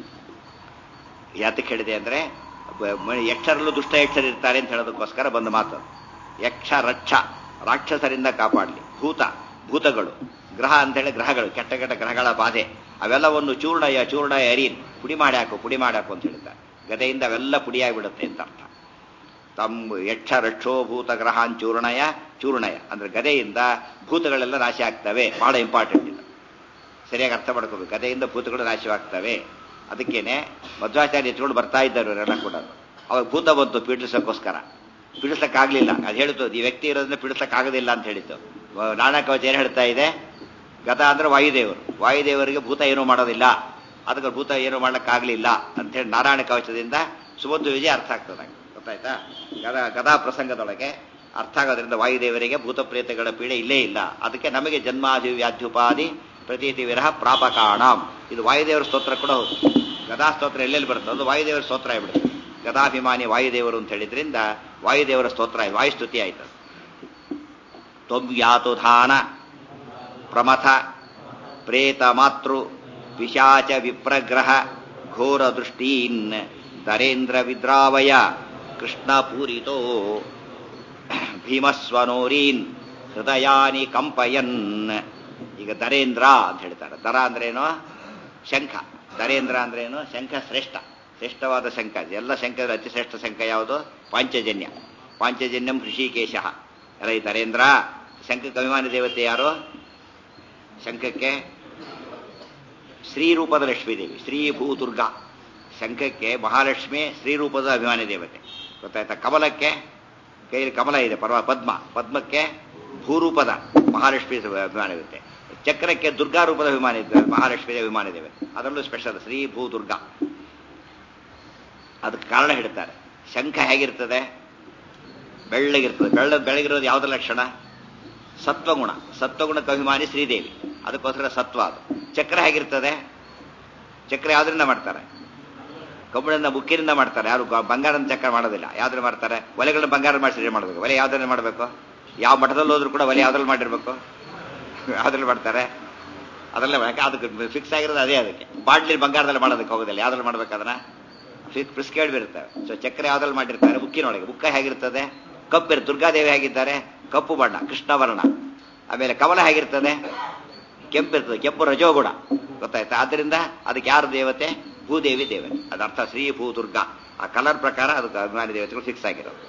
ಯಾತಕ್ಕೆ ಹೇಳಿದೆ ಅಂದ್ರೆ ಬ- ಮ- ಯಕ್ಷರಲ್ಲೂ ದುಷ್ಟ ಯಕ್ಷರು ಇರ್ತಾರೆ ಅಂತ ಹೇಳೋದಕ್ಕೋಸ್ಕರ ಬಂದ ಮಾತು ಅದು. ಯಕ್ಷ ರಕ್ಷ ರಾಕ್ಷಸರಿಂದ ಕಾಪಾಡಲಿ ಭೂತ ಭೂತಗಳು ಗ್ರಹ ಅಂತ ಹೇಳಿ ಗ್ರಹಗಳು ಕೆಟ್ಟ ಕೆಟ್ಟ ಗ್ರಹಗಳ ಬಾಧೆ ಅವೆಲ್ಲವನ್ನು ಚೂರ್ಣಯ ಚೂರ್ಣಯ ಅರಿನ್ ಪುಡಿ ಮಾಡಿ ಹಾಕು ಪುಡಿ ಮಾಡಿ ಹಾಕು ಅಂತ ಹೇಳ್ತಾರೆ ಗದೆಯಿಂದ ಅವೆಲ್ಲ ಪುಡಿಯಾಗ್ಬಿಡುತ್ತೆ ಅಂತ ಅರ್ಥ ತಮ್ಮ ಯಕ್ಷ ರಕ್ಷೋ ಭೂತ ಗ್ರಹಾನ್ ಚೂರ್ಣಯ ಚೂರ್ಣಯ ಅಂದ್ರೆ ಗದೆಯಿಂದ ಭೂತಗಳೆಲ್ಲ ನಾಶ ಆಗ್ತವೆ ಬಹಳ ಇಂಪಾರ್ಟೆಂಟ್ ಇದು ಸರಿಯಾಗಿ ಅರ್ಥ ಮಾಡ್ಕೋಬೇಕು ಗದೆಯಿಂದ ಭೂತಗಳು ನಾಶವಾಗ್ತವೆ ಅದಕ್ಕೇನೆ ಮಧ್ವಾಚಾರ್ಯ ಎತ್ಕೊಂಡು ಬರ್ತಾ ಇದ್ದರು ಇವರೆಲ್ಲ ಕೂಡ ಅವಾಗ ಭೂತ ಬಂತು ಪೀಡಿಸೋಕ್ಕೋಸ್ಕರ ಪೀಡಿಸಕ್ಕಾಗ್ಲಿಲ್ಲ ಅದು ಹೇಳಿತು ಈ ವ್ಯಕ್ತಿ ಇರೋದ್ರಿಂದ ಪೀಡಿಸಕ್ಕಾಗೋದಿಲ್ಲ ಅಂತ ಹೇಳಿತ್ತು ವ- ನಾನಾ ಕವಚ ಏನು ಹೇಳ್ತಾ ಇದೆ ಗತ ಅಂದ್ರೆ ವಾಯುದೇವರು ವಾಯುದೇವರಿಗೆ ಭೂತ ಏನೂ ಮಾಡೋದಿಲ್ಲ ಅದಕ್ಕೆ ಭೂತ ಏನೂ ಮಾಡ್ಲಿಕ್ಕಾಗ್ಲಿಲ್ಲ ಅಂತ ಹೇಳಿ ನಾರಾಯಣ ಕವಚದಿಂದ ಸುಮಂತು ವಿಜಯ ಅರ್ಥ ಆಗ್ತದೆ ಗೊತ್ತಾಯ್ತಾ ಗದಾ ಗದಾ ಪ್ರಸಂಗದೊಳಗೆ ಅರ್ಥ ಆಗೋದ್ರಿಂದ ವಾಯುದೇವರಿಗೆ ಭೂತ ಪ್ರೇತಗಳ ಪೀಡೆ ಇಲ್ಲೇ ಇಲ್ಲ ಅದಕ್ಕೆ ನಮಗೆ ಜನ್ಮಾದಿ ವ್ಯಾಧ್ಯುಪಾದಿ ಪ್ರತೀತಿ ವಿರಹ ಪ್ರಾಪಕಾಣಂ ಇದು ವಾಯುದೇವರ ಸ್ತೋತ್ರ ಕೂಡ ಹೌದು ಗದಾ ಸ್ತೋತ್ರ ಎಲ್ಲೆಲ್ಲಿ ಬರುತ್ತೆ ಅದು ವಾಯುದೇವರ ಸ್ತೋತ್ರ ಆಗ್ಬಿಡುತ್ತೆ ಗದಾಭಿಮಾನಿ ವಾಯುದೇವರು ಅಂತ ಹೇಳಿದ್ರಿಂದ ವಾಯುದೇವರ ಸ್ತೋತ್ರ ಆಯ್ತು ವಾಯುಸ್ತುತಿ ಆಯ್ತು ತ್ವಂ ಯಾತು ಧಾನ ಪ್ರಮಥ ಪ್ರೇತ ಮಾತೃ ಪಿಶಾಚ ವಿಪ್ರಗ್ರಹ ಘೋರ ದೃಷ್ಟೀನ್ ದರೇಂದ್ರ ವಿದ್ರಾವಯ ಕೃಷ್ಣ ಪೂರಿತೋ ಭೀಮಸ್ವನೋರೀನ್ ಹೃದಯಾನಿ ಕಂಪಯನ್ ಈಗ ದರೇಂದ್ರ ಅಂತ ಹೇಳ್ತಾರೆ ದರ ಅಂದ್ರೇನು ಶಂಖ ದರೇಂದ್ರ ಅಂದ್ರೇನು ಶಂಖ ಶ್ರೇಷ್ಠ ಶ್ರೇಷ್ಠವಾದ ಶಂಖ ಎಲ್ಲ ಶಂಖದಲ್ಲಿ ಅತಿ ಶ್ರೇಷ್ಠ ಶಂಖ ಯಾವುದು ಪಾಂಚಜನ್ಯ ಪಾಂಚಜನ್ಯಂ ಹೃಷಿಕೇಶ ಎಲ್ಲ ಈ ನರೇಂದ್ರ ಶಂಖಕ್ಕೆ ಅಭಿಮಾನಿ ದೇವತೆ ಯಾರು ಶಂಖಕ್ಕೆ ಶ್ರೀರೂಪದ ಲಕ್ಷ್ಮೀದೇವಿ ಶ್ರೀ ಭೂ ದುರ್ಗಾ ಶಂಖಕ್ಕೆ ಮಹಾಲಕ್ಷ್ಮಿ ಶ್ರೀರೂಪದ ಅಭಿಮಾನಿ ದೇವತೆ ಗೊತ್ತಾಯ್ತಾ ಕಮಲಕ್ಕೆ ಕೈಯಲ್ಲಿ ಕಮಲ ಇದೆ ಪರ್ವ ಪದ್ಮ ಪದ್ಮಕ್ಕೆ ಭೂರೂಪದ ಮಹಾಲಕ್ಷ್ಮಿ ಅಭಿಮಾನಿ ದೇವತೆ ಚಕ್ರಕ್ಕೆ ದುರ್ಗಾ ರೂಪದ ಅಭಿಮಾನಿ ಮಹಾಲಕ್ಷ್ಮಿ ಅಭಿಮಾನಿ ದೇವತೆ ಅದರಲ್ಲೂ ಸ್ಪೆಷಲ್ ಶ್ರೀ ಭೂ ದುರ್ಗಾ ಅದಕ್ಕೆ ಕಾರಣ ಹೇಳ್ತಾರೆ ಶಂಖ ಹೇಗಿರ್ತದೆ ಬೆಳ್ಳಗಿರ್ತದೆ ಬೆಳ್ಳ ಬೆಳಗಿರೋದು ಯಾವುದ್ರ ಲಕ್ಷಣ ಸತ್ವಗುಣ ಸತ್ವಗುಣಕ್ಕೆ ಅಭಿಮಾನಿ ಶ್ರೀದೇವಿ ಅದಕ್ಕೋಸ್ಕರ ಸತ್ವ ಅದು ಚಕ್ರ ಹೇಗಿರ್ತದೆ ಚಕ್ರ ಯಾವ್ದ್ರಿಂದ ಮಾಡ್ತಾರೆ ಕಬ್ಬಿಣದಿಂದ ಮುಕ್ಕಿನಿಂದ ಮಾಡ್ತಾರೆ ಯಾರು ಬಂಗಾರದ ಚಕ್ರ ಮಾಡೋದಿಲ್ಲ ಯಾವ್ದ್ರ ಮಾಡ್ತಾರೆ ಒಲೆಗಳನ್ನ ಬಂಗಾರ ಮಾಡಿಸಿ ಮಾಡಬೇಕು ಒಲೆ ಯಾವ್ದ್ರಲ್ಲಿ ಮಾಡಬೇಕು ಯಾವ ಮಠದಲ್ಲಿ ಹೋದ್ರು ಕೂಡ ಒಲೆ ಯಾವ್ದ್ರಲ್ಲಿ ಮಾಡಿರ್ಬೇಕು ಯಾವ್ದ್ರಲ್ಲಿ ಮಾಡ್ತಾರೆ ಅದರಲ್ಲೇ ಯಾಕೆ ಅದಕ್ಕೆ ಫಿಕ್ಸ್ ಆಗಿರೋದು ಅದೇ ಅದಕ್ಕೆ ಬಾಟ್ಲಿ ಬಂಗಾರದಲ್ಲಿ ಮಾಡೋದಕ್ಕೆ ಹೋಗೋದಿಲ್ಲ ಯಾವ್ದ್ರಲ್ಲಿ ಮಾಡ್ಬೇಕು ಅದನ್ನ ಫಿಕ್ಸ್ ಪ್ರಿಸ್ಕ್ರೈಬ್ ಇರ್ತವೆ ಸೊ ಚಕ್ರ ಯಾವ್ದ್ರಲ್ಲಿ ಮಾಡಿರ್ತಾರೆ ಮುಕ್ಕಿನೊಳಗೆ ಮುಕ್ಕ ಹೇಗಿರ್ತದೆ ಕಪ್ಪಿರ್ ದುರ್ಗಾದೇವಿ ಹೇಗಿದ್ದಾರೆ ಕಪ್ಪು ಬಣ್ಣ ಕೃಷ್ಣವರ್ಣ ಆಮೇಲೆ ಕಮಲ ಹೇಗಿರ್ತದೆ ಕೆಂಪಿರ್ತದೆ ಕೆಂಪು ರಜೋಗುಣ ಗೊತ್ತಾಯ್ತಾ ಆದ್ರಿಂದ ಅದಕ್ಕೆ ಯಾರು ದೇವತೆ ಭೂದೇವಿ ದೇವತೆ ಅದರ್ಥ ಶ್ರೀ ಭೂ ದುರ್ಗಾ ಆ ಕಲರ್ ಪ್ರಕಾರ ಅದಕ್ಕೆ ಅಭಿಮಾನಿ ದೇವತೆಗಳು ಫಿಕ್ಸ್ ಆಗಿರೋದು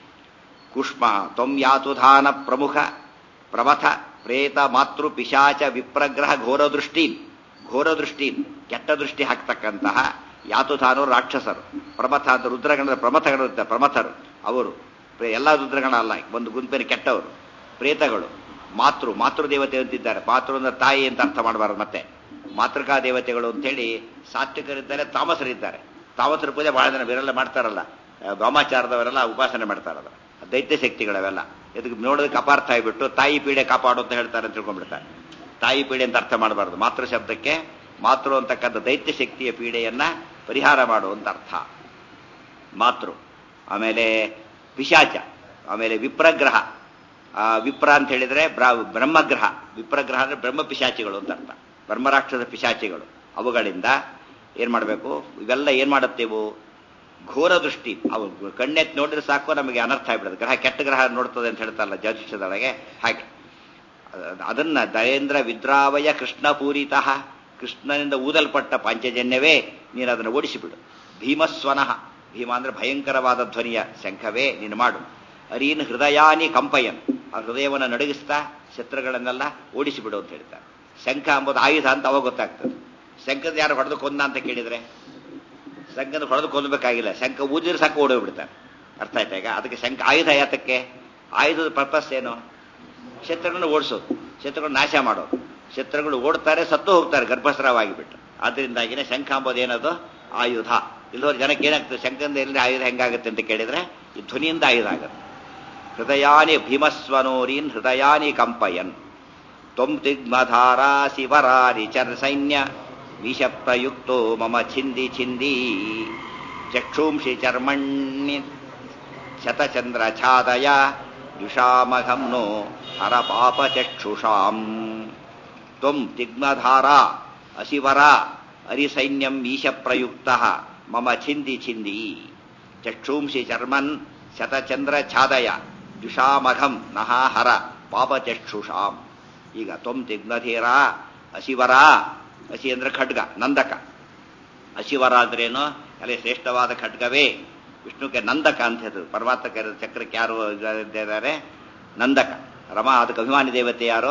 ಕುಷ್ಮ ತ್ವಂ ಯಾತುಧಾನ ಪ್ರಮುಖ ಪ್ರಮಥ ಪ್ರೇತ ಮಾತೃ ಪಿಶಾಚ ವಿಪ್ರಗ್ರಹ ಘೋರದೃಷ್ಟೀನ್ ಘೋರದೃಷ್ಟೀನ್ ಕೆಟ್ಟ ದೃಷ್ಟಿ ಹಾಕ್ತಕ್ಕಂತಹ ಯಾತುಧಾನರು ರಾಕ್ಷಸರು ಪ್ರಮಥ ಅಂತ ರುದ್ರಗಣದ ಪ್ರಮಥಗಳು ಪ್ರಮಥರು ಅವರು ಎಲ್ಲ ರುದ್ರಗಣ ಅಲ್ಲ ಒಂದು ಗುಂಪಿನ ಕೆಟ್ಟವರು ಪ್ರೇತಗಳು ಮಾತೃ ಮಾತೃ ದೇವತೆ ಅಂತಿದ್ದಾರೆ ಮಾತೃ ಅಂದ್ರೆ ತಾಯಿ ಅಂತ ಅರ್ಥ ಮಾಡಬಾರದು ಮತ್ತೆ ಮಾತೃಕಾ ದೇವತೆಗಳು ಅಂತೇಳಿ ಸಾತ್ವಿಕರಿದ್ದಾರೆ ತಾಮಸರಿದ್ದಾರೆ ತಾಮಸರ ಪೂಜೆ ಬಹಳ ಜನ ಬೇರೆಲ್ಲ ಮಾಡ್ತಾರಲ್ಲ ವಾಮಾಚಾರದವರೆಲ್ಲ ಉಪಾಸನೆ ಮಾಡ್ತಾರಲ್ಲ ದೈತ್ಯ ಶಕ್ತಿಗಳವೆಲ್ಲ ಇದಕ್ಕೆ ನೋಡೋದಕ್ಕೆ ಅಪಾರ್ಥ ಆಗಿಬಿಟ್ಟು ತಾಯಿ ಪೀಡೆ ಕಾಪಾಡು ಅಂತ ಹೇಳ್ತಾರೆ ಅಂತ ತಿಳ್ಕೊಂಡ್ಬಿಡ್ತಾರೆ ತಾಯಿ ಪೀಡೆ ಅಂತ ಅರ್ಥ ಮಾಡಬಾರ್ದು ಮಾತೃ ಶಬ್ದಕ್ಕೆ ಮಾತೃ ಅಂತಕ್ಕಂಥ ದೈತ್ಯ ಶಕ್ತಿಯ ಪೀಡೆಯನ್ನ ಪರಿಹಾರ ಮಾಡು ಅಂತ ಅರ್ಥ ಮಾತೃ ಆಮೇಲೆ ಪಿಶಾಚ ಆಮೇಲೆ ವಿಪ್ರಗ್ರಹ ವಿಪ್ರ ಅಂತ ಹೇಳಿದ್ರೆ ಬ್ರಹ್ಮಗ್ರಹ ವಿಪ್ರಗ್ರಹ ಅಂದ್ರೆ ಬ್ರಹ್ಮ ಪಿಶಾಚಿಗಳು ಅಂತ ಅರ್ಥ ಬ್ರಹ್ಮರಾಕ್ಷಸ ಪಿಶಾಚಿಗಳು ಅವುಗಳಿಂದ ಏನ್ ಮಾಡಬೇಕು ಇವೆಲ್ಲ ಏನ್ ಮಾಡುತ್ತೇವು ಘೋರ ದೃಷ್ಟಿ ಅವು ಕಣ್ಣೆತ್ ನೋಡಿದ್ರೆ ಸಾಕು ನಮಗೆ ಅನರ್ಥ ಆಗ್ಬಿಡುತ್ತೆ ಗ್ರಹ ಕೆಟ್ಟ ಗ್ರಹ ನೋಡ್ತದೆ ಅಂತ ಹೇಳ್ತಾರಲ್ಲ ಜ್ಯೋತಿಷದೊಳಗೆ ಹಾಗೆ ಅದನ್ನ ದಯೇಂದ್ರ ವಿದ್ರಾವಯ ಕೃಷ್ಣ ಪೂರಿತಃ ಕೃಷ್ಣನಿಂದ ಊದಲ್ಪಟ್ಟ ಪಾಂಚಜನ್ಯವೇ ನೀನು ಅದನ್ನು ಓಡಿಸಿಬಿಡು ಭೀಮಸ್ವನಃ ಭೀಮ ಅಂದ್ರೆ ಭಯಂಕರವಾದ ಧ್ವನಿಯ ಶಂಖವೇ ನೀನು ಮಾಡು ಅರೀನ್ ಹೃದಯಾನಿ ಕಂಪಯನ್ ಆ ಹೃದಯವನ್ನು ನಡಗಿಸ್ತಾ ಶತ್ರುಗಳನ್ನೆಲ್ಲ ಓಡಿಸಿಬಿಡು ಅಂತ ಹೇಳ್ತಾರೆ ಶಂಖ ಎಂಬುದು ಆಯುಧ ಅಂತ ಅವಾಗ ಗೊತ್ತಾಗ್ತದೆ ಶಂಖದ ಯಾರು ಹೊಡೆದು ಕೊಂದ ಅಂತ ಕೇಳಿದ್ರೆ ಶಂಖದ ಹೊಡೆದು ಕೊಂದಬೇಕಾಗಿಲ್ಲ ಶಂಖ ಊದಿದ್ರೆ ಸಾಕು ಓಡೋಗ್ಬಿಡ್ತಾರೆ ಅರ್ಥ ಆಯ್ತಾ ಈಗ ಅದಕ್ಕೆ ಶಂಖ ಆಯುಧ ಯಾತಕ್ಕೆ ಆಯುಧದ ಪರ್ಪಸ್ ಏನು ಶತ್ರುಗಳನ್ನ ಓಡಿಸೋದು ಶತ್ರುಗಳು ನಾಶ ಮಾಡೋದು ಶತ್ರುಗಳು ಓಡ್ತಾರೆ ಸತ್ತು ಹೋಗ್ತಾರೆ ಗರ್ಭಸ್ರಾವಾಗಿ ಬಿಟ್ಟು ಆದ್ರಿಂದಾಗಿನೇ ಶಂಖ ಅಂಬೋದು ಏನದು ಆಯುಧ ಇಲ್ಲದವ್ರು ಜನಕ್ಕೆ ಏನಾಗ್ತದೆ ಶಂಖದಿಂದ ಎಲ್ಲಿ ಆಯುಧ ಹೆಂಗಾಗುತ್ತೆ ಅಂತ ಕೇಳಿದ್ರೆ ಈ ಧ್ವನಿಯಿಂದ ಆಯುಧ ಆಗುತ್ತೆ ಹೃದಯಾನಿ ಭೀಮಸ್ವನೋರೀನ್ ಹೃದಯಾನಿ ಕಂಪಯನ್ ತ್ವಂ ತಿಗ್ಮಧಾರಾ ಶಿವರಾರಿ ಚರ್ ಸೈನ್ಯ ವಿಷ ಪ್ರಯುಕ್ತೋ ಮಮ ಛಿಂದಿ ಛಿಂದಿ ಚಕ್ಷೂಂಷಿ ಚರ್ಮಣ್ಣಿ ಶತಚಂದ್ರ ಛಾದಯ ಯುಷಾಮಘಂ ನೋ ಹರ ಪಾಪ ಚಕ್ಷುಷಾಂ ತ್ವಂ ತಿಗ್ಮಧಾರಾ ಅಶಿವರ ಅರಿಸೈನ್ಯಂ ಈಶ ಪ್ರಯುಕ್ತ ಮಮ ಛಿಂದಿ ಛಿಂದಿ ಚಕ್ಷೂಂಷಿ ಚರ್ಮನ್ ಶತಚಂದ್ರ ಛಾದಯ ದುಷಾಮಘಂ ನಹ ಹರ ಪಾಪಚಕ್ಷುಷಾಂ ಈಗ ತ್ವಂ ತಿಗ್ನಧೀರ ಅಶಿವರ ಅಸಿ ಅಂದ್ರೆ ಖಡ್ಗ ನಂದಕ ಅಶಿವರ ಅಂದ್ರೇನು ಅಲ್ಲಿ ಶ್ರೇಷ್ಠವಾದ ಖಡ್ಗವೇ ವಿಷ್ಣುಕ್ಕೆ ನಂದಕ ಅಂತ ಹೇಳಿದ್ರು ಪರಮಾತ್ಮಕ್ಕೆ ಚಕ್ರಕ್ಕೆ ಯಾರು ಇದ್ದಾರೆ ನಂದಕ ರಮಾ ಅದಕ್ಕೆ ಅಭಿಮಾನಿ ದೇವತೆ ಯಾರು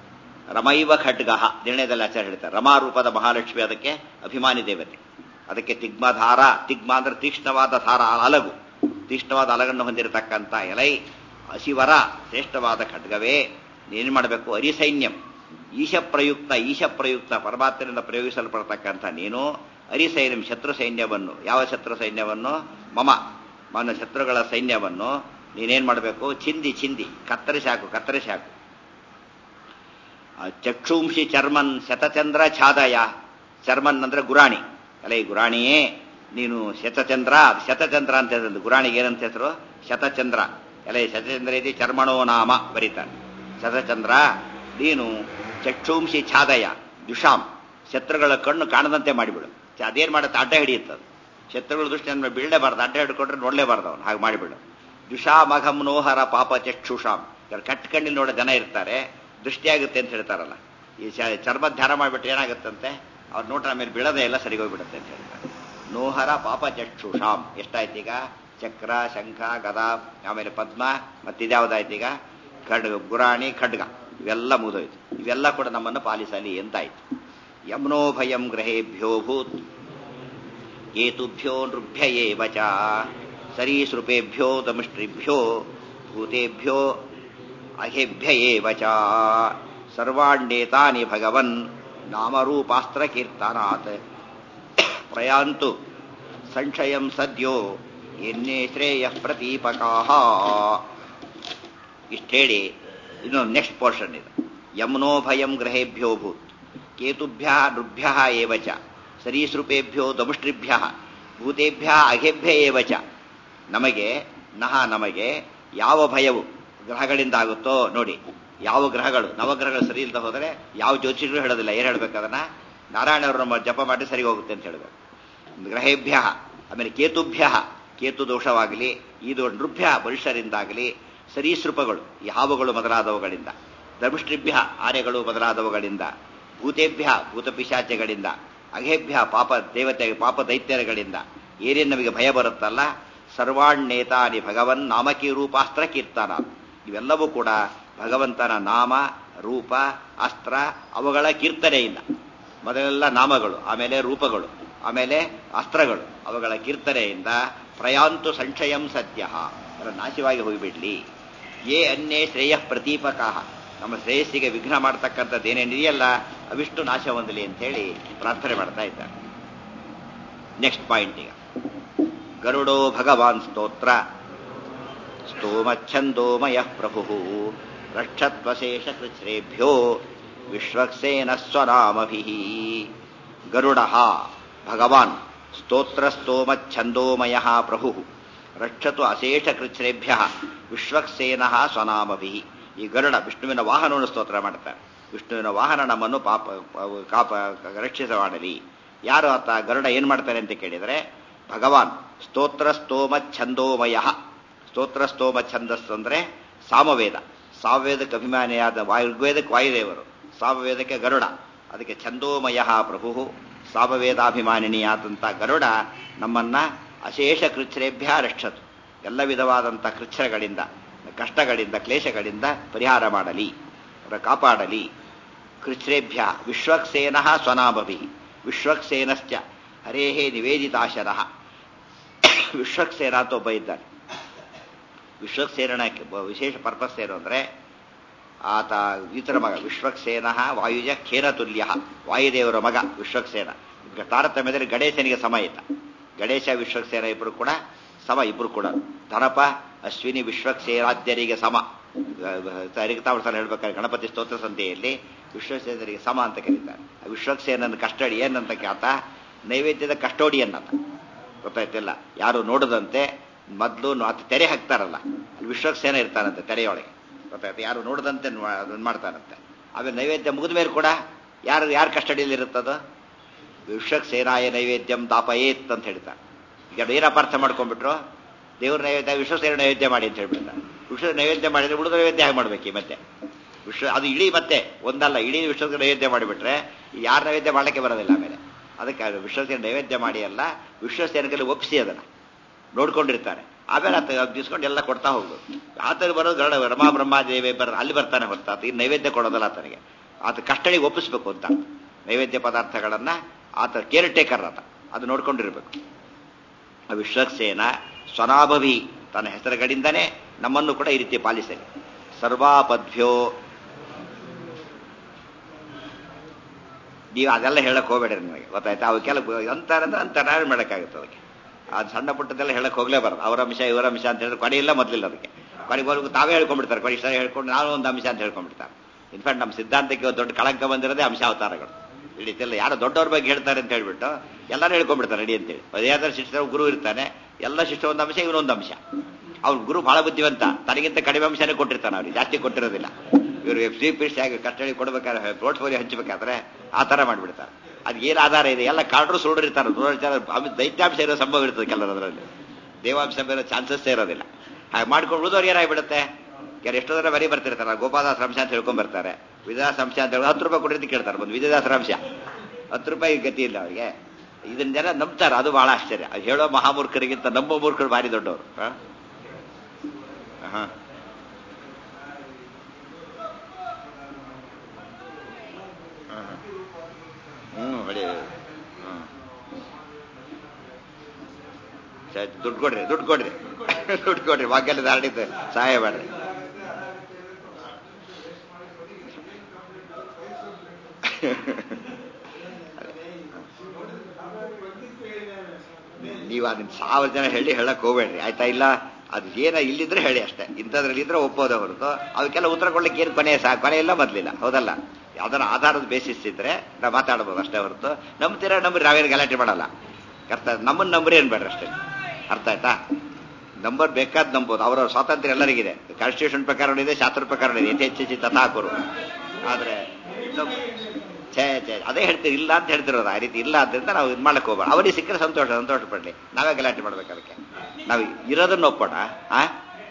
ರಮೈವ ಖಡ್ಗ ನಿರ್ಣಯದಲ್ಲಿ ಆಚಾರ ಹೇಳ್ತಾರೆ ರಮಾರೂಪದ ಮಹಾಲಕ್ಷ್ಮಿ ಅದಕ್ಕೆ ಅಭಿಮಾನಿ ದೇವತೆ ಅದಕ್ಕೆ ತಿಗ್ಮಧಾರ ತಿಗ್ಮ ಅಂದ್ರೆ ತೀಕ್ಷ್ಣವಾದ ಧಾರ ಅಲಗು ತೀಕ್ಷ್ಣವಾದ ಅಲಗನ್ನು ಹೊಂದಿರತಕ್ಕಂಥ ಎಲೈ ಅಶಿವರ ಶ್ರೇಷ್ಠವಾದ ಖಡ್ಗವೇ ಏನ್ ಮಾಡಬೇಕು ಅರಿಸೈನ್ಯಂ ಈಶ ಪ್ರಯುಕ್ತ ಈಶ ಪ್ರಯುಕ್ತ ಪರಮಾತ್ಮನಿಂದ ಪ್ರಯೋಗಿಸಲ್ಪಡ್ತಕ್ಕಂಥ ನೀನು ಅರಿಸೈನ್ಯಂ ಶತ್ರು ಸೈನ್ಯವನ್ನು ಯಾವ ಶತ್ರು ಸೈನ್ಯವನ್ನು ಮಮ ಮನ ಶತ್ರುಗಳ ಸೈನ್ಯವನ್ನು ನೀನೇನ್ ಮಾಡಬೇಕು ಚಿಂದಿ ಚಿಂದಿ ಕತ್ತರಿಸಿ ಹಾಕು ಕತ್ತರಿಸಿ ಹಾಕು ಚಕ್ಷುಂಶಿ ಚರ್ಮನ್ ಶತಚಂದ್ರ ಛಾದಯ ಚರ್ಮನ್ ಅಂದ್ರೆ ಗುರಾಣಿ ಅಲ್ಲ ಈ ಗುರಾಣಿಯೇ ನೀನು ಶತಚಂದ್ರ ಶತಚಂದ್ರ ಅಂತ ಹೇಳಿದ್ರು ಗುರಾಣಿಗೆ ಏನಂತ ಹೆಸರು ಶತಚಂದ್ರ ಎಲ್ಲ ಶತಚಂದ್ರ ಇದೆ ಚರ್ಮಣೋ ನಾಮ ಬರೀತಾರೆ ಶತಚಂದ್ರ ನೀನು ಚಕ್ಷುಂಶಿ ಛಾದಯ ದುಷಾಂ ಶತ್ರುಗಳ ಕಣ್ಣು ಕಾಣದಂತೆ ಮಾಡಿಬಿಡು ಅದೇನ್ ಮಾಡುತ್ತೆ ಅಡ್ಡ ಹಿಡಿಯುತ್ತದೆ ಶತ್ರುಗಳ ದೃಷ್ಟಿ ಅಂದ್ರೆ ಬೀಳಲೇಬಾರ್ದು ಅಡ್ಡ ಹಿಡ್ಕೊಂಡ್ರೆ ನೋಡಲೇಬಾರ್ದು ಅವನು ಹಾಗೆ ಮಾಡಿಬಿಡು ದುಷಾಮಘಂ ನೋಹರ ಪಾಪ ಚಕ್ಷುಷಾಂ ಕಟ್ ಕಣ್ಣಿಲ್ ನೋಡೋ ಜನ ಇರ್ತಾರೆ ದೃಷ್ಟಿಯಾಗುತ್ತೆ ಅಂತ ಹೇಳ್ತಾರಲ್ಲ ಈ ಚರ್ಮ ಧ್ಯಾನ ಮಾಡಿಬಿಟ್ಟು ಏನಾಗುತ್ತಂತೆ ಅವ್ರ ನೋಟ ಆಮೇಲೆ ಬೀಳದೇ ಎಲ್ಲ ಸರಿಗೋಗ್ಬಿಡುತ್ತೆ ಅಂತ ಹೇಳ್ತಾರೆ ನೋಹರ ಪಾಪ ಚಕ್ಷುಷಾಂ ಎಷ್ಟಾಯ್ತು ಈಗ ಚಕ್ರ ಶಂಖ ಗದಾ ಆಮೇಲೆ ಪದ್ಮ ಮತ್ತಿದ್ಯಾವ್ದಾಯ್ತು ಈಗ ಖಡ್ಗ ಗುರಾಣಿ ಖಡ್ಗ ಇವೆಲ್ಲ ಮುಗಿದೋಯ್ತು ಇವೆಲ್ಲ ಕೂಡ ನಮ್ಮನ್ನು ಪಾಲಿಸಲಿ ಎಂತಾಯ್ತು ಯಮ್ನೋ ಭಯಂ ಗ್ರಹೇಭ್ಯೋ ಭೂತ್ ಕೇತುಭ್ಯೋ ನೃಭ್ಯ ಏವ ಚ ಸರೀಸೃಪೇಭ್ಯೋ ದಮಷ್ಟ್ರಿಭ್ಯೋ ಭೂತೇಭ್ಯೋ ಅಹೇಭ್ಯ ಏವ ಚ ಸರ್ವಾಣ್ಯೇತಾನಿ ಭಗವನ್ ನಾಮರೂಪಾಸ್ತ್ರ ಕೀರ್ತನಾತ್ ಪ್ರಯಾಂತು ಸಂಶಯಂ ಸದ್ಯೋ ಎನ್ನೇ ಶ್ರೇಯ ಪ್ರತೀಪಕಾ ಇಷ್ಟು ಹೇಳಿ ಇನ್ನೊಂದು ನೆಕ್ಸ್ಟ್ ಪೋರ್ಷನ್ ಇದು ಯಮ್ನೋ ಭಯಂ ಗ್ರಹೇಭ್ಯೋ ಭೂತ್ ಕೇತುಭ್ಯ ನೃಭ್ಯ ಏವ ಚ ಸರೀಸೃಪೇಭ್ಯೋ ದಮುಷ್ಟ್ರಿಭ್ಯ ಭೂತೇಭ್ಯ ಅಘೇಭ್ಯ ಏವ ಚ ನಮಗೆ ನಹ ನಮಗೆ ಯಾವ ಭಯವು ಗ್ರಹಗಳಿಂದ ಆಗುತ್ತೋ ನೋಡಿ ಯಾವ ಗ್ರಹಗಳು ನವಗ್ರಹಗಳು ಸರಿ ಇಲ್ಲದೆ ಹೋದರೆ ಯಾವ ಜ್ಯೋತಿಷರು ಹೇಳೋದಿಲ್ಲ ಏನು ಹೇಳ್ಬೇಕದನ್ನ ನಾರಾಯಣವರು ನಮ್ಮ ಜಪ ಮಾಡಿ ಸರಿ ಹೋಗುತ್ತೆ ಅಂತ ಹೇಳಬೇಕು ಗ್ರಹೇಭ್ಯ ಆಮೇಲೆ ಕೇತುಭ್ಯ ಕೇತು ದೋಷವಾಗಲಿ ಇದು ನೃಭ್ಯ ಮನುಷ್ಯರಿಂದಾಗಲಿ ಸರೀಸೃಪಗಳು ಈ ಹಾವುಗಳು ಮೊದಲಾದವುಗಳಿಂದ ದಮಷ್ಟ್ರಿಭ್ಯ ಆನೆಗಳು ಮೊದಲಾದವುಗಳಿಂದ ಭೂತೇಭ್ಯ ಭೂತಪಿಶಾಚಗಳಿಂದ ಅಘೇಭ್ಯ ಪಾಪ ದೇವತೆ ಪಾಪ ದೈತ್ಯರುಗಳಿಂದ ಏನೇನು ನಮಗೆ ಭಯ ಬರುತ್ತಲ್ಲ ಸರ್ವಾಣ್ಯೇತಾನಿ ಭಗವನ್ ನಾಮಕಿ ರೂಪಾಸ್ತ್ರ ಕೀರ್ತನ ಇವೆಲ್ಲವೂ ಕೂಡ ಭಗವಂತನ ನಾಮ ರೂಪ ಅಸ್ತ್ರ ಅವುಗಳ ಕೀರ್ತನೆಯಿಂದ ಮೊದಲೆಲ್ಲ ನಾಮಗಳು ಆಮೇಲೆ ರೂಪಗಳು ಆಮೇಲೆ ಅಸ್ತ್ರಗಳು ಅವುಗಳ ಕೀರ್ತನೆಯಿಂದ ಪ್ರಯಾಂತು ಸಂಶಯಂ ಸತ್ಯ ಅದರ ನಾಶವಾಗಿ ಹೋಗಿಬಿಡ್ಲಿ ಏ ಅನ್ಯೇ ಶ್ರೇಯ ಪ್ರತೀಪಕ ನಮ್ಮ ಶ್ರೇಯಸ್ಸಿಗೆ ವಿಘ್ನ ಮಾಡ್ತಕ್ಕಂಥದ್ದು ಏನೇನಿದೆಯಲ್ಲ ಅವಿಷ್ಟು ನಾಶ ಹೊಂದಲಿ ಅಂತ ಹೇಳಿ ಪ್ರಾರ್ಥನೆ ಮಾಡ್ತಾ ಇದ್ದಾರೆ ನೆಕ್ಸ್ಟ್ ಪಾಯಿಂಟ್ ಈಗ ಗರುಡೋ ಭಗವಾನ್ ಸ್ತೋತ್ರ ಸ್ತೋಮಚ್ಛಂದೋಮಯ ಪ್ರಭು ರಕ್ಷತ್ವಶೇಷ ಕೃಚ್ಛ್ರೇಭ್ಯೋ ವಿಶ್ವಕ್ಸೇನ ಸ್ವನಾಮಭಿ ಗರುಡ ಭಗವಾನ್ ಸ್ತೋತ್ರ ಸ್ತೋಮಚ್ಛಂದೋಮಯ ಪ್ರಭು ರಕ್ಷತು ಅಶೇಷ ಕೃಚ್ಛ್ರೇಭ್ಯ ವಿಶ್ವಕ್ಸೇನ ಸ್ವನಾಮಭಿ ಈ ಗರುಡ ವಿಷ್ಣುವಿನ ವಾಹನವನ್ನು ಸ್ತೋತ್ರ ಮಾಡ್ತಾರೆ ವಿಷ್ಣುವಿನ ವಾಹನ ನಮ್ಮನ್ನು ಪಾಪ ಕಾಪ ರಕ್ಷಿಸ ಮಾಡಲಿ ಯಾರು ಆತ ಗರುಡ ಏನ್ ಮಾಡ್ತಾರೆ ಅಂತ ಕೇಳಿದರೆ ಭಗವಾನ್ ಸ್ತೋತ್ರ ಸ್ತೋಮ ಛಂದೋಮಯ ಸ್ತೋತ್ರ ಸ್ತೋಮ ಛಂದಸ್ಸು ಅಂದ್ರೆ ಸಾಮವೇದ ಸಾಮವೇದಕ್ಕೆ ಅಭಿಮಾನಿಯಾದ ವಾಯುರ್ವೇದಕ್ಕೆ ವಾಯುದೇವರು ಸಾಮವೇದಕ್ಕೆ ಗರುಡ ಅದಕ್ಕೆ ಛಂದೋಮಯ ಪ್ರಭು ಸಾಮವೇದಾಭಿಮಾನಿನಿಯಾದಂಥ ಗರುಡ ನಮ್ಮನ್ನ ಅಶೇಷ ಕೃಚ್ಛ್ರೇಭ್ಯ ರಕ್ಷತು ಎಲ್ಲ ವಿಧವಾದಂಥ ಕೃಚ್ಛ್ರಗಳಿಂದ ಕಷ್ಟಗಳಿಂದ ಕ್ಲೇಶಗಳಿಂದ ಪರಿಹಾರ ಮಾಡಲಿ ಕಾಪಾಡಲಿ ಕೃಚ್ಛ್ರೇಭ್ಯ ವಿಶ್ವಕ್ಸೇನ ಸ್ವನಾಮಭಿ ವಿಶ್ವಕ್ಸೇನಶ್ಚ ಹರೇಹೇ ನಿವೇದಿತಾಶರ ವಿಶ್ವಕ್ಸೇನ ಅಂತ ಒಬ್ಬ ಇದ್ದಾನೆ ವಿಶ್ವಕ್ಸೇನ ವಿಶೇಷ ಪರ್ಪಸ್ ಏನು ಅಂದ್ರೆ ಆತ ಈತರ ಮಗ ವಿಶ್ವಕ್ಸೇನ ವಾಯುಜ ಖೇನ ತುಲ್ಯ ವಾಯುದೇವರ ಮಗ ವಿಶ್ವಕ್ಸೇನ ತಾರತಮ್ಯದಲ್ಲಿ ಗಣೇಶನಿಗೆ ಸಮ ಇದ್ದ ಗಣೇಶ ವಿಶ್ವಕ್ಸೇನ ಇಬ್ಬರು ಕೂಡ ಸಮ ಇಬ್ಬರು ಕೂಡ ಧನಪ ಅಶ್ವಿನಿ ವಿಶ್ವಕ್ಸೇನಾದ್ಯರಿಗೆ ಸಮ ಹರಿಕತಾವರ್ಸನ ಹೇಳ್ಬೇಕಾದ್ರೆ ಗಣಪತಿ ಸ್ತೋತ್ರ ಸಂತೆಯಲ್ಲಿ ವಿಶ್ವಸೇನರಿಗೆ ಸಮ ಅಂತ ಕರೀತಾರೆ ವಿಶ್ವಕ್ಸೇನನ ಕಸ್ಟಡಿ ಏನಂತ ಆತ ನೈವೇದ್ಯದ ಕಸ್ಟೋಡಿಯನ್ ಅಂತ ಗೊತ್ತಾಯ್ತಿಲ್ಲ ಯಾರು ನೋಡದಂತೆ ಮೊದಲು ಆತ ತೆರೆ ಹಾಕ್ತಾರಲ್ಲ ಅಲ್ಲಿ ವಿಶ್ವಕ್ಸೇನ ಇರ್ತಾರಂತೆ ತೆರೆಯೊಳಗೆ ಗೊತ್ತಾಯ್ತು ಯಾರು ನೋಡದಂತೆ ಅದನ್ನ ಮಾಡ್ತಾರಂತೆ ಆಮೇಲೆ ನೈವೇದ್ಯ ಮುಗಿದ ಮೇಲೆ ಕೂಡ ಯಾರು ಯಾರ ಕಸ್ಟಡಿಯಲ್ಲಿ ಇರುತ್ತದು ವಿಶ್ವಕ್ಸೇನಾಯ ನೈವೇದ್ಯಂ ದಾಪಯೇತ್ ಅಂತ ಹೇಳ್ತಾರೆ ಈಗ ಏನಪ್ಪ ಅರ್ಥ ಮಾಡ್ಕೊಂಡ್ಬಿಟ್ರು ದೇವ್ರ ನೈವೇದ್ಯ ವಿಶ್ವಸೇನ ನೈವೇದ್ಯ ಮಾಡಿ ಅಂತ ಹೇಳ್ಬಿಡ್ತಾರೆ ವಿಶ್ವ ನೈವೇದ್ಯ ಮಾಡಿದ್ರೆ ಉಳಿದ ನೈವೇದ್ಯ ಹೇಗೆ ಮಾಡ್ಬೇಕು ಮತ್ತೆ ವಿಶ್ವ ಅದು ಇಡೀ ಮತ್ತೆ ಒಂದಲ್ಲ ಇಡೀ ವಿಶ್ವದ ನೈವೇದ್ಯ ಮಾಡಿಬಿಟ್ರೆ ಯಾರ ನೈವೇದ್ಯ ಮಾಡಲಿಕ್ಕೆ ಬರೋದಿಲ್ಲ ಆಮೇಲೆ ಅದಕ್ಕೆ ವಿಶ್ವಸೇನ ನೈವೇದ್ಯ ಮಾಡಿ ಅಲ್ಲ ವಿಶ್ವಸೇನದಲ್ಲಿ ಒಪ್ಪಿಸಿ ಅದನ್ನ ನೋಡ್ಕೊಂಡಿರ್ತಾರೆ ಆಮೇಲೆ ಆತ ದಿಸ್ಕೊಂಡು ಎಲ್ಲ ಕೊಡ್ತಾ ಹೋಗ್ಬೋದು ಆತನಿಗೆ ಬರೋದು ಗರಡ ರಮಾ ಬ್ರಹ್ಮಾದೇವಿ ಬರ ಅಲ್ಲಿ ಬರ್ತಾನೆ ಹೊರತಾತ ಈ ನೈವೇದ್ಯ ಕೊಡೋದಲ್ಲ ಆತನಿಗೆ ಆತ ಕಷ್ಟಡಿಗೆ ಒಪ್ಪಿಸ್ಬೇಕು ಅಂತ ನೈವೇದ್ಯ ಪದಾರ್ಥಗಳನ್ನ ಆತ ಕೇರ್ ಟೇಕರ್ ಆತ ಅದು ನೋಡ್ಕೊಂಡಿರ್ಬೇಕು ವಿಶ್ವಕ್ಸೇನ ಸ್ವನಾಭವಿ ತನ್ನ ಹೆಸರುಗಳಿಂದನೇ ನಮ್ಮನ್ನು ಕೂಡ ಈ ರೀತಿ ಪಾಲಿಸಲಿ ಸರ್ವಾಪದ್ಭ್ಯೋ ನೀವು ಅದೆಲ್ಲ ಹೇಳಕ್ ಹೋಗ್ಬೇಡ್ರಿ ನನಗೆ ಗೊತ್ತಾಯ್ತಾ ಅವಕ್ಕೆಲ್ಲ ಅಂತಾರಂದ್ರೆ ಅಂತಾರ ಮಾಡೋಕ್ಕಾಗುತ್ತೆ ಅದಕ್ಕೆ ಅದು ಸಣ್ಣ ಪುಟ್ಟದೆಲ್ಲ ಹೇಳಕ್ ಹೋಗ್ಲೇಬಾರ್ದು ಅವರ ಅಂಶ ಇವರ ಅಂಶ ಅಂತ ಹೇಳಿದ್ರೆ ಕೊನೆ ಇಲ್ಲ ಮೊದಲಿಲ್ಲ ಅದಕ್ಕೆ ಕೊನೆಗೆ ತಾವೇ ಹೇಳ್ಕೊಂಡ್ಬಿಡ್ತಾರೆ ಕೊನೆ ಇಷ್ಟ ಹೇಳ್ಕೊಂಡು ನಾನು ಒಂದು ಅಂಶ ಅಂತ ಹೇಳ್ಕೊಂಡ್ಬಿಡ್ತಾರೆ ಇನ್ಫ್ಯಾಕ್ಟ್ ನಮ್ಮ ಸಿದ್ಧಾಂತಕ್ಕೆ ದೊಡ್ಡ ಕಳಂಕ ಬಂದಿರೋದೇ ಅಂಶ ಅವತಾರಗಳು ಹಿಡಿತಿಲ್ಲ ಯಾರು ದೊಡ್ಡವ್ರ ಬಗ್ಗೆ ಹೇಳ್ತಾರೆ ಅಂತ ಹೇಳ್ಬಿಟ್ಟು ಎಲ್ಲರೂ ಹೇಳ್ಕೊಂಡ್ಬಿಡ್ತಾರೆ ರೆಡಿ ಅಂತೇಳಿ ಅದೇದಾದ್ರೂ ಶಿಷ್ಟ ಗುರು ಇರ್ತಾನೆ ಎಲ್ಲ ಶಿಷ್ಟ ಒಂದು ಅಂಶ ಇವನೊಂದು ಅಂಶ ಅವ್ರ ಗುರು ಬಹಳ ಬುದ್ಧಿವಂತ ತನಗಿಂತ ಕಡಿಮೆ ಅಂಶನೇ ಕೊಟ್ಟಿರ್ತಾನೆ ಅವ್ರಿಗೆ ಜಾಸ್ತಿ ಕೊಟ್ಟಿರೋದಿಲ್ಲ ಇವರು ಎಫ್ ಸಿ ಪಿ ಆಗಿ ಕಟ್ಟಡಿ ಕೊಡ್ಬೇಕಾದ್ರೆ ಪೋರ್ಟ್ಫೋಲಿಯೋ ಹಂಚಬೇಕಾದ್ರೆ ಆ ತರ ಮಾಡ್ಬಿಡ್ತಾರೆ ಅದು ಏನು ಆಧಾರ ಇದೆ ಎಲ್ಲ ಕಾರ್ಡ್ರು ಸುಳ್ಳು ಇರ್ತಾರೆ ದೈತ್ಯಾಂಶ ಇರೋ ಸಂಭವ ಇರ್ತದೆ ಕೆಲವರು ಅದರಲ್ಲಿ ದೇವಾಂಶ ಇರೋ ಚಾನ್ಸಸ್ ಇರೋದಿಲ್ಲ ಹಾಗೆ ಮಾಡ್ಕೊಂಡು ಉಳಿದವ್ರು ಏನಾಗ್ಬಿಡುತ್ತೆ ಯಾರು ಎಷ್ಟೋ ಜನ ಬರೀ ಬರ್ತಿರ್ತಾರೆ ಗೋಪಾದಾಸರ ಅಂಶ ಅಂತ ಹೇಳ್ಕೊಂಡ್ ಬರ್ತಾರೆ ವಿಧಾಸ ಅಂಶ ಅಂತ ಹೇಳಿ ಹತ್ತು ರೂಪಾಯಿ ಕೊಡಿದ್ದು ಕೇಳ್ತಾರೆ ಒಂದು ವಿಧಾಸರ ಅಂಶ ಹತ್ತು ರೂಪಾಯಿ ಗತಿ ಇಲ್ಲ ಅವರಿಗೆ ಇದನ್ನ ಜನ ನಂಬ್ತಾರೆ ಅದು ಬಹಳ ಆಶ್ಚರ್ಯ ಅದು ಹೇಳೋ ಮಹಾಮೂರ್ಖರಿಗಿಂತ ನಂಬೋ ಮೂರ್ಖರು ಭಾರಿ ದೊಡ್ಡವರು ಹಾ ಹ್ಞೂ ಹೊಡಿ ಹ್ಞೂ ಸರಿ ದುಡ್ಡು ಕೊಡ್ರಿ ದುಡ್ಡು ಕೊಡ್ರಿ ದುಡ್ಡು ಕೊಡ್ರಿ ವಾಕ್ಯಲ್ಲ ದಾಡಿದ್ದು ಸಹಾಯ ಮಾಡ್ರಿ ನೀವು ಅದನ್ನ ಸಾವಿರ ಜನ ಹೇಳಿ ಹೇಳಕ್ ಹೋಗ್ಬೇಡ್ರಿ ಆಯ್ತಾ ಇಲ್ಲ ಅದು ಏನ ಇಲ್ಲಿದ್ರೆ ಹೇಳಿ ಅಷ್ಟೇ ಇಂಥದ್ರಲ್ಲಿ ಇದ್ರೆ ಒಪ್ಪೋದ ಹೊರತು ಅದಕ್ಕೆಲ್ಲ ಉತ್ತರ ಕೊಡ್ಲಿಕ್ಕೆ ಏನು ಕೊನೆ ಸಾ ಕೊನೆ ಇಲ್ಲ ಮೊದಲಿಲ್ಲ ಹೌದಲ್ಲ ಯಾವ್ದಾರ ಆಧಾರದ ಬೇಸಿಸ್ ಇದ್ರೆ ನಾವು ಮಾತಾಡ್ಬೋದು ಅಷ್ಟೇ ಹೊರತು ನಂಬ್ತೀರಾ ನಂಬ್ರಿ ನಾವೇನು ಗಲಾಟೆ ಮಾಡಲ್ಲ ಅರ್ಥ ನಮ್ಮನ್ನ ನಂಬ್ರಿ ಏನ್ ಬೇಡ್ರಿ ಅಷ್ಟೇ ಅರ್ಥ ಆಯ್ತಾ ನಂಬರ್ ಬೇಕಾದ್ ನಂಬೋದು ಅವರ ಸ್ವಾತಂತ್ರ್ಯ ಎಲ್ಲರಿಗಿದೆ ಕಾನ್ಸ್ಟಿಟ್ಯೂಷನ್ ಪ್ರಕಾರ ಇದೆ ಶಾಸ್ತ್ರ ಪ್ರಕಾರ ಇದೆ ಯಥೇಚ್ಛಿ ತಥಾಕರು ಆದ್ರೆ ಇನ್ನೊಬ್ಬ- ಛೇ ಛೇ ಅದೇ ಹೇಳ್ತೀರಿ ಇಲ್ಲ ಅಂತ ಹೇಳ್ತಿರೋದು ಆ ರೀತಿ ಇಲ್ಲ ಆದ್ದರಿಂದ ನಾವು ಇದು ಮಾಡಕ್ ಹೋಗ್ಬೇಡ ಅವರಿಗೆ ಸಿಕ್ಕರೆ ಸಂತೋಷ ಸಂತೋಷ ಪಡ್ಲಿ ನಾವೇ ಗಲಾಟೆ ಮಾಡ್ಬೇಕು ಅದಕ್ಕೆ ನಾವು ಇರೋದನ್ನ ಒಪ್ಪೋಣ ಆ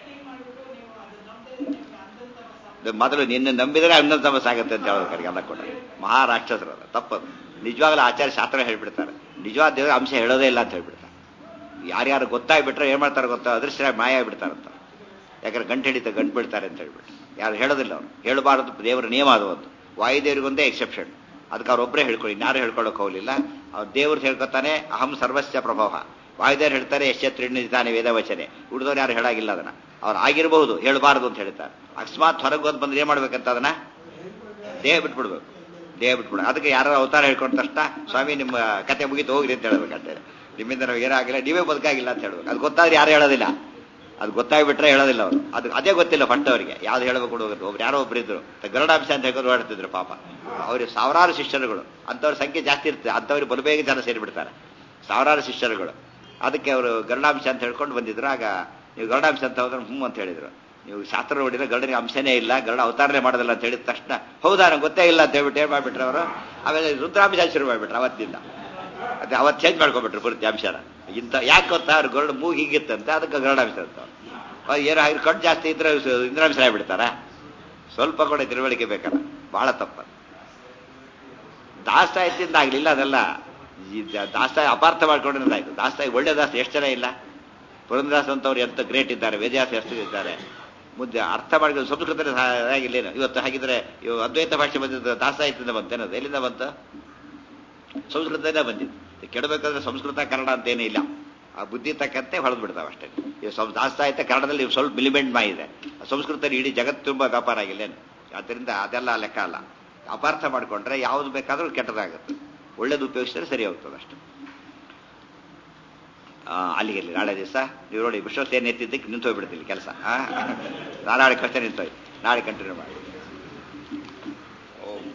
ಇದು ಮೊದಲು ನಿನ್ನ ನಂಬಿದರೆ ಅನ್ನೊಂದು ಸಮಸ್ಯೆ ಆಗುತ್ತೆ ಅಂತ ಹೇಳೋದು ಕಡೆಗೆ ಎಲ್ಲ ಕೂಡ ಮಹಾರಾಕ್ಷಸರು ಅದು ತಪ್ಪದು ನಿಜವಾಗ್ಲೂ ಆಚಾರ್ಯ ಶಾಸ್ತ್ರ ಹೇಳ್ಬಿಡ್ತಾರೆ ನಿಜವಾದ ದೇವರ ಅಂಶ ಹೇಳೋದೇ ಇಲ್ಲ ಅಂತ ಹೇಳ್ಬಿಡ್ತಾರೆ ಯಾರ್ಯಾರು ಗೊತ್ತಾಗ್ಬಿಟ್ರೆ ಏನ್ ಮಾಡ್ತಾರೆ ಗೊತ್ತಾ ಅದೃಶ್ಯ ಮಾಯ ಆಗ್ಬಿಡ್ತಾರಂತ ಯಾಕಂದ್ರೆ ಗಂಟು ಹಿಡಿತ ಗಂಟು ಬಿಡ್ತಾರೆ ಅಂತ ಹೇಳ್ಬಿಟ್ಟು ಯಾರು ಹೇಳೋದಿಲ್ಲ ಅವ್ರು ಹೇಳಬಾರದು ದೇವರ ನಿಯಮ ಅದು ಒಂದು ವಾಯುದೇವರಿಗೊಂದೇ ಎಕ್ಸೆಪ್ಷನ್ ಅದಕ್ಕೆ ಅವ್ರೊಬ್ಬರೇ ಹೇಳ್ಕೊಳ್ಳಿ ಇನ್ಯಾರು ಹೇಳ್ಕೊಳ್ಳೋಕೆ ಹೋಗಲಿಲ್ಲ ಅವ್ರು ದೇವ್ರು ಹೇಳ್ಕೊತಾನೆ ಅಹಂ ಸರ್ವಸ್ಯ ಪ್ರಭಾವ ವಾಯುದೇವರು ಹೇಳ್ತಾರೆ ಯಶ್ಚತ್ರಿಣಿತಾನೆ ವೇದವಚನೆ ಉಳಿದವ್ರು ಯಾರು ಹೇಳಾಗಿಲ್ಲ ಅದನ್ನ ಅವ್ರು ಆಗಿರಬಹುದು ಹೇಳಬಾರದು ಅಂತ ಹೇಳ್ತಾರೆ ಅಕಸ್ಮಾತ್ ಹೊರಗೆ ಬಂದು ಬಂದ್ರೆ ಏನ್ ಮಾಡ್ಬೇಕಂತ ಅದನ್ನ ದೇಹ ಬಿಟ್ಬಿಡ್ಬೇಕು ದೇಹ ಬಿಟ್ಬಿಡ ಅದಕ್ಕೆ ಯಾರು ಅವತಾರ ಹೇಳ್ಕೊಂಡ ತಕ್ಷಣ ಸ್ವಾಮಿ ನಿಮ್ಮ ಕತೆ ಮುಗಿತು ಹೋಗ್ರಿ ಅಂತ ಹೇಳ್ಬೇಕಂತೆ ನಿಮ್ಮಿಂದ ನಾವು ಏನಾಗಿಲ್ಲ ನೀವೇ ಬದುಕಾಗಿಲ್ಲ ಅಂತ ಹೇಳ್ಬೇಕು ಅದು ಗೊತ್ತಾದ್ರೆ ಯಾರು ಹೇಳೋದಿಲ್ಲ ಅದು ಗೊತ್ತಾಗ್ಬಿಟ್ರೆ ಹೇಳೋದಿಲ್ಲ ಅವರು ಅದು ಅದೇ ಗೊತ್ತಿಲ್ಲ ಫಸ್ಟ್ ಅವರಿಗೆ ಯಾವ್ದು ಹೇಳ್ಬೇಕು ಹೋಗೋದು ಒಬ್ರು ಯಾರೋ ಒಬ್ರು ಇದ್ರು ಗರುಡಾಂಶ ಅಂತ ಹೇಳ್ಕೊಂಡು ಓಡಾಡ್ತಿದ್ರು ಪಾಪ ಅವ್ರಿಗೆ ಸಾವಿರಾರು ಶಿಷ್ಯರುಗಳು ಅಂಥವ್ರ ಸಂಖ್ಯೆ ಜಾಸ್ತಿ ಇರ್ತದೆ ಅಂಥವ್ರಿಗೆ ಬಲಬೇಗ ಜನ ಸೇರಿಬಿಡ್ತಾರೆ ಸಾವಿರಾರು ಶಿಷ್ಯರುಗಳು ಅದಕ್ಕೆ ಅವರು ಗರುಡಾಂಶ ಅಂತ ಹೇಳ್ಕೊಂಡು ಬಂದಿದ್ರು ಆಗ ನೀವು ಗರುಡಾಂಶ ಅಂತ ಹೋದ್ರೆ ಹ್ಞೂ ಅಂತ ಹೇಳಿದ್ರು ನೀವು ಶಾಸ್ತ್ರ ನೋಡಿದ್ರೆ ಗರುಡನಿಗೆ ಅಂಶನೇ ಇಲ್ಲ ಗರುಡ ಅವತಾರನೇ ಮಾಡೋದಿಲ್ಲ ಅಂತ ಹೇಳಿದ ತಕ್ಷಣ ಹೌದಾ ನಂಗೆ ಗೊತ್ತೇ ಇಲ್ಲ ಅಂತ ಹೇಳ್ಬಿಟ್ಟು ಏನ್ ಮಾಡ್ಬಿಟ್ರು ಅವರು ಆಮೇಲೆ ರುದ್ರಾಂಶ ಶುರು ಮಾಡ್ಬಿಟ್ರು ಅವತ್ತಿಂದ ಅದೇ ಅವತ್ತು ಚೇಂಜ್ ಮಾಡ್ಕೊಬಿಟ್ರು ಪೂರ್ತಿ ಅಂಶನ ಇಂಥ ಯಾಕೆ ಗೊತ್ತಾ ಅವ್ರು ಗರುಡ ಮೂಗು ಹೀಗಿತ್ತಂತೆ ಅದಕ್ಕೆ ಗರುಡಾಂಶ ಅಂತ ಅವ್ರು ಏನೋ ಹಾಗೆ ಕಣ್ಣು ಜಾಸ್ತಿ ಇದ್ರೆ ಇಂದ್ರಾಂಶ ಆಗ್ಬಿಡ್ತಾರ ಸ್ವಲ್ಪ ಕೂಡ ತಿಳುವಳಿಕೆ ಬೇಕಲ್ಲ ಬಹಳ ತಪ್ಪ ದಾಸ್ತಾಯತಿಂದ ಆಗ್ಲಿಲ್ಲ ಅದೆಲ್ಲ ಈ ದ- ದಾಸ್ತಾಯ ಅಪಾರ್ಥ ಮಾಡ್ಕೊಂಡಿರೋದಾಯ್ತು ದಾಸ್ತಾಯಿ ಒಳ್ಳೆ ದಾಸ ಎಷ್ಟು ಜನ ಇಲ್ಲ ಪುರಂದರಾಸ್ ಅಂತವ್ರು ಎಂತ ಗ್ರೇಟ್ ಇದ್ದಾರೆ ವೇದವ್ಯಾಸ ಎಷ್ಟು ಇದ್ದಾರೆ ಮುದ್ದೆ ಅರ್ಥ ಮಾಡ್ಕೊಂಡು ಸಂಸ್ಕೃತ ಆಗಿಲ್ಲೇನು ಇವತ್ತು ಹಾಗಿದ್ರೆ ಇವು ಅದ್ವೈತ ಭಾಷೆ ಬಂದಿದ್ದು ದಾಸಾಹಿತ್ಯದಿಂದ ಬಂತೇನದು ಎಲ್ಲಿಂದ ಬಂತು ಸಂಸ್ಕೃತದಿಂದ ಬಂದಿದ್ದು ಕೆಡಬೇಕಾದ್ರೆ ಸಂಸ್ಕೃತ ಕನ್ನಡ ಅಂತೇನೇ ಇಲ್ಲ ಆ ಬುದ್ಧಿ ತಕ್ಕಂತೆ ಹೊಳೆದು ಬಿಡ್ತಾವೆ ಅಷ್ಟೇ ಇವು ಸ್ವಲ್ಪ ದಾಸ್ತಾಹಿತ್ಯ ಕನ್ನಡದಲ್ಲಿ ಇವು ಸ್ವಲ್ಪ ಮಿಲಿಮೆಂಟ್ ಮಾಯಿದೆ ಸಂಸ್ಕೃತ ಇಡೀ ಜಗತ್ತು ತುಂಬ ವ್ಯಾಪಾರ ಆಗಿಲ್ಲೇನು ಆದ್ದರಿಂದ ಅದೆಲ್ಲ ಲೆಕ್ಕ ಅಲ್ಲ ಅಪಾರ್ಥ ಮಾಡ್ಕೊಂಡ್ರೆ ಯಾವ್ದು ಬೇಕಾದ್ರೂ ಕೆಟ್ಟದಾಗುತ್ತೆ ಒಳ್ಳೇದು ಉಪಯೋಗಿಸಿದ್ರೆ ಸರಿ ಹೋಗ್ತದೆ ಅಷ್ಟೇ ಆ, ಅಲ್ಲಿಗೆ ಅಲ್ಲಿ ನಾಳೆ ದಿವಸ ನೀವು ನೋಡಿ ವಿಶ್ವಸೇನೆ ಎತ್ತಿದ್ದಕ್ಕೆ ನಿಂತು ಹೋಗ್ಬಿಡ್ತಿಲ್ಲ ಕೆಲಸ ನಾಳೆ ಕಷ್ಟ ನಿಂತೋಯ್ ನಾಳೆ ಕಂಟಿನ್ಯೂ ಮಾಡಿ ಓಂ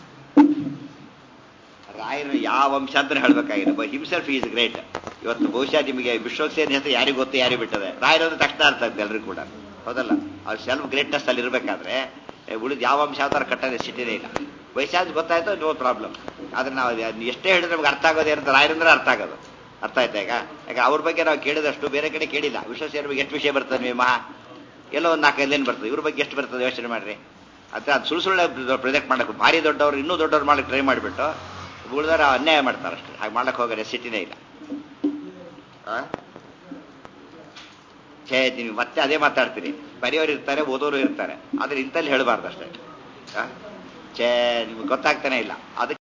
ರಾಯರು ಯಾವ ಅಂಶ ಅಂತ ಹೇಳ್ಬೇಕಾಗಿದೆ ಬಟ್ ಹಿಮ್ಸೆಲ್ಫ್ ಈಸ್ ಗ್ರೇಟ್ ಇವತ್ತು ಬಹುಶಃ ನಿಮಗೆ ವಿಶ್ವಸೇನೆ ಹೆಸರು ಯಾರಿಗೂ ಗೊತ್ತು ಯಾರಿಗೆ ಬಿಟ್ಟದೆ ರಾಯರು ಅಂದ್ರೆ ತಕ್ಷಣ ಅರ್ಥ ಆಗುತ್ತೆ ಎಲ್ಲರಿಗೂ ಕೂಡ ಹೌದಲ್ಲ ಅವ್ರ ಸೆಲ್ಫ್ ಗ್ರೇಟ್ನೆಸ್ ಅಲ್ಲಿ ಇರಬೇಕಾದ್ರೆ ಉಳಿದ ಯಾವ ಅಂಶ ಆಧಾರ ಕಟ್ಟೋದೇ ಸಿಟಿನೇ ಇಲ್ಲ ವಯಸ್ಸಾದ ಗೊತ್ತಾಯ್ತು ನೋ ಪ್ರಾಬ್ಲಮ್ ಆದ್ರೆ ನಾವು ಅದ್ನ ಎಷ್ಟೇ ಹೇಳಿದ್ರೆ ನಮ್ಗೆ ಅರ್ಥ ಆಗೋದು ಏನಂತ ರಾಯರಂದ್ರೆ ಅರ್ಥ ಆಗೋದು ಅರ್ಥ ಆಯ್ತಾ ಈಗ ಯಾಕೆ ಅವ್ರ ಬಗ್ಗೆ ನಾವು ಕೇಳಿದಷ್ಟು ಬೇರೆ ಕಡೆ ಕೇಳಿಲ್ಲ ವಿಶ್ವಸೇನ ಬಗ್ಗೆ ಎಷ್ಟು ವಿಷಯ ಬರ್ತದೆ ನೀವು ಮಹಾ ಎಲ್ಲೋ ಒಂದು ನಾಲ್ಕೈದು ಏನು ಬರ್ತದೆ ಇವ್ರ ಬಗ್ಗೆ ಎಷ್ಟು ಬರ್ತದೆ ಯೋಚನೆ ಮಾಡ್ರಿ ಅದ ಅದು ಸುಳ್ಳು ಸುಳ್ಳು ಪ್ರೊಜೆಕ್ಟ್ ಮಾಡಕ್ಕೆ ಭಾರಿ ದೊಡ್ಡವರು ಇನ್ನೂ ದೊಡ್ಡವ್ರು ಮಾಡಕ್ಕೆ ಟ್ರೈ ಮಾಡಿಬಿಟ್ಟು ಉಳಿದವರು ಅನ್ಯಾಯ ಮಾಡ್ತಾರೆ ಅಷ್ಟೇ ಹಾಗೆ ಮಾಡಕ್ಕೆ ಹೋಗೋ ಸಿಟಿನೇ ಇಲ್ಲ ಆ? ಛೇ ನೀವು ಮತ್ತೆ ಅದೇ ಮಾತಾಡ್ತೀರಿ ಬರೆಯೋರು ಇರ್ತಾರೆ ಓದೋರು ಇರ್ತಾರೆ ಆದ್ರೆ ಇಂಥಲ್ಲಿ ಹೇಳಬಾರ್ದು ಅಷ್ಟೇ ಆ? ಛೇ ನಿಮ್ಗೆ ಗೊತ್ತಾಗ್ತಾನೆ ಇಲ್ಲ ಅದಕ್ಕೆ